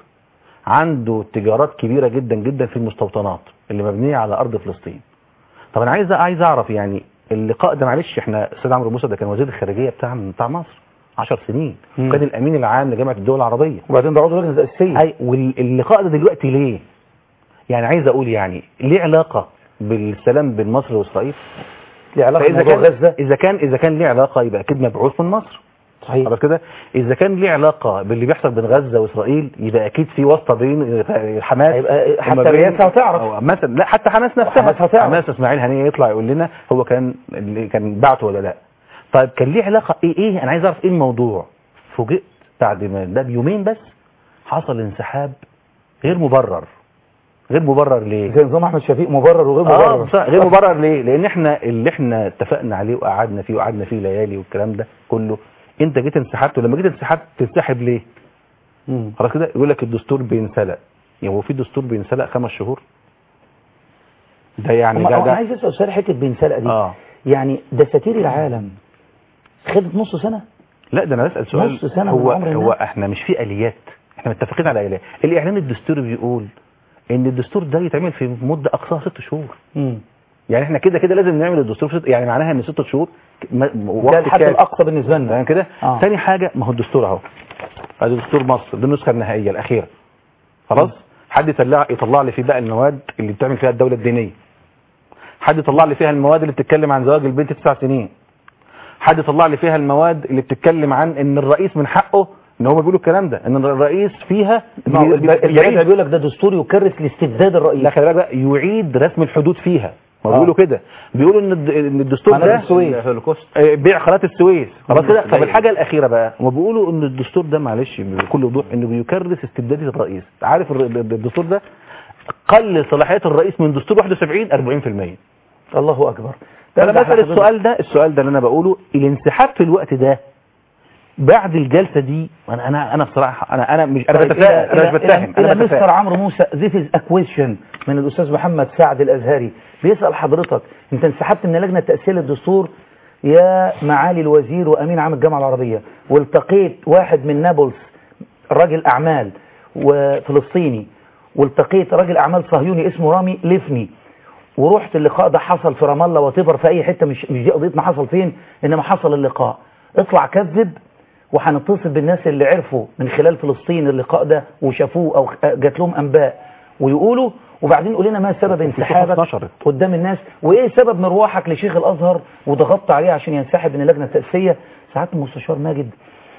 عنده تجارات كبيره جدا جدا في المستوطنات اللي مبنيه على ارض فلسطين طب انا عايز عايز اعرف يعني اللقاء ده معلش احنا السيد عمرو موسى ده كان وزير الخارجيه بتاع بتاع مصر 10 سنين مم. وكان الامين العام لجامعه الدول العربيه وبعدين ده عضو لجنه تاسيسيه اي واللقاء ده دلوقتي ليه يعني عايز اقول يعني ليه علاقه بالسلام بين مصر واسرائيل ليه علاقه فاذا بموضوع كان غزه اذا كان اذا كان ليه علاقه يبقى اكيد مبعوث من مصر صحيح خلاص كده اذا كان ليه علاقه باللي بيحصل بين غزه واسرائيل يبقى اكيد في واسطه بين حماس هيبقى حتى وما بين- الرئاسة هتعرف. أو مثلا لا حتى حماس نفسها حماس هتعرف. حماس اسماعيل هنيه يطلع يقول لنا هو كان اللي كان بعته ولا لا طيب كان ليه علاقه ايه ايه انا عايز اعرف ايه الموضوع فوجئت بعد ما ده بيومين بس حصل انسحاب غير مبرر غير مبرر ليه زي نظام احمد شفيق مبرر وغير اه مبرر صح، غير مبرر ليه لان احنا اللي احنا اتفقنا عليه وقعدنا فيه وقعدنا فيه ليالي والكلام ده كله انت جيت انسحبت ولما جيت انسحبت تنسحب ليه مم. خلاص كده يقول لك الدستور بينسلق يعني هو في دستور بينسلق خمس شهور ده يعني أما- ده, انا ده عايز اسال سؤال حته بنسلقه دي اه يعني دساتير العالم خدت نص سنه لا ده انا بسال سؤال نص سنة هو من عمر هو الناس. احنا مش في اليات احنا متفقين على اليات الاعلان الدستوري بيقول ان الدستور ده يتعمل في مده اقصاها ست شهور مم. يعني احنا كده كده لازم نعمل الدستور في ست يعني معناها ان ست شهور م- ده وقت الحد كافي. الاقصى بالنسبه لنا تمام كده آه. تاني حاجه ما هو الدستور اهو ادي دستور مصر دي النسخه النهائيه الاخيره خلاص حد يطلع يطلع لي فيه بقى المواد اللي بتعمل فيها الدوله الدينيه حد يطلع لي فيها المواد اللي بتتكلم عن زواج البنت تسع سنين حد يطلع لي فيها المواد اللي بتتكلم عن ان الرئيس من حقه ان هم بيقولوا الكلام ده ان الرئيس فيها ما هو بي- الب- بي- البريد يعيد بيقول لك ده دستور يكرس لاستبداد الرئيس لا خلي بالك بقى يعيد رسم الحدود فيها ما آه. بيقولوا كده بيقولوا ان الد- ان الدستور قناة ده السويس. آه، بيع قناه السويس خلاص كده طب ضيق. الحاجه الاخيره بقى هم بيقولوا ان الدستور ده معلش بكل وضوح انه بيكرس استبداد الرئيس عارف الر- الدستور ده قلل صلاحيات الرئيس من دستور 71 40% الله اكبر فانا ده بسال حضرتك- السؤال ده السؤال ده اللي انا بقوله الانسحاب في الوقت ده بعد الجلسه دي انا انا انا بصراحه انا انا مش انا طيب، بتفاهم إلى- انا إلى- مش بتفهم إلى- انا إلى مستر بتفاهم عمرو موسى this is a question من الأستاذ محمد سعد الأزهري بيسأل حضرتك أنت انسحبت من لجنة تأسيس الدستور يا معالي الوزير وأمين عام الجامعة العربية والتقيت واحد من نابلس راجل أعمال وفلسطيني والتقيت راجل أعمال صهيوني اسمه رامي ليفني ورحت اللقاء ده حصل في رام الله وتبر في أي حتة مش مش دي قضيتنا حصل فين إنما حصل اللقاء اطلع كذب وهنتصل بالناس اللي عرفوا من خلال فلسطين اللقاء ده وشافوه او جات لهم انباء ويقولوا وبعدين قول لنا ما سبب انسحابك نشرت. قدام الناس وايه سبب مروحك لشيخ الازهر وضغطت عليه عشان ينسحب من اللجنه التاسيسيه ساعات المستشار ماجد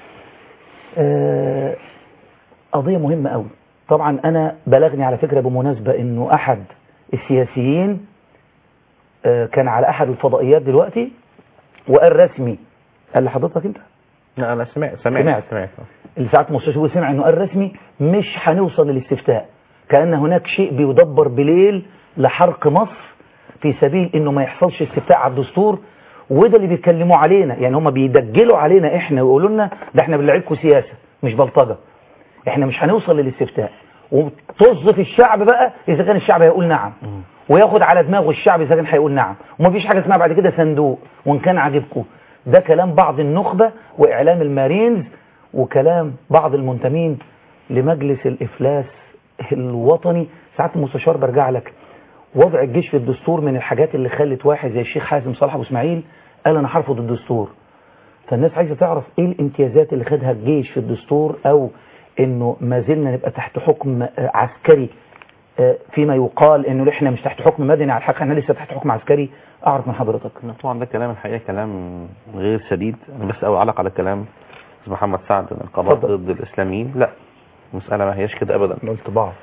آه قضيه مهمه قوي طبعا انا بلغني على فكره بمناسبه انه احد السياسيين آه كان على احد الفضائيات دلوقتي وقال رسمي قال لحضرتك انت لا انا سمعت سمعت. اللي ساعات المستشار سمع انه قال رسمي مش هنوصل للاستفتاء كأن هناك شيء بيدبر بليل لحرق مصر في سبيل انه ما يحصلش استفتاء على الدستور وده اللي بيتكلموا علينا يعني هم بيدجلوا علينا احنا ويقولوا لنا ده احنا بنلعبكم سياسة مش بلطجة احنا مش هنوصل للاستفتاء وطز في الشعب بقى اذا كان الشعب هيقول نعم وياخد على دماغه الشعب اذا كان هيقول نعم ومفيش حاجه اسمها بعد كده صندوق وان كان عاجبكم ده كلام بعض النخبه واعلام المارينز وكلام بعض المنتمين لمجلس الإفلاس الوطني ساعات المستشار برجع لك وضع الجيش في الدستور من الحاجات اللي خلت واحد زي الشيخ حازم صالح أبو إسماعيل قال أنا هرفض الدستور فالناس عايزة تعرف إيه الامتيازات اللي خدها الجيش في الدستور أو إنه ما زلنا نبقى تحت حكم آه، عسكري آه، فيما يقال إنه إحنا مش تحت حكم مدني على الحق إحنا لسه تحت حكم عسكري أعرف من حضرتك طبعا ده كلام الحقيقه كلام غير سديد انا بس أو اعلق على كلام استاذ محمد سعد ان القضاء اتفضل. ضد الاسلاميين لا المساله ما هياش كده ابدا قلت بعض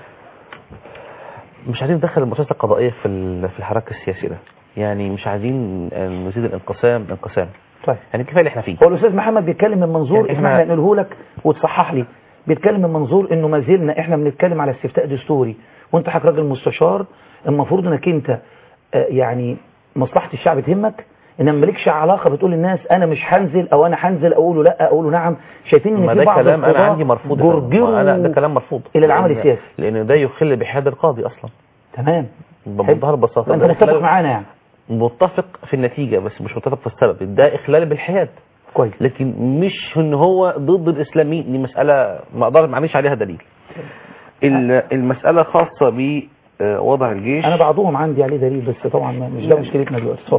مش عايزين ندخل المؤسسات القضائيه في ال- في الحراك السياسي ده يعني مش عايزين آه، نزيد الانقسام الانقسام طيب يعني كفايه اللي احنا فيه هو الاستاذ محمد بيتكلم من منظور يعني اسمح إحنا- لي انقله لك وتصحح لي بيتكلم من منظور انه ما زلنا احنا بنتكلم على استفتاء دستوري وانت حضرتك راجل مستشار المفروض انك انت آه، يعني مصلحه الشعب تهمك انما مالكش علاقه بتقول للناس انا مش هنزل او انا هنزل اقول له لا اقول له نعم شايفين ما ان ده في بعض كلام انا القضاة عندي مرفوض يا فندم. جرجروا انا ده كلام مرفوض الى العمل لأن- السياسي لان ده يخل بحياد القاضي اصلا تمام بمنتهى البساطه انت ده متفق إخلال- معانا يعني متفق في النتيجه بس مش متفق في السبب ده اخلال بالحياد كويس لكن مش ان هو ضد الاسلاميين دي مساله ما اقدر ما عنديش عليها دليل ال- المساله خاصه بوضع الجيش انا بعضهم عندي عليه دليل بس طبعا ما- مش ده مشكلتنا دلوقتي اتفضل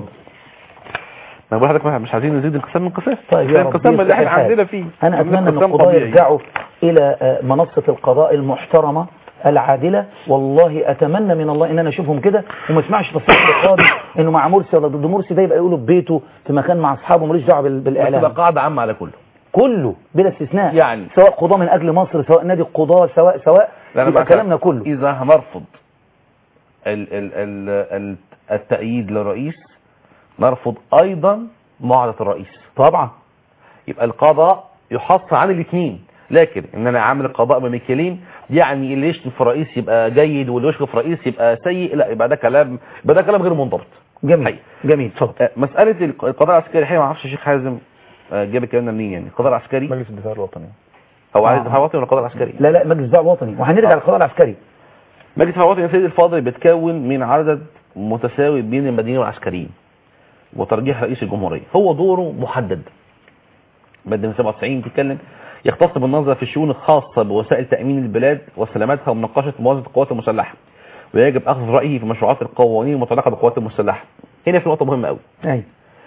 ما بقول لحضرتك مش عايزين نزيد انقسام من انقسام طيب يا ده رب انقسام اللي احنا يصلح الحال. عندنا فيه أنا أتمنى أن انقسام القضاة طبيعي. يرجعوا إلى آه، منصة القضاء المحترمة العادلة والله أتمنى من الله إن أنا أشوفهم كده وما اسمعش تصريح القاضي إنه مع مرسي ولا ضد مرسي ده يبقى يقوله بيته في مكان مع أصحابه ملوش دعوة بال- تبقى بالإعلام قاعده عامه على كله كله بلا استثناء يعني. سواء قضاة من أجل مصر سواء نادي القضاة سواء سواء لأن يبقى بقى كلامنا كله اذا هنرفض ال ال ال ال التأييد للرئيس نرفض ايضا معارضه الرئيس طبعا يبقى القضاء يحص عن الاثنين لكن ان انا عامل القضاء بمكيالين يعني اللي يشتم في رئيس يبقى جيد واللي يشتم في رئيس يبقى سيء لا يبقى ده كلام يبقى ده كلام غير منضبط جميل حقيقي. جميل اتفضل آه، مساله الق- القضاء العسكري الحقيقه ما اعرفش الشيخ حازم آه، جاب الكلام ده منين يعني القضاء العسكري مجلس الدفاع الوطني هو عايز آه. دفاع وطني ولا القضاء العسكري لا لا مجلس الدعوة الوطني وهنرجع للقضاء العسكري مجلس الدفاع الوطني يا سيدي الفاضل بيتكون من عدد متساوي بين المدنيين والعسكريين وترجيح رئيس الجمهوريه هو دوره محدد ماده 97 بتتكلم يختص بالنظر في الشؤون الخاصه بوسائل تامين البلاد وسلامتها ومناقشه موازنه القوات المسلحه ويجب اخذ رايه في مشروعات القوانين المتعلقه بالقوات المسلحه هنا في نقطه مهمه قوي أي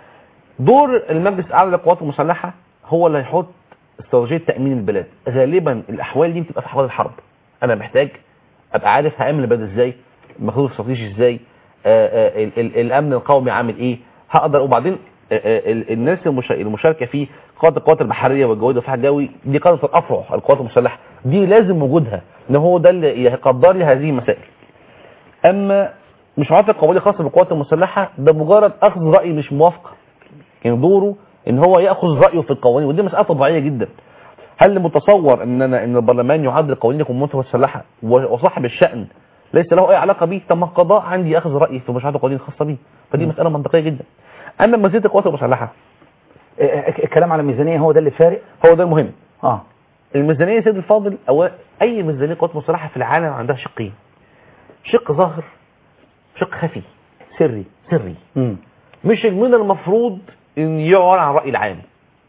دور المجلس الاعلى للقوات المسلحه هو اللي هيحط استراتيجيه تامين البلاد غالبا الاحوال دي بتبقى في احوال الحرب انا محتاج ابقى عارف هامن البلد ازاي المخطوط الاستراتيجي ازاي آآ آآ ال ال الامن القومي عامل ايه هقدر وبعدين آآ آآ ال- الناس المشا- المشاركه في قاده القوات البحريه والجويه والدفاع الجوي دي قاده الافرع القوات المسلحه دي لازم وجودها ان هو ده اللي يقدر لي هذه المسائل اما مشروعات القوانين الخاصه بالقوات المسلحه ده مجرد اخذ راي مش موافقه يعني دوره ان هو ياخذ رايه في القوانين ودي مساله طبيعيه جدا هل متصور ان انا ان البرلمان يعدل قوانين القوات المسلحه و- وصاحب الشان ليس له اي علاقه بيه طب ما القضاء عندي ياخذ رايي في مشروعات القوانين الخاصه بيه فدي مساله منطقيه جدا اما مزيد القوات المسلحه آه، آه، الكلام على الميزانية هو ده اللي فارق هو ده المهم اه الميزانيه يا سيدي الفاضل او اي ميزانيه قوات مسلحه في العالم عندها شقين شق ظاهر شق خفي سري سري مم. مش من المفروض ان يعلن عن الراي العام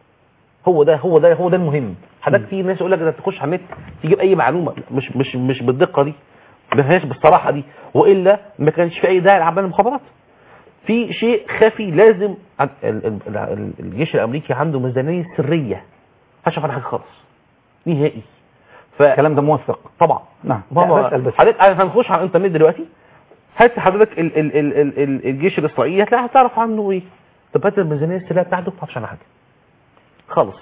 هو ده هو ده هو ده المهم حضرتك في ناس يقول لك ده تخش على النت تجيب اي معلومه مش مش مش بالدقه دي ما فيهاش بالصراحه دي والا ما كانش في اي داعي لعمل المخابرات في شيء خفي لازم عن- ال- ال- ال- الجيش الامريكي عنده ميزانيه سريه هشوف عنها حاجه خالص نهائي ف الكلام ده موثق طبعا نعم ماما لا، بسأل بس حضرتك هنخش على الانترنت دلوقتي هات حضرتك ال ال ال ال ال الجيش الاسرائيلي هتلاقي هتعرف عنه ايه طب هات الميزانيه السريه بتاعته ما تعرفش عنها حاجه خالص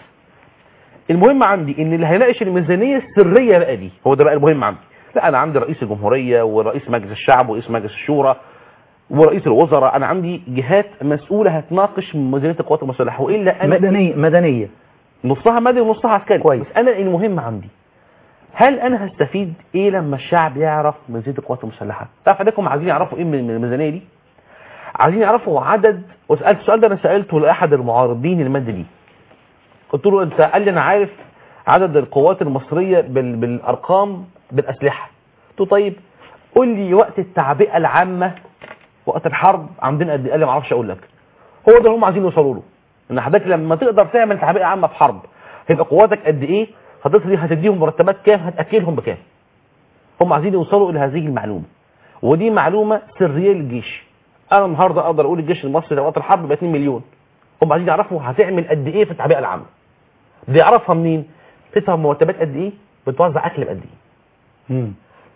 المهم عندي ان اللي هيناقش الميزانيه السريه بقى دي هو ده بقى المهم عندي لا انا عندي رئيس الجمهوريه ورئيس مجلس الشعب ورئيس مجلس الشورى ورئيس الوزراء انا عندي جهات مسؤوله هتناقش ميزانيه القوات المسلحه والا انا مدنية مدنية نصها مدني ونصها عسكري كويس. بس انا المهم عندي هل انا هستفيد ايه لما الشعب يعرف ميزانيه القوات المسلحه تعرف حضراتكم عايزين يعرفوا ايه من من الميزانيه دي عايزين يعرفوا عدد وسالت السؤال ده انا سالته لاحد المعارضين الماده دي قلت له انت قال لي انا عارف عدد القوات المصريه بال... بالارقام بالاسلحه قلت له طيب قول لي وقت التعبئه العامه وقت الحرب عندنا قد ايه قال لي ما اعرفش اقول لك هو ده اللي هم عايزين يوصلوا له ان حضرتك لما تقدر تعمل تعبئه عامه في حرب هيبقى قواتك قد ايه هتصرف هتديهم مرتبات كام هتاكلهم بكام هم عايزين يوصلوا الى هذه المعلومه ودي معلومه سريه للجيش انا النهارده اقدر اقول الجيش المصري لو وقت الحرب ب 2 مليون هم عايزين يعرفوا هتعمل قد ايه في التعبئه العامه دي يعرفها منين تفهم مرتبات قد ايه بتوزع اكل بقد ايه مم.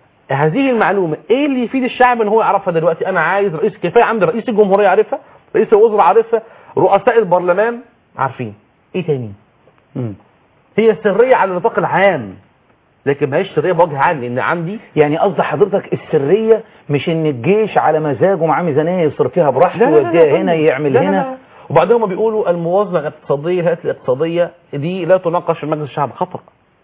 هذه المعلومه ايه اللي يفيد الشعب ان هو يعرفها دلوقتي انا عايز رئيس كفايه عندي رئيس الجمهوريه عارفها رئيس الوزراء عارفها رؤساء البرلمان عارفين ايه تاني مم. هي سريه على النطاق العام لكن ما هيش سريه بوجه عام لان عندي يعني قصد حضرتك السرية مش ان الجيش على مزاجه معاه ميزانية يصرف فيها براحته لا لا لا ويوديها لا هنا يعمل لا لا هنا لا. وبعدين هم بيقولوا الموازنه الاقتصاديه الهيئات الاقتصاديه دي لا تناقش في مجلس الشعب خطا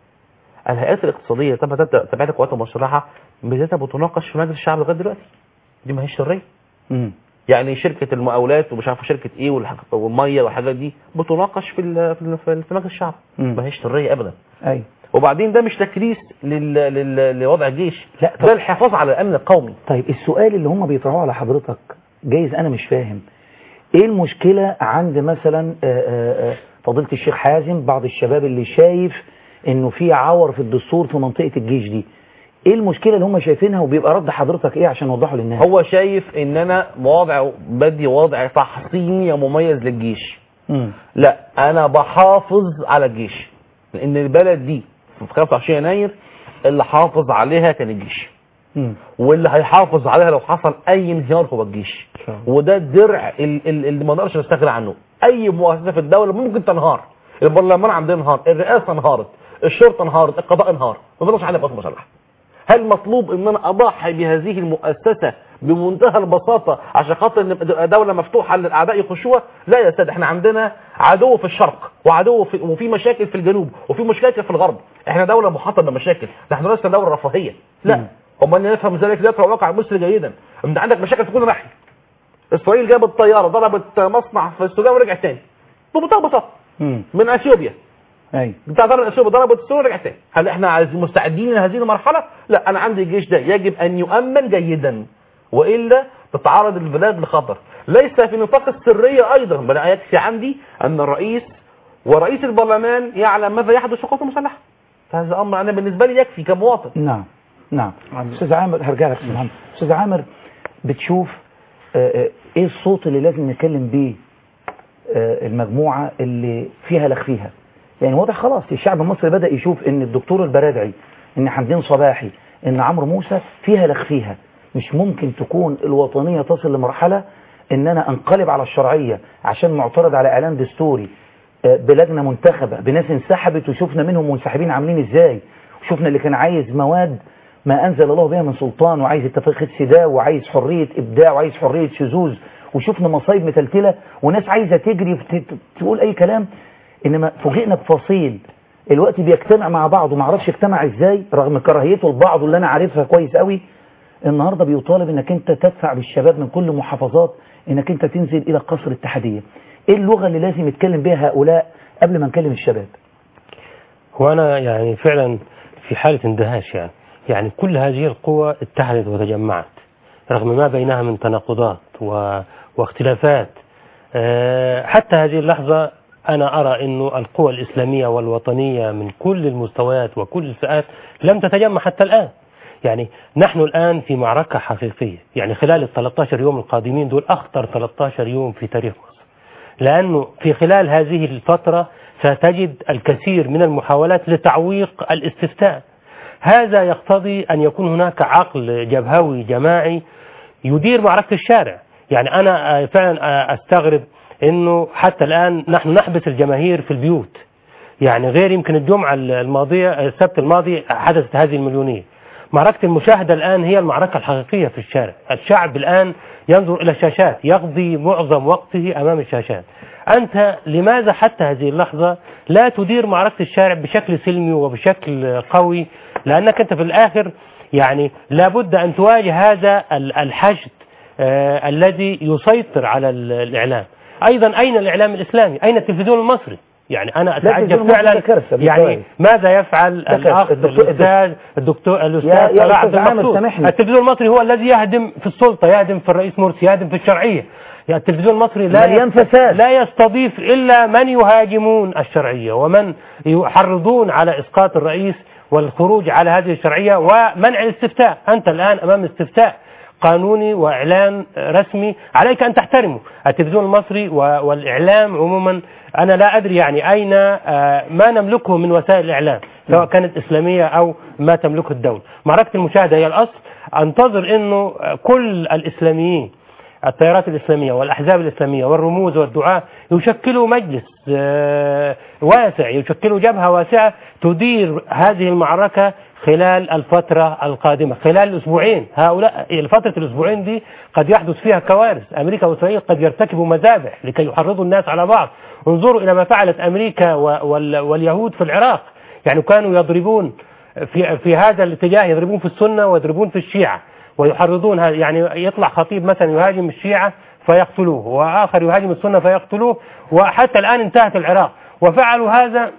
الهيئات الاقتصاديه تبع تبع القوات المسلحه ميزانيتها بتناقش في مجلس الشعب لغايه دلوقتي دي ما هيش سريه مم. يعني شركه المقاولات ومش عارف شركه ايه والح- والميه والحاجات دي بتناقش في ال- في ال- في مجلس الشعب مم. ما هيش سريه ابدا ايوه وبعدين ده مش تكريس لل... لل... لوضع الجيش لا، طب- ده الحفاظ على الامن القومي طيب السؤال اللي هم بيطرحوه على حضرتك جايز انا مش فاهم ايه المشكلة عند مثلا آه، آه، آه، فضيلة الشيخ حازم بعض الشباب اللي شايف انه في عور في الدستور في منطقة الجيش دي ايه المشكلة اللي هم شايفينها وبيبقى رد حضرتك ايه عشان نوضحه للناس هو شايف ان انا وضع بدي وضع تحصيني مميز للجيش مم. لا انا بحافظ على الجيش لان البلد دي في 25 يناير اللي حافظ عليها كان الجيش مم. واللي هيحافظ عليها لو حصل اي انهيار هو الجيش وده الدرع ال- ال- اللي ما نقدرش نستغنى عنه اي مؤسسه في الدوله ممكن تنهار البرلمان عندنا انهار الرئاسه انهارت الشرطه انهارت القضاء انهار ما نقدرش عليها قوات مسلحه هل مطلوب ان انا اضحي بهذه المؤسسه بمنتهى البساطه عشان خاطر نبقى دوله مفتوحه للاعداء يخشوها لا يا سيد احنا عندنا عدو في الشرق وعدو في وفي مشاكل في الجنوب وفي مشاكل في الغرب احنا دوله محاطه بمشاكل نحن لسنا دوله رفاهيه لا هم ان نفهم ذلك ذات الواقع المصري جيدا انت عندك مشاكل في كل ناحيه اسرائيل جابت طياره ضربت مصنع في السودان ورجعت تاني بمنتهى البساطه مم. من اثيوبيا ايوه بتاع ضرب اثيوبيا ضربت السوري ورجعت تاني هل احنا عايزين مستعدين لهذه المرحله لا انا عندي الجيش ده يجب ان يؤمن جيدا والا تتعرض البلاد لخطر ليس في نطاق السريه ايضا بل يكفي عندي ان الرئيس ورئيس البرلمان يعلم ماذا يحدث في القوات المسلحه هذا امر انا بالنسبه لي يكفي كمواطن نعم نعم استاذ عامر هرجع لك استاذ محمد استاذ عامر بتشوف آه، آه، ايه الصوت اللي لازم نتكلم بيه آه، المجموعة اللي فيها لخ فيها يعني واضح خلاص الشعب المصري بدأ يشوف ان الدكتور البرادعي ان حمدين صباحي ان عمرو موسى فيها لخ فيها مش ممكن تكون الوطنية تصل لمرحلة ان انا انقلب على الشرعية عشان معترض على اعلان دستوري آه، بلجنة منتخبة بناس انسحبت وشفنا منهم منسحبين عاملين ازاي وشفنا اللي كان عايز مواد ما أنزل الله بها من سلطان وعايز اتفاق سداء وعايز حرية إبداع وعايز حرية شذوذ وشفنا مصايب متلتلة وناس عايزة تجري وت- تقول أي كلام إنما فوجئنا بفصيل الوقت بيجتمع مع بعض وما اعرفش اجتمع ازاي رغم كراهيته لبعض اللي انا عارفها كويس قوي النهارده بيطالب انك انت تدفع بالشباب من كل محافظات انك انت تنزل الى قصر الاتحاديه ايه اللغه اللي لازم يتكلم بها هؤلاء قبل ما نكلم الشباب وأنا يعني فعلا في حالة اندهاش يعني يعني كل هذه القوى اتحدت وتجمعت رغم ما بينها من تناقضات و... واختلافات آه، حتى هذه اللحظة أنا أرى أنه القوى الإسلامية والوطنية من كل المستويات وكل الفئات لم تتجمع حتى الآن يعني نحن الآن في معركة حقيقية يعني خلال ال 13 يوم القادمين دول أخطر 13 يوم في تاريخ مصر لأنه في خلال هذه الفترة ستجد الكثير من المحاولات لتعويق الاستفتاء هذا يقتضي أن يكون هناك عقل جبهوي جماعي يدير معركة الشارع يعني أنا آه، فعلا آه، أستغرب أنه حتى الآن نحن نحبس الجماهير في البيوت يعني غير يمكن الجمعة الماضية السبت الماضي حدثت هذه المليونية معركة المشاهدة الآن هي المعركة الحقيقية في الشارع الشعب الآن ينظر إلى الشاشات يقضي معظم وقته أمام الشاشات أنت لماذا حتى هذه اللحظة لا تدير معركة الشارع بشكل سلمي وبشكل قوي لأنك أنت في الآخر يعني لابد أن تواجه هذا ال- الحشد آه الذي يسيطر على ال- الإعلام أيضا أين الإعلام الإسلامي أين التلفزيون المصري يعني انا التلفزيون اتعجب المصري فعلا ده كارثة يعني بالفعل. ماذا يفعل ده كارثة. الاخ الدكتور- الاستاذ الدكتور الاستاذ يا- يا صلاح عبد أستاذ عامر المقصود سامحني. التلفزيون المصري هو الذي يهدم في السلطه يهدم في الرئيس مرسي يهدم في الشرعيه يعني التلفزيون المصري لا مليان يست- فساد. لا يستضيف الا من يهاجمون الشرعيه ومن يحرضون على اسقاط الرئيس والخروج على هذه الشرعيه ومنع الاستفتاء انت الان امام استفتاء قانوني واعلان رسمي عليك ان تحترمه التلفزيون المصري و- والاعلام عموما انا لا ادري يعني اين آه، ما نملكه من وسائل الاعلام سواء كانت اسلاميه او ما تملكه الدوله معركه المشاهده هي الاصل انتظر انه آه، كل الاسلاميين التيارات الإسلامية والأحزاب الإسلامية والرموز والدعاة يشكلوا مجلس آه، واسع يشكلوا جبهة واسعة تدير هذه المعركة خلال الفترة القادمة خلال الأسبوعين هؤلاء فترة الأسبوعين دي قد يحدث فيها كوارث أمريكا وإسرائيل قد يرتكبوا مذابح لكي يحرضوا الناس على بعض انظروا إلى ما فعلت أمريكا و- وال- واليهود في العراق يعني كانوا يضربون في في هذا الاتجاه يضربون في السنة ويضربون في الشيعة ويحرضون هذا يعني يطلع خطيب مثلا يهاجم الشيعة فيقتلوه وآخر يهاجم السنة فيقتلوه وحتى الآن انتهت العراق وفعلوا هذا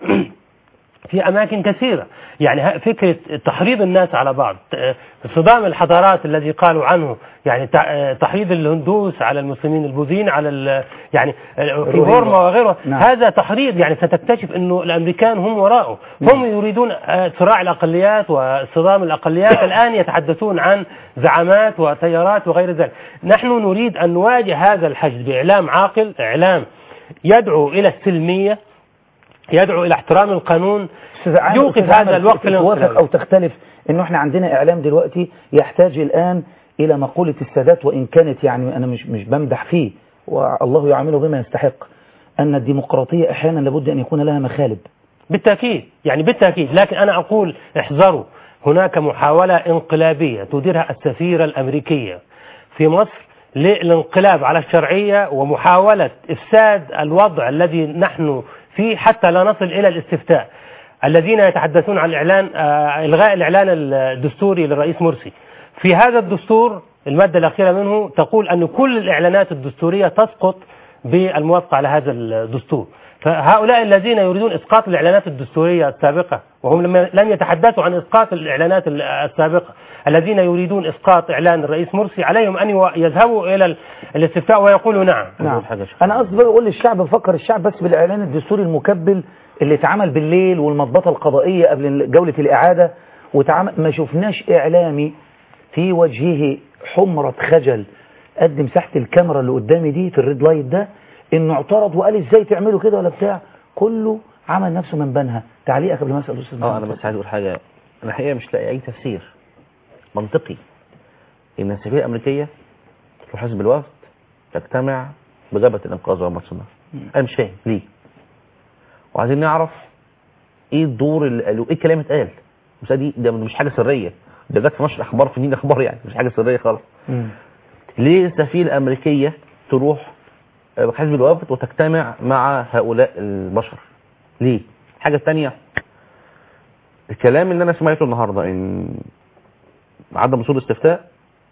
في أماكن كثيرة يعني ه- فكرة تحريض الناس على بعض ت- صدام الحضارات الذي قالوا عنه يعني تع- تحريض الهندوس على المسلمين البوذيين على ال- يعني في الروهينجا. بورما وغيره نعم. هذا تحريض يعني ستكتشف انه الامريكان هم وراءه هم يريدون آه، صراع الاقليات وصدام الاقليات الان يتحدثون عن زعامات وتيارات وغير ذلك نحن نريد ان نواجه هذا الحشد باعلام عاقل اعلام يدعو الى السلميه يدعو الى احترام القانون أستاذ عامر، يوقف أستاذ هذا عامر، الوقت توافق او تختلف انه احنا عندنا اعلام دلوقتي يحتاج الان الى مقولة السادات وان كانت يعني انا مش مش بمدح فيه والله يعامله بما يستحق ان الديمقراطية احيانا لابد ان يكون لها مخالب بالتأكيد يعني بالتأكيد لكن أنا أقول احذروا هناك محاولة انقلابية تديرها السفيرة الأمريكية في مصر للانقلاب على الشرعية ومحاولة إفساد الوضع الذي نحن فيه حتى لا نصل إلى الاستفتاء الذين يتحدثون عن الإعلان آه إلغاء الإعلان الدستوري للرئيس مرسي في هذا الدستور المادة الأخيرة منه تقول أن كل الإعلانات الدستورية تسقط بالموافقة على هذا الدستور فهؤلاء الذين يريدون إسقاط الإعلانات الدستورية السابقة وهم لم لم يتحدثوا عن إسقاط الإعلانات السابقة الذين يريدون إسقاط إعلان الرئيس مرسي عليهم أن يو- يذهبوا إلى ال- الاستفتاء ويقولوا نعم نعم حاجة شخصية. انا قصدي بقول للشعب بفكر الشعب بس بالاعلان الدستوري المكبل اللي اتعمل بالليل والمضبطه القضائيه قبل جوله الاعاده واتعمل ما شفناش اعلامي في وجهه حمره خجل قد مساحه الكاميرا اللي قدامي دي في الريد لايت ده انه اعترض وقال ازاي تعملوا كده ولا بتاع كله عمل نفسه من بنها تعليقك قبل ما اسال الاستاذ اه انا محمد. بس عايز اقول حاجه انا الحقيقه مش لاقي اي تفسير منطقي ان السفيره الامريكيه تروح حزب الوفد تجتمع بجبهه الانقاذ وعمل الصناعه انا مش فاهم ليه وعايزين نعرف ايه الدور اللي قالوا ايه الكلام اتقال المسألة دي ده مش حاجه سريه ده جت في نشر اخبار في دين اخبار يعني مش حاجه سريه خالص مم. ليه السفيره الامريكيه تروح آه، حزب الوفد وتجتمع مع هؤلاء البشر ليه الحاجه الثانيه الكلام اللي انا سمعته النهارده ان عدم وصول استفتاء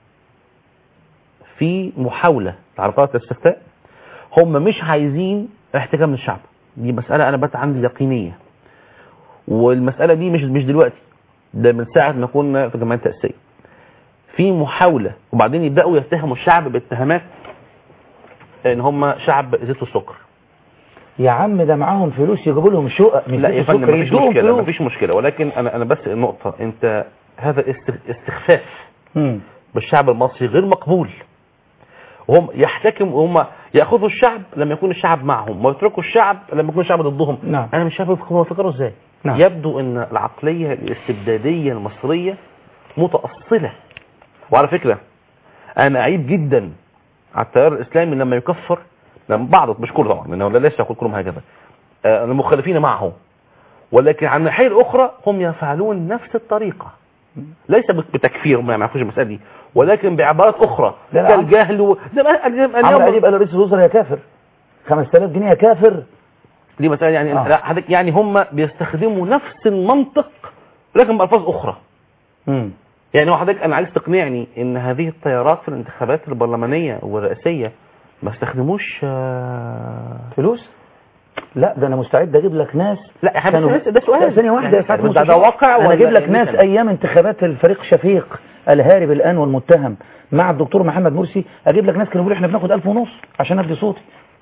في محاوله لعرقله الاستفتاء هم مش عايزين احتكام الشعب دي مساله انا بات عندي يقينيه والمساله دي مش مش دلوقتي ده من ساعه ما كنا في الجمعيه التاسيسيه في محاوله وبعدين يبداوا يتهموا الشعب باتهامات ان هم شعب زيت السكر يا عم ده معاهم فلوس يجيبوا لهم شقق مش لا يا زيت فندم السكر، مفيش يدوهم مشكله فلوس. مفيش مشكله ولكن انا انا بس النقطه انت هذا است- استخفاف مم. بالشعب المصري غير مقبول وهم يحتكم وهم ياخذوا الشعب لما يكون الشعب معهم ويتركوا الشعب لما يكون الشعب ضدهم نعم. انا مش عارف هم بيفكروا ازاي نعم. يبدو ان العقليه الاستبداديه المصريه متاصله وعلى فكره انا اعيب جدا على التيار الاسلامي لما يكفر لما بعض مش كله طبعا لانه لا ليس يقول كلهم هكذا آه، المخالفين معه ولكن عن الناحيه الاخرى هم يفعلون نفس الطريقه ليس بت- بتكفير ما يعرفوش المساله دي ولكن بعبارات اخرى لا، لا، كالجهل و... ده ما- اليوم عمرو اديب قال لرئيس الوزراء يا كافر 5000 جنيه يا كافر دي مساله يعني آه. لا حضرتك يعني هم بيستخدموا نفس المنطق لكن بالفاظ اخرى مم. يعني هو حضرتك انا عايز تقنعني ان هذه التيارات في الانتخابات البرلمانيه والرئاسيه ما استخدموش آه، فلوس لا ده انا مستعد اجيب لك ناس لا يا حبيبي كانوا- ده- ده سؤال. لا، ثانيه واحده يعني يا سعاده ده- ده المستشار. واقع انا ولا اجيب لك إيه ناس مثلاً؟ ايام انتخابات الفريق شفيق الهارب الان والمتهم مع الدكتور محمد مرسي اجيب لك ناس كانوا بيقولوا احنا بناخد 1000 ونص عشان ادي صوتي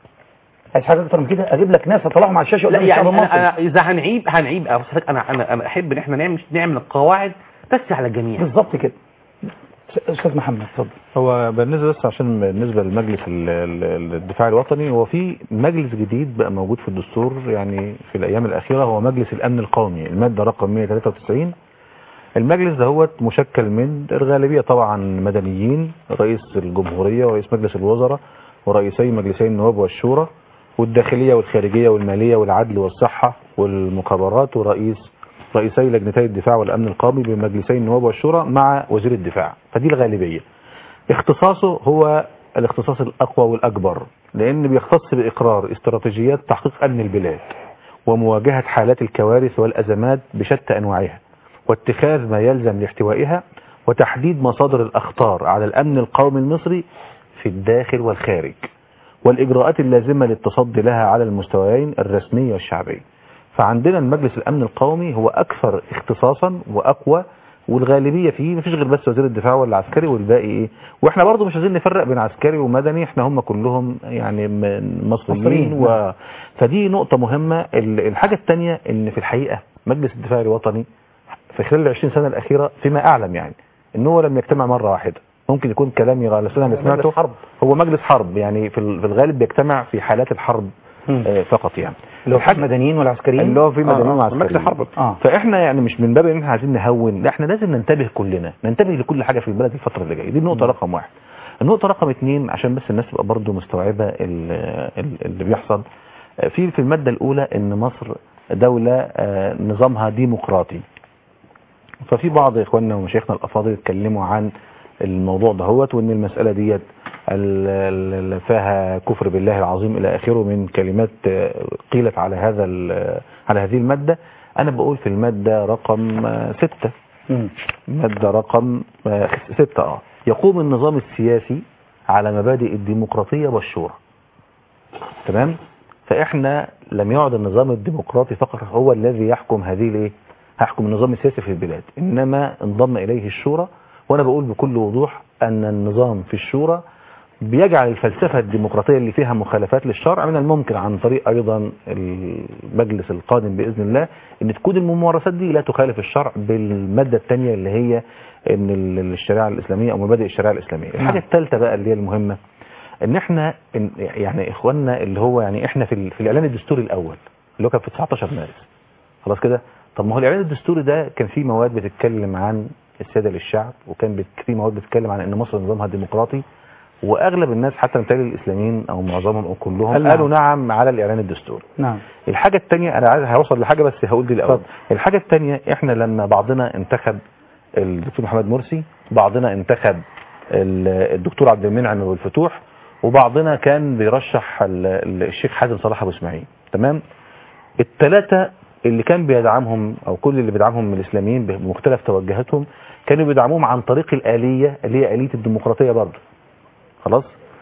عايز حاجه اكتر من كده اجيب لك ناس اطلعهم على الشاشه لا قدام يعني الشعب أنا المصري أنا اذا هنعيب هنعيب أو صدق انا انا انا احب ان احنا نعمل نعمل القواعد بس على الجميع بالظبط كده استاذ محمد اتفضل هو بالنسبه بس عشان بالنسبه لمجلس ال- ال- الدفاع الوطني هو في مجلس جديد بقى موجود في الدستور يعني في الايام الاخيره هو مجلس الامن القومي الماده رقم 193 المجلس ده هو مشكل من الغالبيه طبعا مدنيين رئيس الجمهوريه ورئيس مجلس الوزراء ورئيسي مجلسي النواب والشورى والداخليه والخارجيه والماليه والعدل والصحه والمخابرات ورئيس رئيسي لجنتي الدفاع والامن القومي بمجلسي النواب والشورى مع وزير الدفاع فدي الغالبيه اختصاصه هو الاختصاص الاقوى والاكبر لان بيختص باقرار استراتيجيات تحقيق امن البلاد ومواجهه حالات الكوارث والازمات بشتى انواعها واتخاذ ما يلزم لاحتوائها وتحديد مصادر الاخطار على الامن القومي المصري في الداخل والخارج والاجراءات اللازمه للتصدي لها على المستويين الرسمي والشعبي فعندنا المجلس الامن القومي هو اكثر اختصاصا واقوى والغالبيه فيه مفيش غير بس وزير الدفاع ولا عسكري والباقي ايه واحنا برضو مش عايزين نفرق بين عسكري ومدني احنا هم كلهم يعني م- مصريين مصريين، و... فدي نقطه مهمه ال- الحاجه الثانيه ان في الحقيقه مجلس الدفاع الوطني في خلال ال 20 سنه الاخيره فيما اعلم يعني ان هو لم يجتمع مره واحده ممكن يكون كلامي غلط انا سمعته حرب. هو مجلس حرب يعني في ال- في الغالب بيجتمع في حالات الحرب مم. آه، فقط يعني اللي هو في المدنيين والعسكريين اللي هو في مدنيين آه، وعسكريين مجلس حرب. اه فاحنا يعني مش من باب ان احنا عايزين نهون لا احنا لازم ننتبه كلنا ننتبه لكل حاجه في البلد الفتره اللي جايه دي النقطه رقم واحد النقطه رقم اتنين عشان بس الناس تبقى برضو مستوعبه ال- ال- اللي بيحصل آه، في في الماده الاولى ان مصر دوله آه، نظامها ديمقراطي ففي بعض اخواننا ومشايخنا الافاضل اتكلموا عن الموضوع دهوت وان المساله ديت ال- ال- فيها كفر بالله العظيم الى اخره من كلمات آه، قيلت على هذا ال- على هذه الماده انا بقول في الماده رقم آه، ستة مم. ماده رقم آه، ستة اه يقوم النظام السياسي على مبادئ الديمقراطيه والشورى تمام فاحنا لم يعد النظام الديمقراطي فقط هو الذي يحكم هذه الايه هيحكم النظام السياسي في البلاد انما انضم اليه الشورى وانا بقول بكل وضوح ان النظام في الشورى بيجعل الفلسفة الديمقراطية اللي فيها مخالفات للشرع من الممكن عن طريق أيضا المجلس القادم بإذن الله أن تكون الممارسات دي لا تخالف الشرع بالمادة الثانية اللي هي أن ال- الشريعة الإسلامية أو مبادئ الشريعة الإسلامية الحاجة الثالثة بقى اللي هي المهمة ان احنا إن يعني اخواننا اللي هو يعني احنا في, ال- في الاعلان الدستوري الاول اللي هو كان في 19 مارس خلاص كده طب ما هو الاعلان الدستوري ده كان فيه مواد بتتكلم عن السياده للشعب وكان بت- فيه مواد بتتكلم عن ان مصر نظامها ديمقراطي واغلب الناس حتى مثال الاسلاميين او معظمهم او كلهم قال نعم. قالوا نعم على الاعلان الدستوري نعم الحاجة التانية أنا عايز هوصل لحاجة بس هقول دي الأول اتفضل. الحاجة التانية إحنا لما بعضنا انتخب الدكتور محمد مرسي بعضنا انتخب ال- الدكتور عبد المنعم أبو الفتوح وبعضنا كان بيرشح ال- ال- الشيخ حازم صلاح أبو إسماعيل تمام الثلاثة اللي كان بيدعمهم أو كل اللي بيدعمهم من الإسلاميين بمختلف توجهاتهم كانوا بيدعموهم عن طريق الآلية اللي هي آلية الديمقراطية برضه خلاص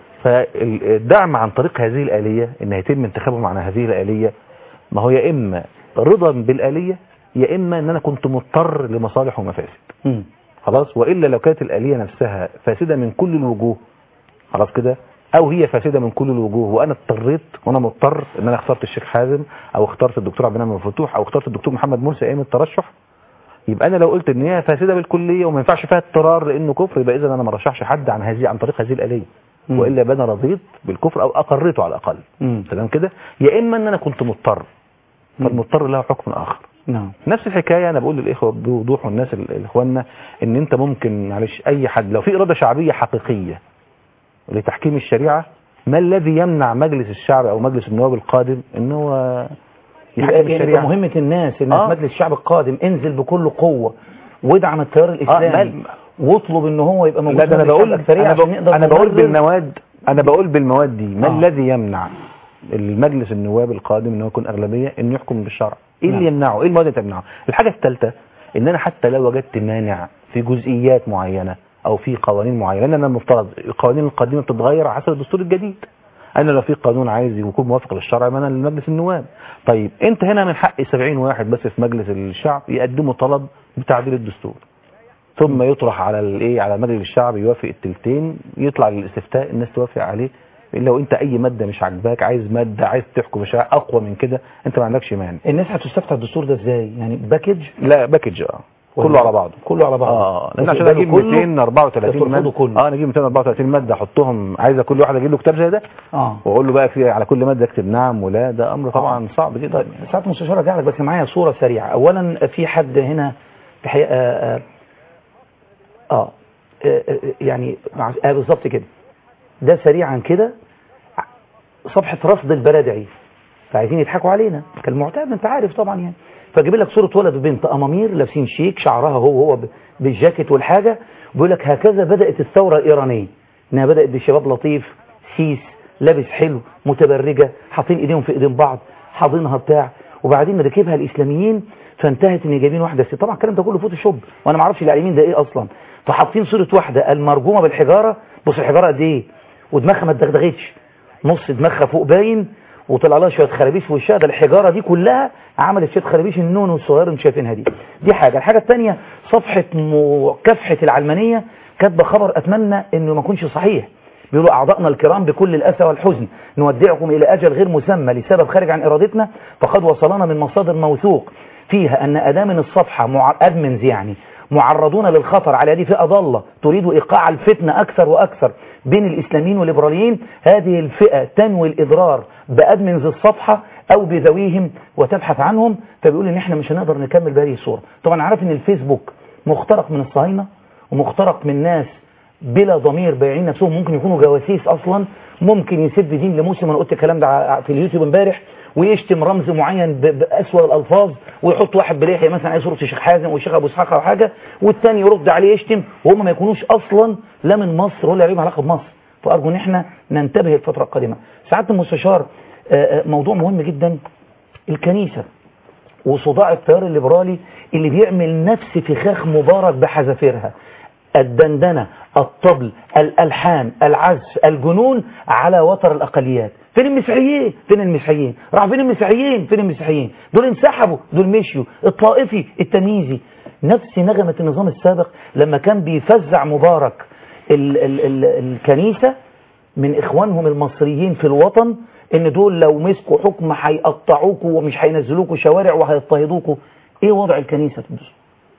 فالدعم عن طريق هذه الآلية ان يتم انتخابهم عن هذه الآلية ما هو يا إما رضا بالآلية يا إما ان أنا كنت مضطر لمصالح ومفاسد مم. خلاص وإلا لو كانت الآلية نفسها فاسدة من كل الوجوه خلاص كده أو هي فاسدة من كل الوجوه وأنا اضطريت وأنا مضطر ان أنا اخترت الشيخ حازم أو اخترت الدكتور عبد المنعم الفتوح أو اخترت الدكتور محمد مرسي أيام الترشح يبقى انا لو قلت ان هي فاسده بالكليه وما ينفعش فيها اضطرار لانه كفر يبقى اذا انا ما رشحش حد عن هذه عن طريق هذه الاليه مم. والا يبقى انا رضيت بالكفر او اقريته على الاقل مم. تمام كده يا اما ان انا كنت مضطر مم. فالمضطر له حكم اخر نعم نفس الحكايه انا بقول للاخوه بوضوح والناس ال- اخواننا ان انت ممكن معلش اي حد لو في اراده شعبيه حقيقيه لتحكيم الشريعه ما الذي يمنع مجلس الشعب او مجلس النواب القادم ان هو يبقى يحكم يبقى الشريعه مهمة الناس الناس آه. مجلس الشعب القادم انزل بكل قوة وادعم التيار الإسلامي مال- واطلب ان هو يبقى موجود لا ده انا في مجلس بقول الشعب الأكثرية انا عشان بقول, نقدر أنا بقول نبرر- بالمواد انا بقول بالمواد دي ما آه. الذي يمنع المجلس النواب القادم ان هو يكون اغلبيه انه يحكم بالشرع ايه اللي نعم. يمنعه ايه المواد اللي تمنعه الحاجه الثالثه ان انا حتى لو وجدت مانع في جزئيات معينه او في قوانين معينه لان انا المفترض القوانين القديمه بتتغير على حسب الدستور الجديد انا لو في قانون عايز يكون موافق للشرع ما انا لمجلس النواب طيب انت هنا من حق 70 واحد بس في مجلس الشعب يقدموا طلب بتعديل الدستور ثم يطرح على الايه على مجلس الشعب يوافق التلتين يطلع للاستفتاء الناس توافق عليه لو انت اي ماده مش عاجباك عايز ماده عايز تحكم بشرع اقوى من كده انت ما عندكش مانع الناس هتستفتح الدستور ده ازاي يعني باكج لا باكج اه كله ولا- على بعضه كله على بعضه اه بس لان عشان يقبلوا اجيب كله، 234 ترفضوا ماده كله. اه انا اجيب 234 ماده احطهم عايزه كل واحد اجيب له كتاب زي ده اه واقول له بقى في على كل ماده اكتب نعم ولا ده امر طبعا صعب جدا طيب ساعات مستشار ارجع لك بس معايا صوره سريعه اولا في حد هنا تحقيق اه, آه, آه, آه يعني مع- آه بالظبط كده ده سريعا كده صفحه رصد البرادعي فعايزين يضحكوا علينا كالمعتاد انت عارف طبعا يعني فجيب لك صوره ولد وبنت امامير لابسين شيك شعرها هو هو ب- بالجاكيت والحاجه بيقول لك هكذا بدات الثوره الايرانيه انها بدات بشباب لطيف سيس لابس حلو متبرجه حاطين ايديهم في ايدين بعض حاضنها بتاع وبعدين ركبها الاسلاميين فانتهت ان جايبين واحده ست طبعا الكلام ده كله فوتوشوب وانا ما اعرفش اليمين ده ايه اصلا فحاطين صوره واحده المرجومه بالحجاره بص الحجاره قد ايه ودماغها ما اتدغدغتش نص دماغها فوق باين وطلع لها شويه خرابيش في وشها ده الحجاره دي كلها عملت شويه خرابيش النون والصغير اللي انتم شايفينها دي دي حاجه الحاجه الثانيه صفحه مكافحه العلمانيه كاتبه خبر اتمنى انه ما يكونش صحيح بيقولوا اعضائنا الكرام بكل الاسى والحزن نودعكم الى اجل غير مسمى لسبب خارج عن ارادتنا فقد وصلنا من مصادر موثوق فيها ان ادامن الصفحه مع ادمنز يعني معرضون للخطر على يد فئه ضاله تريد ايقاع الفتنه اكثر واكثر بين الاسلاميين والليبراليين هذه الفئه تنوي الاضرار بادمنز الصفحه او بذويهم وتبحث عنهم فبيقول ان احنا مش هنقدر نكمل بهذه الصوره طبعا عارف ان الفيسبوك مخترق من الصهاينه ومخترق من ناس بلا ضمير بايعين نفسهم ممكن يكونوا جواسيس اصلا ممكن يسب دين لمسلم انا قلت الكلام ده ع- في اليوتيوب امبارح ويشتم رمز معين ب- باسوأ الالفاظ ويحط واحد بلحيه مثلا عايز صوره الشيخ حازم والشيخ ابو اسحاق او حاجه والتاني يرد عليه يشتم وهم ما يكونوش اصلا لا من مصر ولا ليهم علاقه بمصر فارجو ان احنا ننتبه الفتره القادمه سعاده المستشار آه، آه، موضوع مهم جدا الكنيسه وصداع التيار الليبرالي اللي بيعمل نفس فخاخ مبارك بحذافيرها الدندنة الطبل الألحان العزف الجنون على وتر الأقليات فين المسيحيين فين المسيحيين راح فين المسيحيين فين المسيحيين دول انسحبوا دول مشيوا الطائفي التمييزي نفس نغمة النظام السابق لما كان بيفزع مبارك ال ال ال الكنيسة من إخوانهم المصريين في الوطن إن دول لو مسكوا حكم هيقطعوكوا ومش هينزلوكوا شوارع وهيضطهدوكوا إيه وضع الكنيسة في مصر؟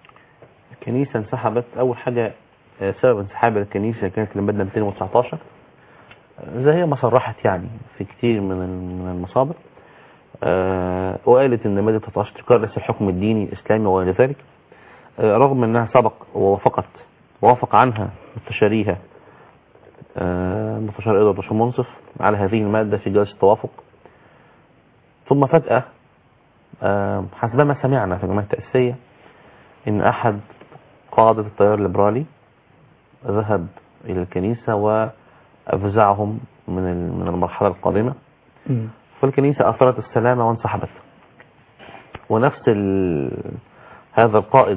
الكنيسة انسحبت أول حاجة آه، سبب انسحاب الكنيسة كانت المادة 219 آه، زي هي ما صرحت يعني في كتير من ال- من المصادر آه، وقالت ان مادة 19 تكرس الحكم الديني الإسلامي وغير ذلك آه، رغم انها سبق ووافقت ووافق عنها مستشاريها آه، مستشار إدوارد باشا منصف على هذه المادة في جلسة التوافق ثم فجأة آه، حسب ما سمعنا في الجمعية التأسيسية إن أحد قادة التيار الليبرالي ذهب إلى الكنيسة وأفزعهم من ال- من المرحلة القادمة فالكنيسة أثرت السلامة وانسحبت ونفس ال... هذا القائد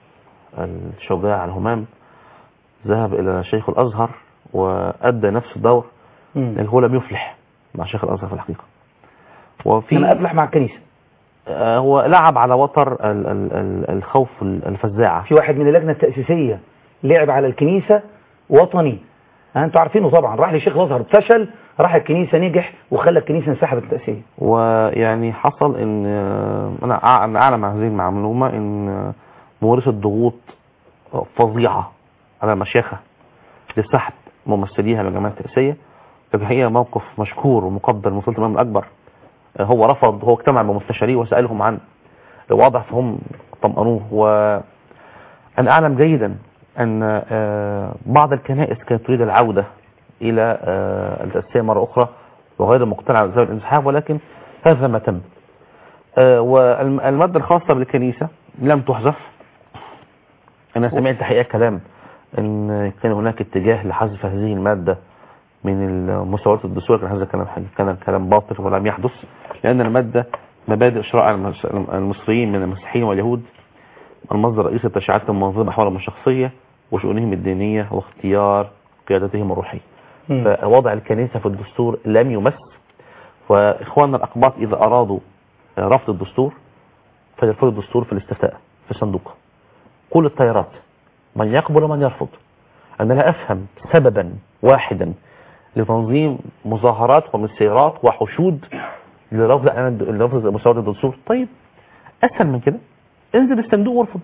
الشجاع الهمام ذهب إلى شيخ الأزهر وأدى نفس الدور اللي هو لم يفلح مع شيخ الأزهر في الحقيقة وفي أنا أفلح مع الكنيسة آه، هو لعب على وتر ال- ال- ال- الخوف الفزاعة في واحد من اللجنة التأسيسية لعب على الكنيسة وطني ها، انتوا عارفينه طبعا راح لشيخ الازهر فشل راح الكنيسة نجح وخلى الكنيسة انسحبت التأسيسية ويعني حصل ان آه، انا أع- أنا اعلم هذه المعلومة ان آه، مورست ضغوط فظيعة على المشيخة لسحب ممثليها من الجماعة التأسيسية لكن هي موقف مشكور ومقدر من سلطة الإمام الأكبر آه، هو رفض هو اجتمع بمستشاريه وسألهم عن الوضع فهم طمأنوه وأنا أعلم جيدا أن آه، بعض الكنائس كانت تريد العودة إلى آه، التأسيسية مرة أخرى وغير مقتنعة بسبب الانسحاب ولكن هذا ما تم آه، والمادة الخاصة بالكنيسة لم تحذف أنا سمعت تحقيق كلام أن كان هناك اتجاه لحذف هذه المادة من مساواة الدستور كان هذا الكلام كان كلام باطل ولم يحدث لأن المادة مبادئ شرائع المس- المصريين من المسيحيين واليهود المصدر الرئيسي لتشريعات المنظمة أحوالهم الشخصية وشؤونهم الدينية واختيار قيادتهم الروحية مم. فوضع الكنيسة في الدستور لم يمس وإخواننا الأقباط إذا أرادوا رفض الدستور فيرفضوا الدستور في الاستفتاء في الصندوق كل التيارات من يقبل ومن يرفض أنا لا أفهم سببا واحدا لتنظيم مظاهرات ومسيرات وحشود لرفض لرفض مساواة الدستور طيب أسهل من كده انزل الصندوق وارفض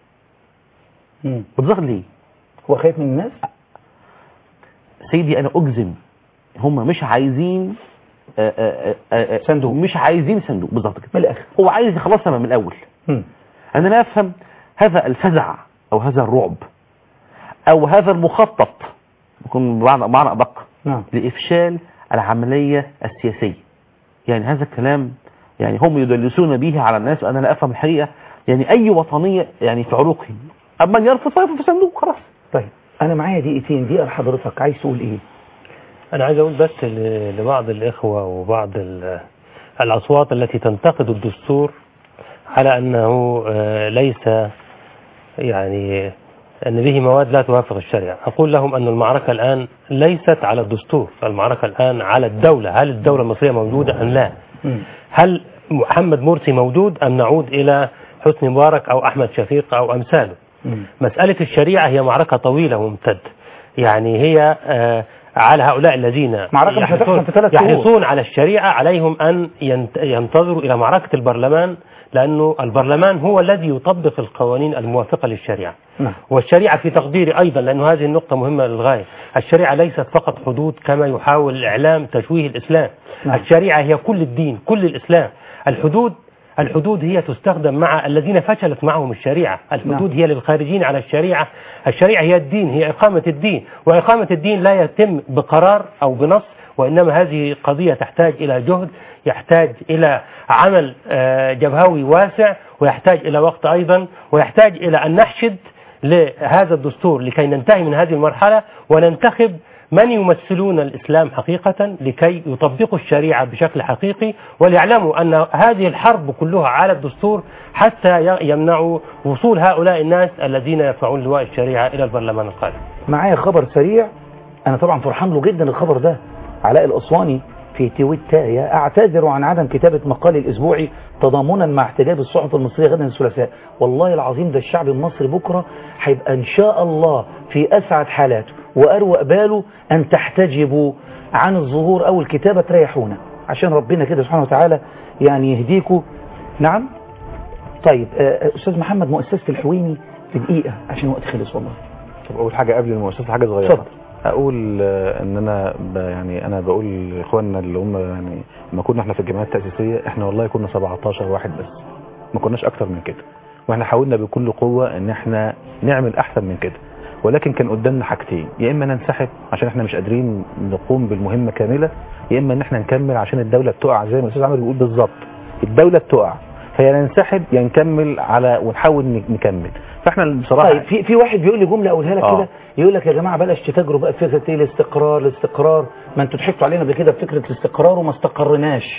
مم. بتظهر ليه هو خايف من الناس سيدي انا اجزم هم مش عايزين آآ آآ آآ صندوق. مش عايزين صندوق بالظبط كده من الاخر هو عايز يخلصها من الاول مم. انا لا افهم هذا الفزع او هذا الرعب او هذا المخطط يكون بمعنى معنى ادق نعم لافشال العمليه السياسيه يعني هذا الكلام يعني هم يدلسون به على الناس وانا لا افهم الحقيقه يعني اي وطنيه يعني في عروقهم اما من يرفض فيرفض في صندوق خلاص طيب انا معايا دقيقتين دقيقه لحضرتك عايز تقول ايه أنا عايز أقول بس ل- لبعض الإخوة وبعض ال- الأصوات التي تنتقد الدستور على أنه آه، ليس يعني أن به مواد لا توافق الشريعة أقول لهم أن المعركة الآن ليست على الدستور المعركة الآن على الدولة هل الدولة المصرية موجودة أم لا مم. هل محمد مرسي موجود أم نعود إلى حسني مبارك أو أحمد شفيق أو أمثاله مم. مسألة الشريعة هي معركة طويلة وممتدة يعني هي آه، على هؤلاء الذين معركة مش هتحسم في ثلاث شهور. يحرصون على الشريعة عليهم أن ينت- ينتظروا إلى معركة البرلمان لأنه البرلمان هو الذي يطبق القوانين الموافقة للشريعة نعم والشريعة في تقديري أيضا لأن هذه النقطة مهمة للغاية الشريعة ليست فقط حدود كما يحاول الإعلام تشويه الإسلام نعم. الشريعة هي كل الدين كل الإسلام الحدود الحدود هي تستخدم مع الذين فشلت معهم الشريعة الحدود نعم. هي للخارجين على الشريعة الشريعة هي الدين هي إقامة الدين وإقامة الدين لا يتم بقرار أو بنص وإنما هذه قضية تحتاج إلى جهد يحتاج إلى عمل آه، جبهوي واسع ويحتاج إلى وقت أيضا ويحتاج إلى أن نحشد لهذا الدستور لكي ننتهي من هذه المرحلة وننتخب من يمثلون الإسلام حقيقة لكي يطبقوا الشريعة بشكل حقيقي وليعلموا أن هذه الحرب كلها على الدستور حتى ي- يمنعوا وصول هؤلاء الناس الذين يرفعون لواء الشريعة إلى البرلمان القادم معايا خبر سريع انا طبعا فرحان له جدا الخبر ده علاء الاسواني في تويتايا اعتذر عن عدم كتابة مقالي الاسبوعي تضامنا مع احتجاج الصحف المصرية غدا الثلاثاء والله العظيم ده الشعب المصري بكرة هيبقى ان شاء الله في اسعد حالاته واروق باله ان تحتجبوا عن الظهور او الكتابة تريحونا عشان ربنا كده سبحانه وتعالى يعني يهديكوا نعم طيب آه، استاذ محمد مؤسسة الحويني في دقيقة عشان وقت خلص والله طب اول حاجه قبل المؤسسه حاجه صغيره اتفضل. اقول آه، ان انا ب- يعني انا بقول لاخواننا اللي هم يعني لما كنا احنا في الجمعيات التاسيسيه احنا والله كنا 17 واحد بس ما كناش اكتر من كده واحنا حاولنا بكل قوه ان احنا نعمل احسن من كده ولكن كان قدامنا حاجتين يا اما ننسحب عشان احنا مش قادرين نقوم بالمهمه كامله يا اما ان احنا نكمل عشان الدوله بتقع زي ما الاستاذ عمرو بيقول بالظبط الدوله بتقع فيا ننسحب يا نكمل على ونحاول ن- نكمل فاحنا بصراحه طيب في في واحد بيقول لي جمله اقولها لك آه. كده يقول لك يا جماعه بلاش تفاجروا بقى بفكره ايه الاستقرار الاستقرار ما انتوا ضحكتوا علينا قبل كده بفكره الاستقرار وما استقرناش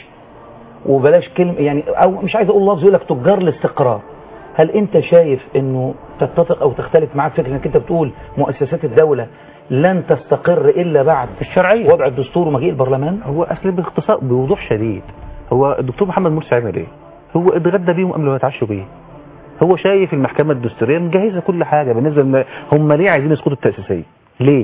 وبلاش كلمه يعني او مش عايز اقول لفظ يقول لك تجار الاستقرار هل انت شايف انه تتفق او تختلف معاه في فكره انك انت بتقول مؤسسات الدوله لن تستقر الا بعد الشرعية وضع الدستور ومجيء البرلمان هو اصل باختصار بوضوح شديد هو الدكتور محمد مرسي عمل ايه هو اتغدى بيهم قبل ما يتعشوا بيه هو شايف المحكمه الدستوريه مجهزه كل حاجه بالنسبه لما هم ليه عايزين يسقطوا التاسيسيه ليه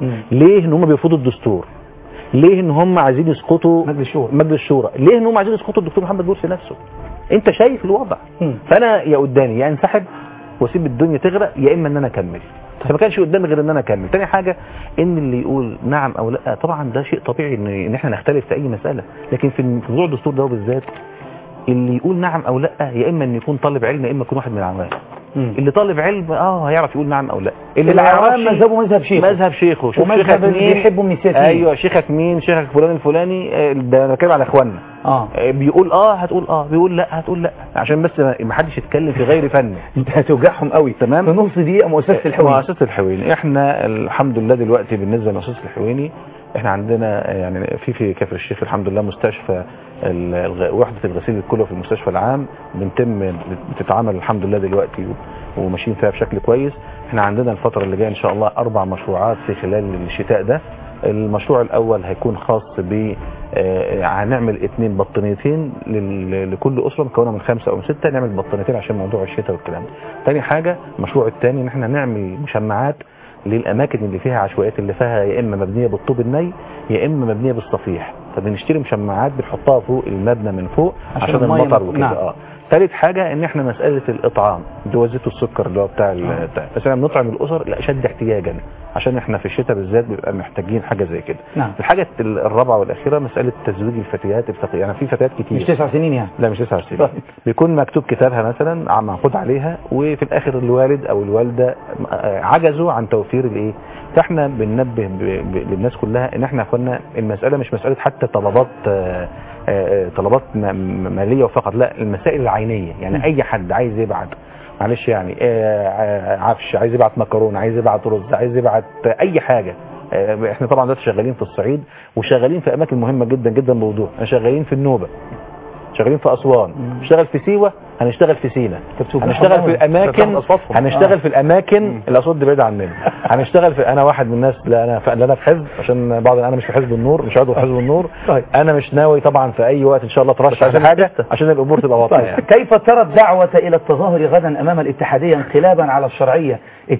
ليه ان هم بيرفضوا الدستور ليه ان هم عايزين يسقطوا مجلس الشورى. مجلس الشورى ليه ان هم عايزين يسقطوا الدكتور محمد مرسي نفسه انت شايف الوضع مم. فانا يا قدامي يا انسحب واسيب الدنيا تغرق يا اما ان انا اكمل فما كانش قدامي غير ان انا اكمل تاني حاجه ان اللي يقول نعم او لا طبعا ده شيء طبيعي ان ان احنا نختلف في اي مساله لكن في في موضوع الدستور ده بالذات اللي يقول نعم او لا يا اما ان يكون طالب علم يا اما يكون واحد من العوام مم. اللي طالب علم اه هيعرف يقول نعم او لا اللي العوام ما يعرفش- مذهبه مذهب شيخه مذهب شيخه شوف ومذهب شيخك اللي مين بيحبوا من السياسيين. ايوه شيخك مين شيخك فلان الفلاني آه، ده انا بتكلم على اخواننا اه آه، بيقول اه هتقول اه بيقول لا هتقول لا عشان بس ما ما حدش يتكلم في غير فن انت هتوجعهم قوي تمام. في نص دقيقه مؤسسه الحويني مؤسسة الحويني احنا الحمد لله دلوقتي بالنسبة لمؤسسة الحويني احنا عندنا يعني في في كفر الشيخ الحمد لله مستشفى ال- الغ- وحدة الغسيل الكلوي في المستشفى العام بنتم بتتعامل الحمد لله دلوقتي و- وماشيين فيها بشكل كويس احنا عندنا الفترة اللي جاية ان شاء الله اربع مشروعات في خلال الشتاء ده المشروع الاول هيكون خاص ب آه، هنعمل اتنين بطانيتين لل- لكل اسره مكونه من خمسه او من سته نعمل بطانيتين عشان موضوع الشتاء والكلام ده. تاني حاجه المشروع الثاني ان احنا نعمل مشمعات للاماكن اللي فيها عشوائيات اللي فيها يا اما مبنيه بالطوب الني يا اما مبنيه بالصفيح فبنشتري مشمعات بنحطها فوق المبنى من فوق عشان عشان, المية المطر ما- وكده نعم. اه ثالث حاجة ان احنا مسألة الاطعام اللي هو زيت السكر اللي هو بتاع ال- بتاع بس احنا بنطعم الاسر الاشد احتياجا عشان احنا في الشتاء بالذات بيبقى محتاجين حاجة زي كده نعم الحاجة ال- الرابعة والاخيرة مسألة تزويج الفتيات الفقيرة يعني في فتيات كتير مش تسع سنين يعني لا مش تسع سنين طيب. بيكون مكتوب كتابها مثلا عم معقود عليها وفي الاخر الوالد او الوالده آه، عجزوا عن توفير الايه فاحنا بننبه ب- ب- للناس كلها ان احنا كنا المساله مش مساله حتى طلبات آه، آه، طلبات م- م- ماليه فقط لا المسائل العينيه يعني اي حد عايز يبعت معلش يعني آه، ع- عفش عايز يبعت مكرونه عايز يبعت رز عايز يبعت اي حاجه آه، احنا طبعا دلوقتي شغالين في الصعيد وشغالين في اماكن مهمه جدا جدا بوضوح احنا شغالين في النوبه شغالين في اسوان نشتغل في سيوه هنشتغل في سينا هنشتغل في الاماكن أصواتهم. هنشتغل في الاماكن الاصوات دي بعيده عننا هنشتغل في انا واحد من الناس لا انا لا انا في حزب عشان بعض انا مش في حزب النور مش عضو في حزب النور طيب. انا مش ناوي طبعا في اي وقت ان شاء الله اترشح عشان لحاجه الستة. عشان الامور تبقى واضحه طيب يعني كيف ترى الدعوة إلى التظاهر غدا أمام الاتحادية انقلابا على الشرعية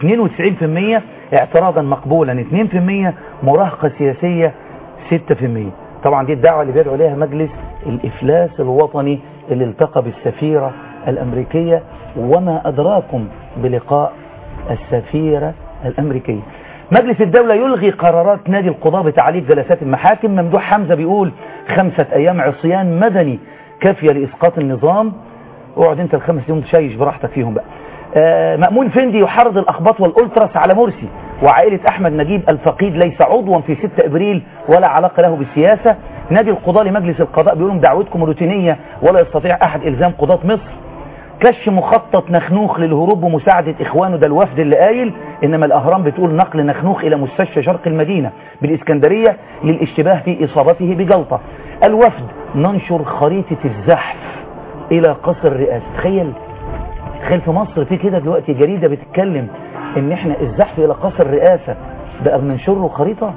92% اعتراضا مقبولا 2% مراهقة سياسية 6% طبعا دي الدعوة اللي بيدعو إليها مجلس الإفلاس الوطني اللي التقى بالسفيرة الأمريكية وما أدراكم بلقاء السفيرة الأمريكية مجلس الدولة يلغي قرارات نادي القضاء بتعليق جلسات المحاكم ممدوح حمزة بيقول خمسة أيام عصيان مدني كافية لإسقاط النظام اقعد انت الخمس يوم تشيش براحتك فيهم بقى آه مأمون فندي يحرض الأخباط والألتراس على مرسي وعائلة أحمد نجيب الفقيد ليس عضوا في 6 إبريل ولا علاقة له بالسياسة نادي القضاء لمجلس القضاء بيقولوا دعوتكم روتينية ولا يستطيع أحد إلزام قضاة مصر كش مخطط نخنوخ للهروب ومساعدة إخوانه ده الوفد اللي قايل إنما الأهرام بتقول نقل نخنوخ إلى مستشفى شرق المدينة بالإسكندرية للاشتباه في إصابته بجلطة الوفد ننشر خريطة الزحف إلى قصر الرئاسة تخيل تخيل في مصر في كده دلوقتي جريدة بتتكلم إن إحنا الزحف إلى قصر الرئاسة بقى بننشر له خريطة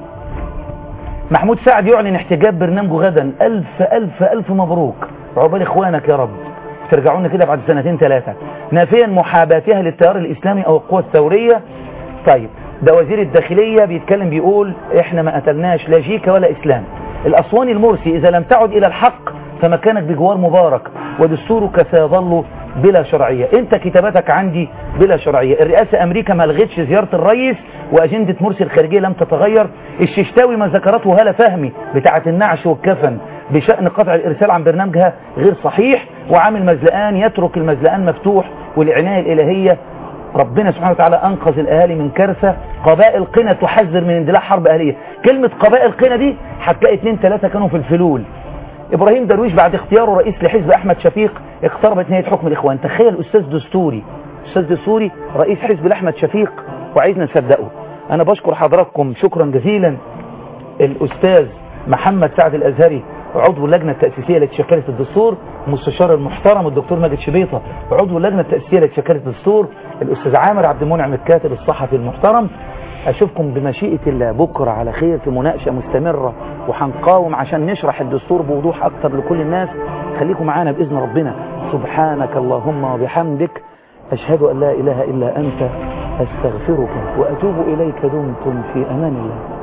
محمود سعد يعلن احتجاب برنامجه غدا ألف ألف ألف مبروك عقبال إخوانك يا رب ترجعوا لنا كده بعد سنتين ثلاثة نافيا محاباتها للتيار الإسلامي أو القوى الثورية طيب ده وزير الداخلية بيتكلم بيقول احنا ما قتلناش لا جيكا ولا إسلام الأسواني المرسي إذا لم تعد إلى الحق فمكانك بجوار مبارك ودستورك سيظل بلا شرعية انت كتاباتك عندي بلا شرعية الرئاسة امريكا ما لغتش زيارة الرئيس واجندة مرسي الخارجية لم تتغير الششتاوي ما ذكرته هالة فهمي بتاعة النعش والكفن بشأن قطع الارسال عن برنامجها غير صحيح وعامل مزلقان يترك المزلقان مفتوح والعناية الالهية ربنا سبحانه وتعالى أنقذ الأهالي من كارثة قبائل قنا تحذر من اندلاع حرب أهلية كلمة قبائل قنا دي هتلاقي اتنين تلاتة كانوا في الفلول إبراهيم درويش بعد اختياره رئيس لحزب أحمد شفيق اقتربت نهاية حكم الإخوان تخيل أستاذ دستوري أستاذ دستوري رئيس حزب لأحمد شفيق وعايزنا نصدقه أنا بشكر حضراتكم شكرا جزيلا الأستاذ محمد سعد الأزهري عضو اللجنة التأسيسية التي شكلت الدستور مستشار المحترم الدكتور ماجد شبيطة عضو اللجنة التأسيسية التي شكلت الدستور الأستاذ عامر عبد المنعم الكاتب الصحفي المحترم أشوفكم بمشيئة الله بكرة على خير في مناقشة مستمرة وهنقاوم عشان نشرح الدستور بوضوح أكتر لكل الناس خليكم معانا بإذن ربنا سبحانك اللهم وبحمدك أشهد أن لا إله إلا أنت أستغفرك وأتوب إليك دمتم في أمان الله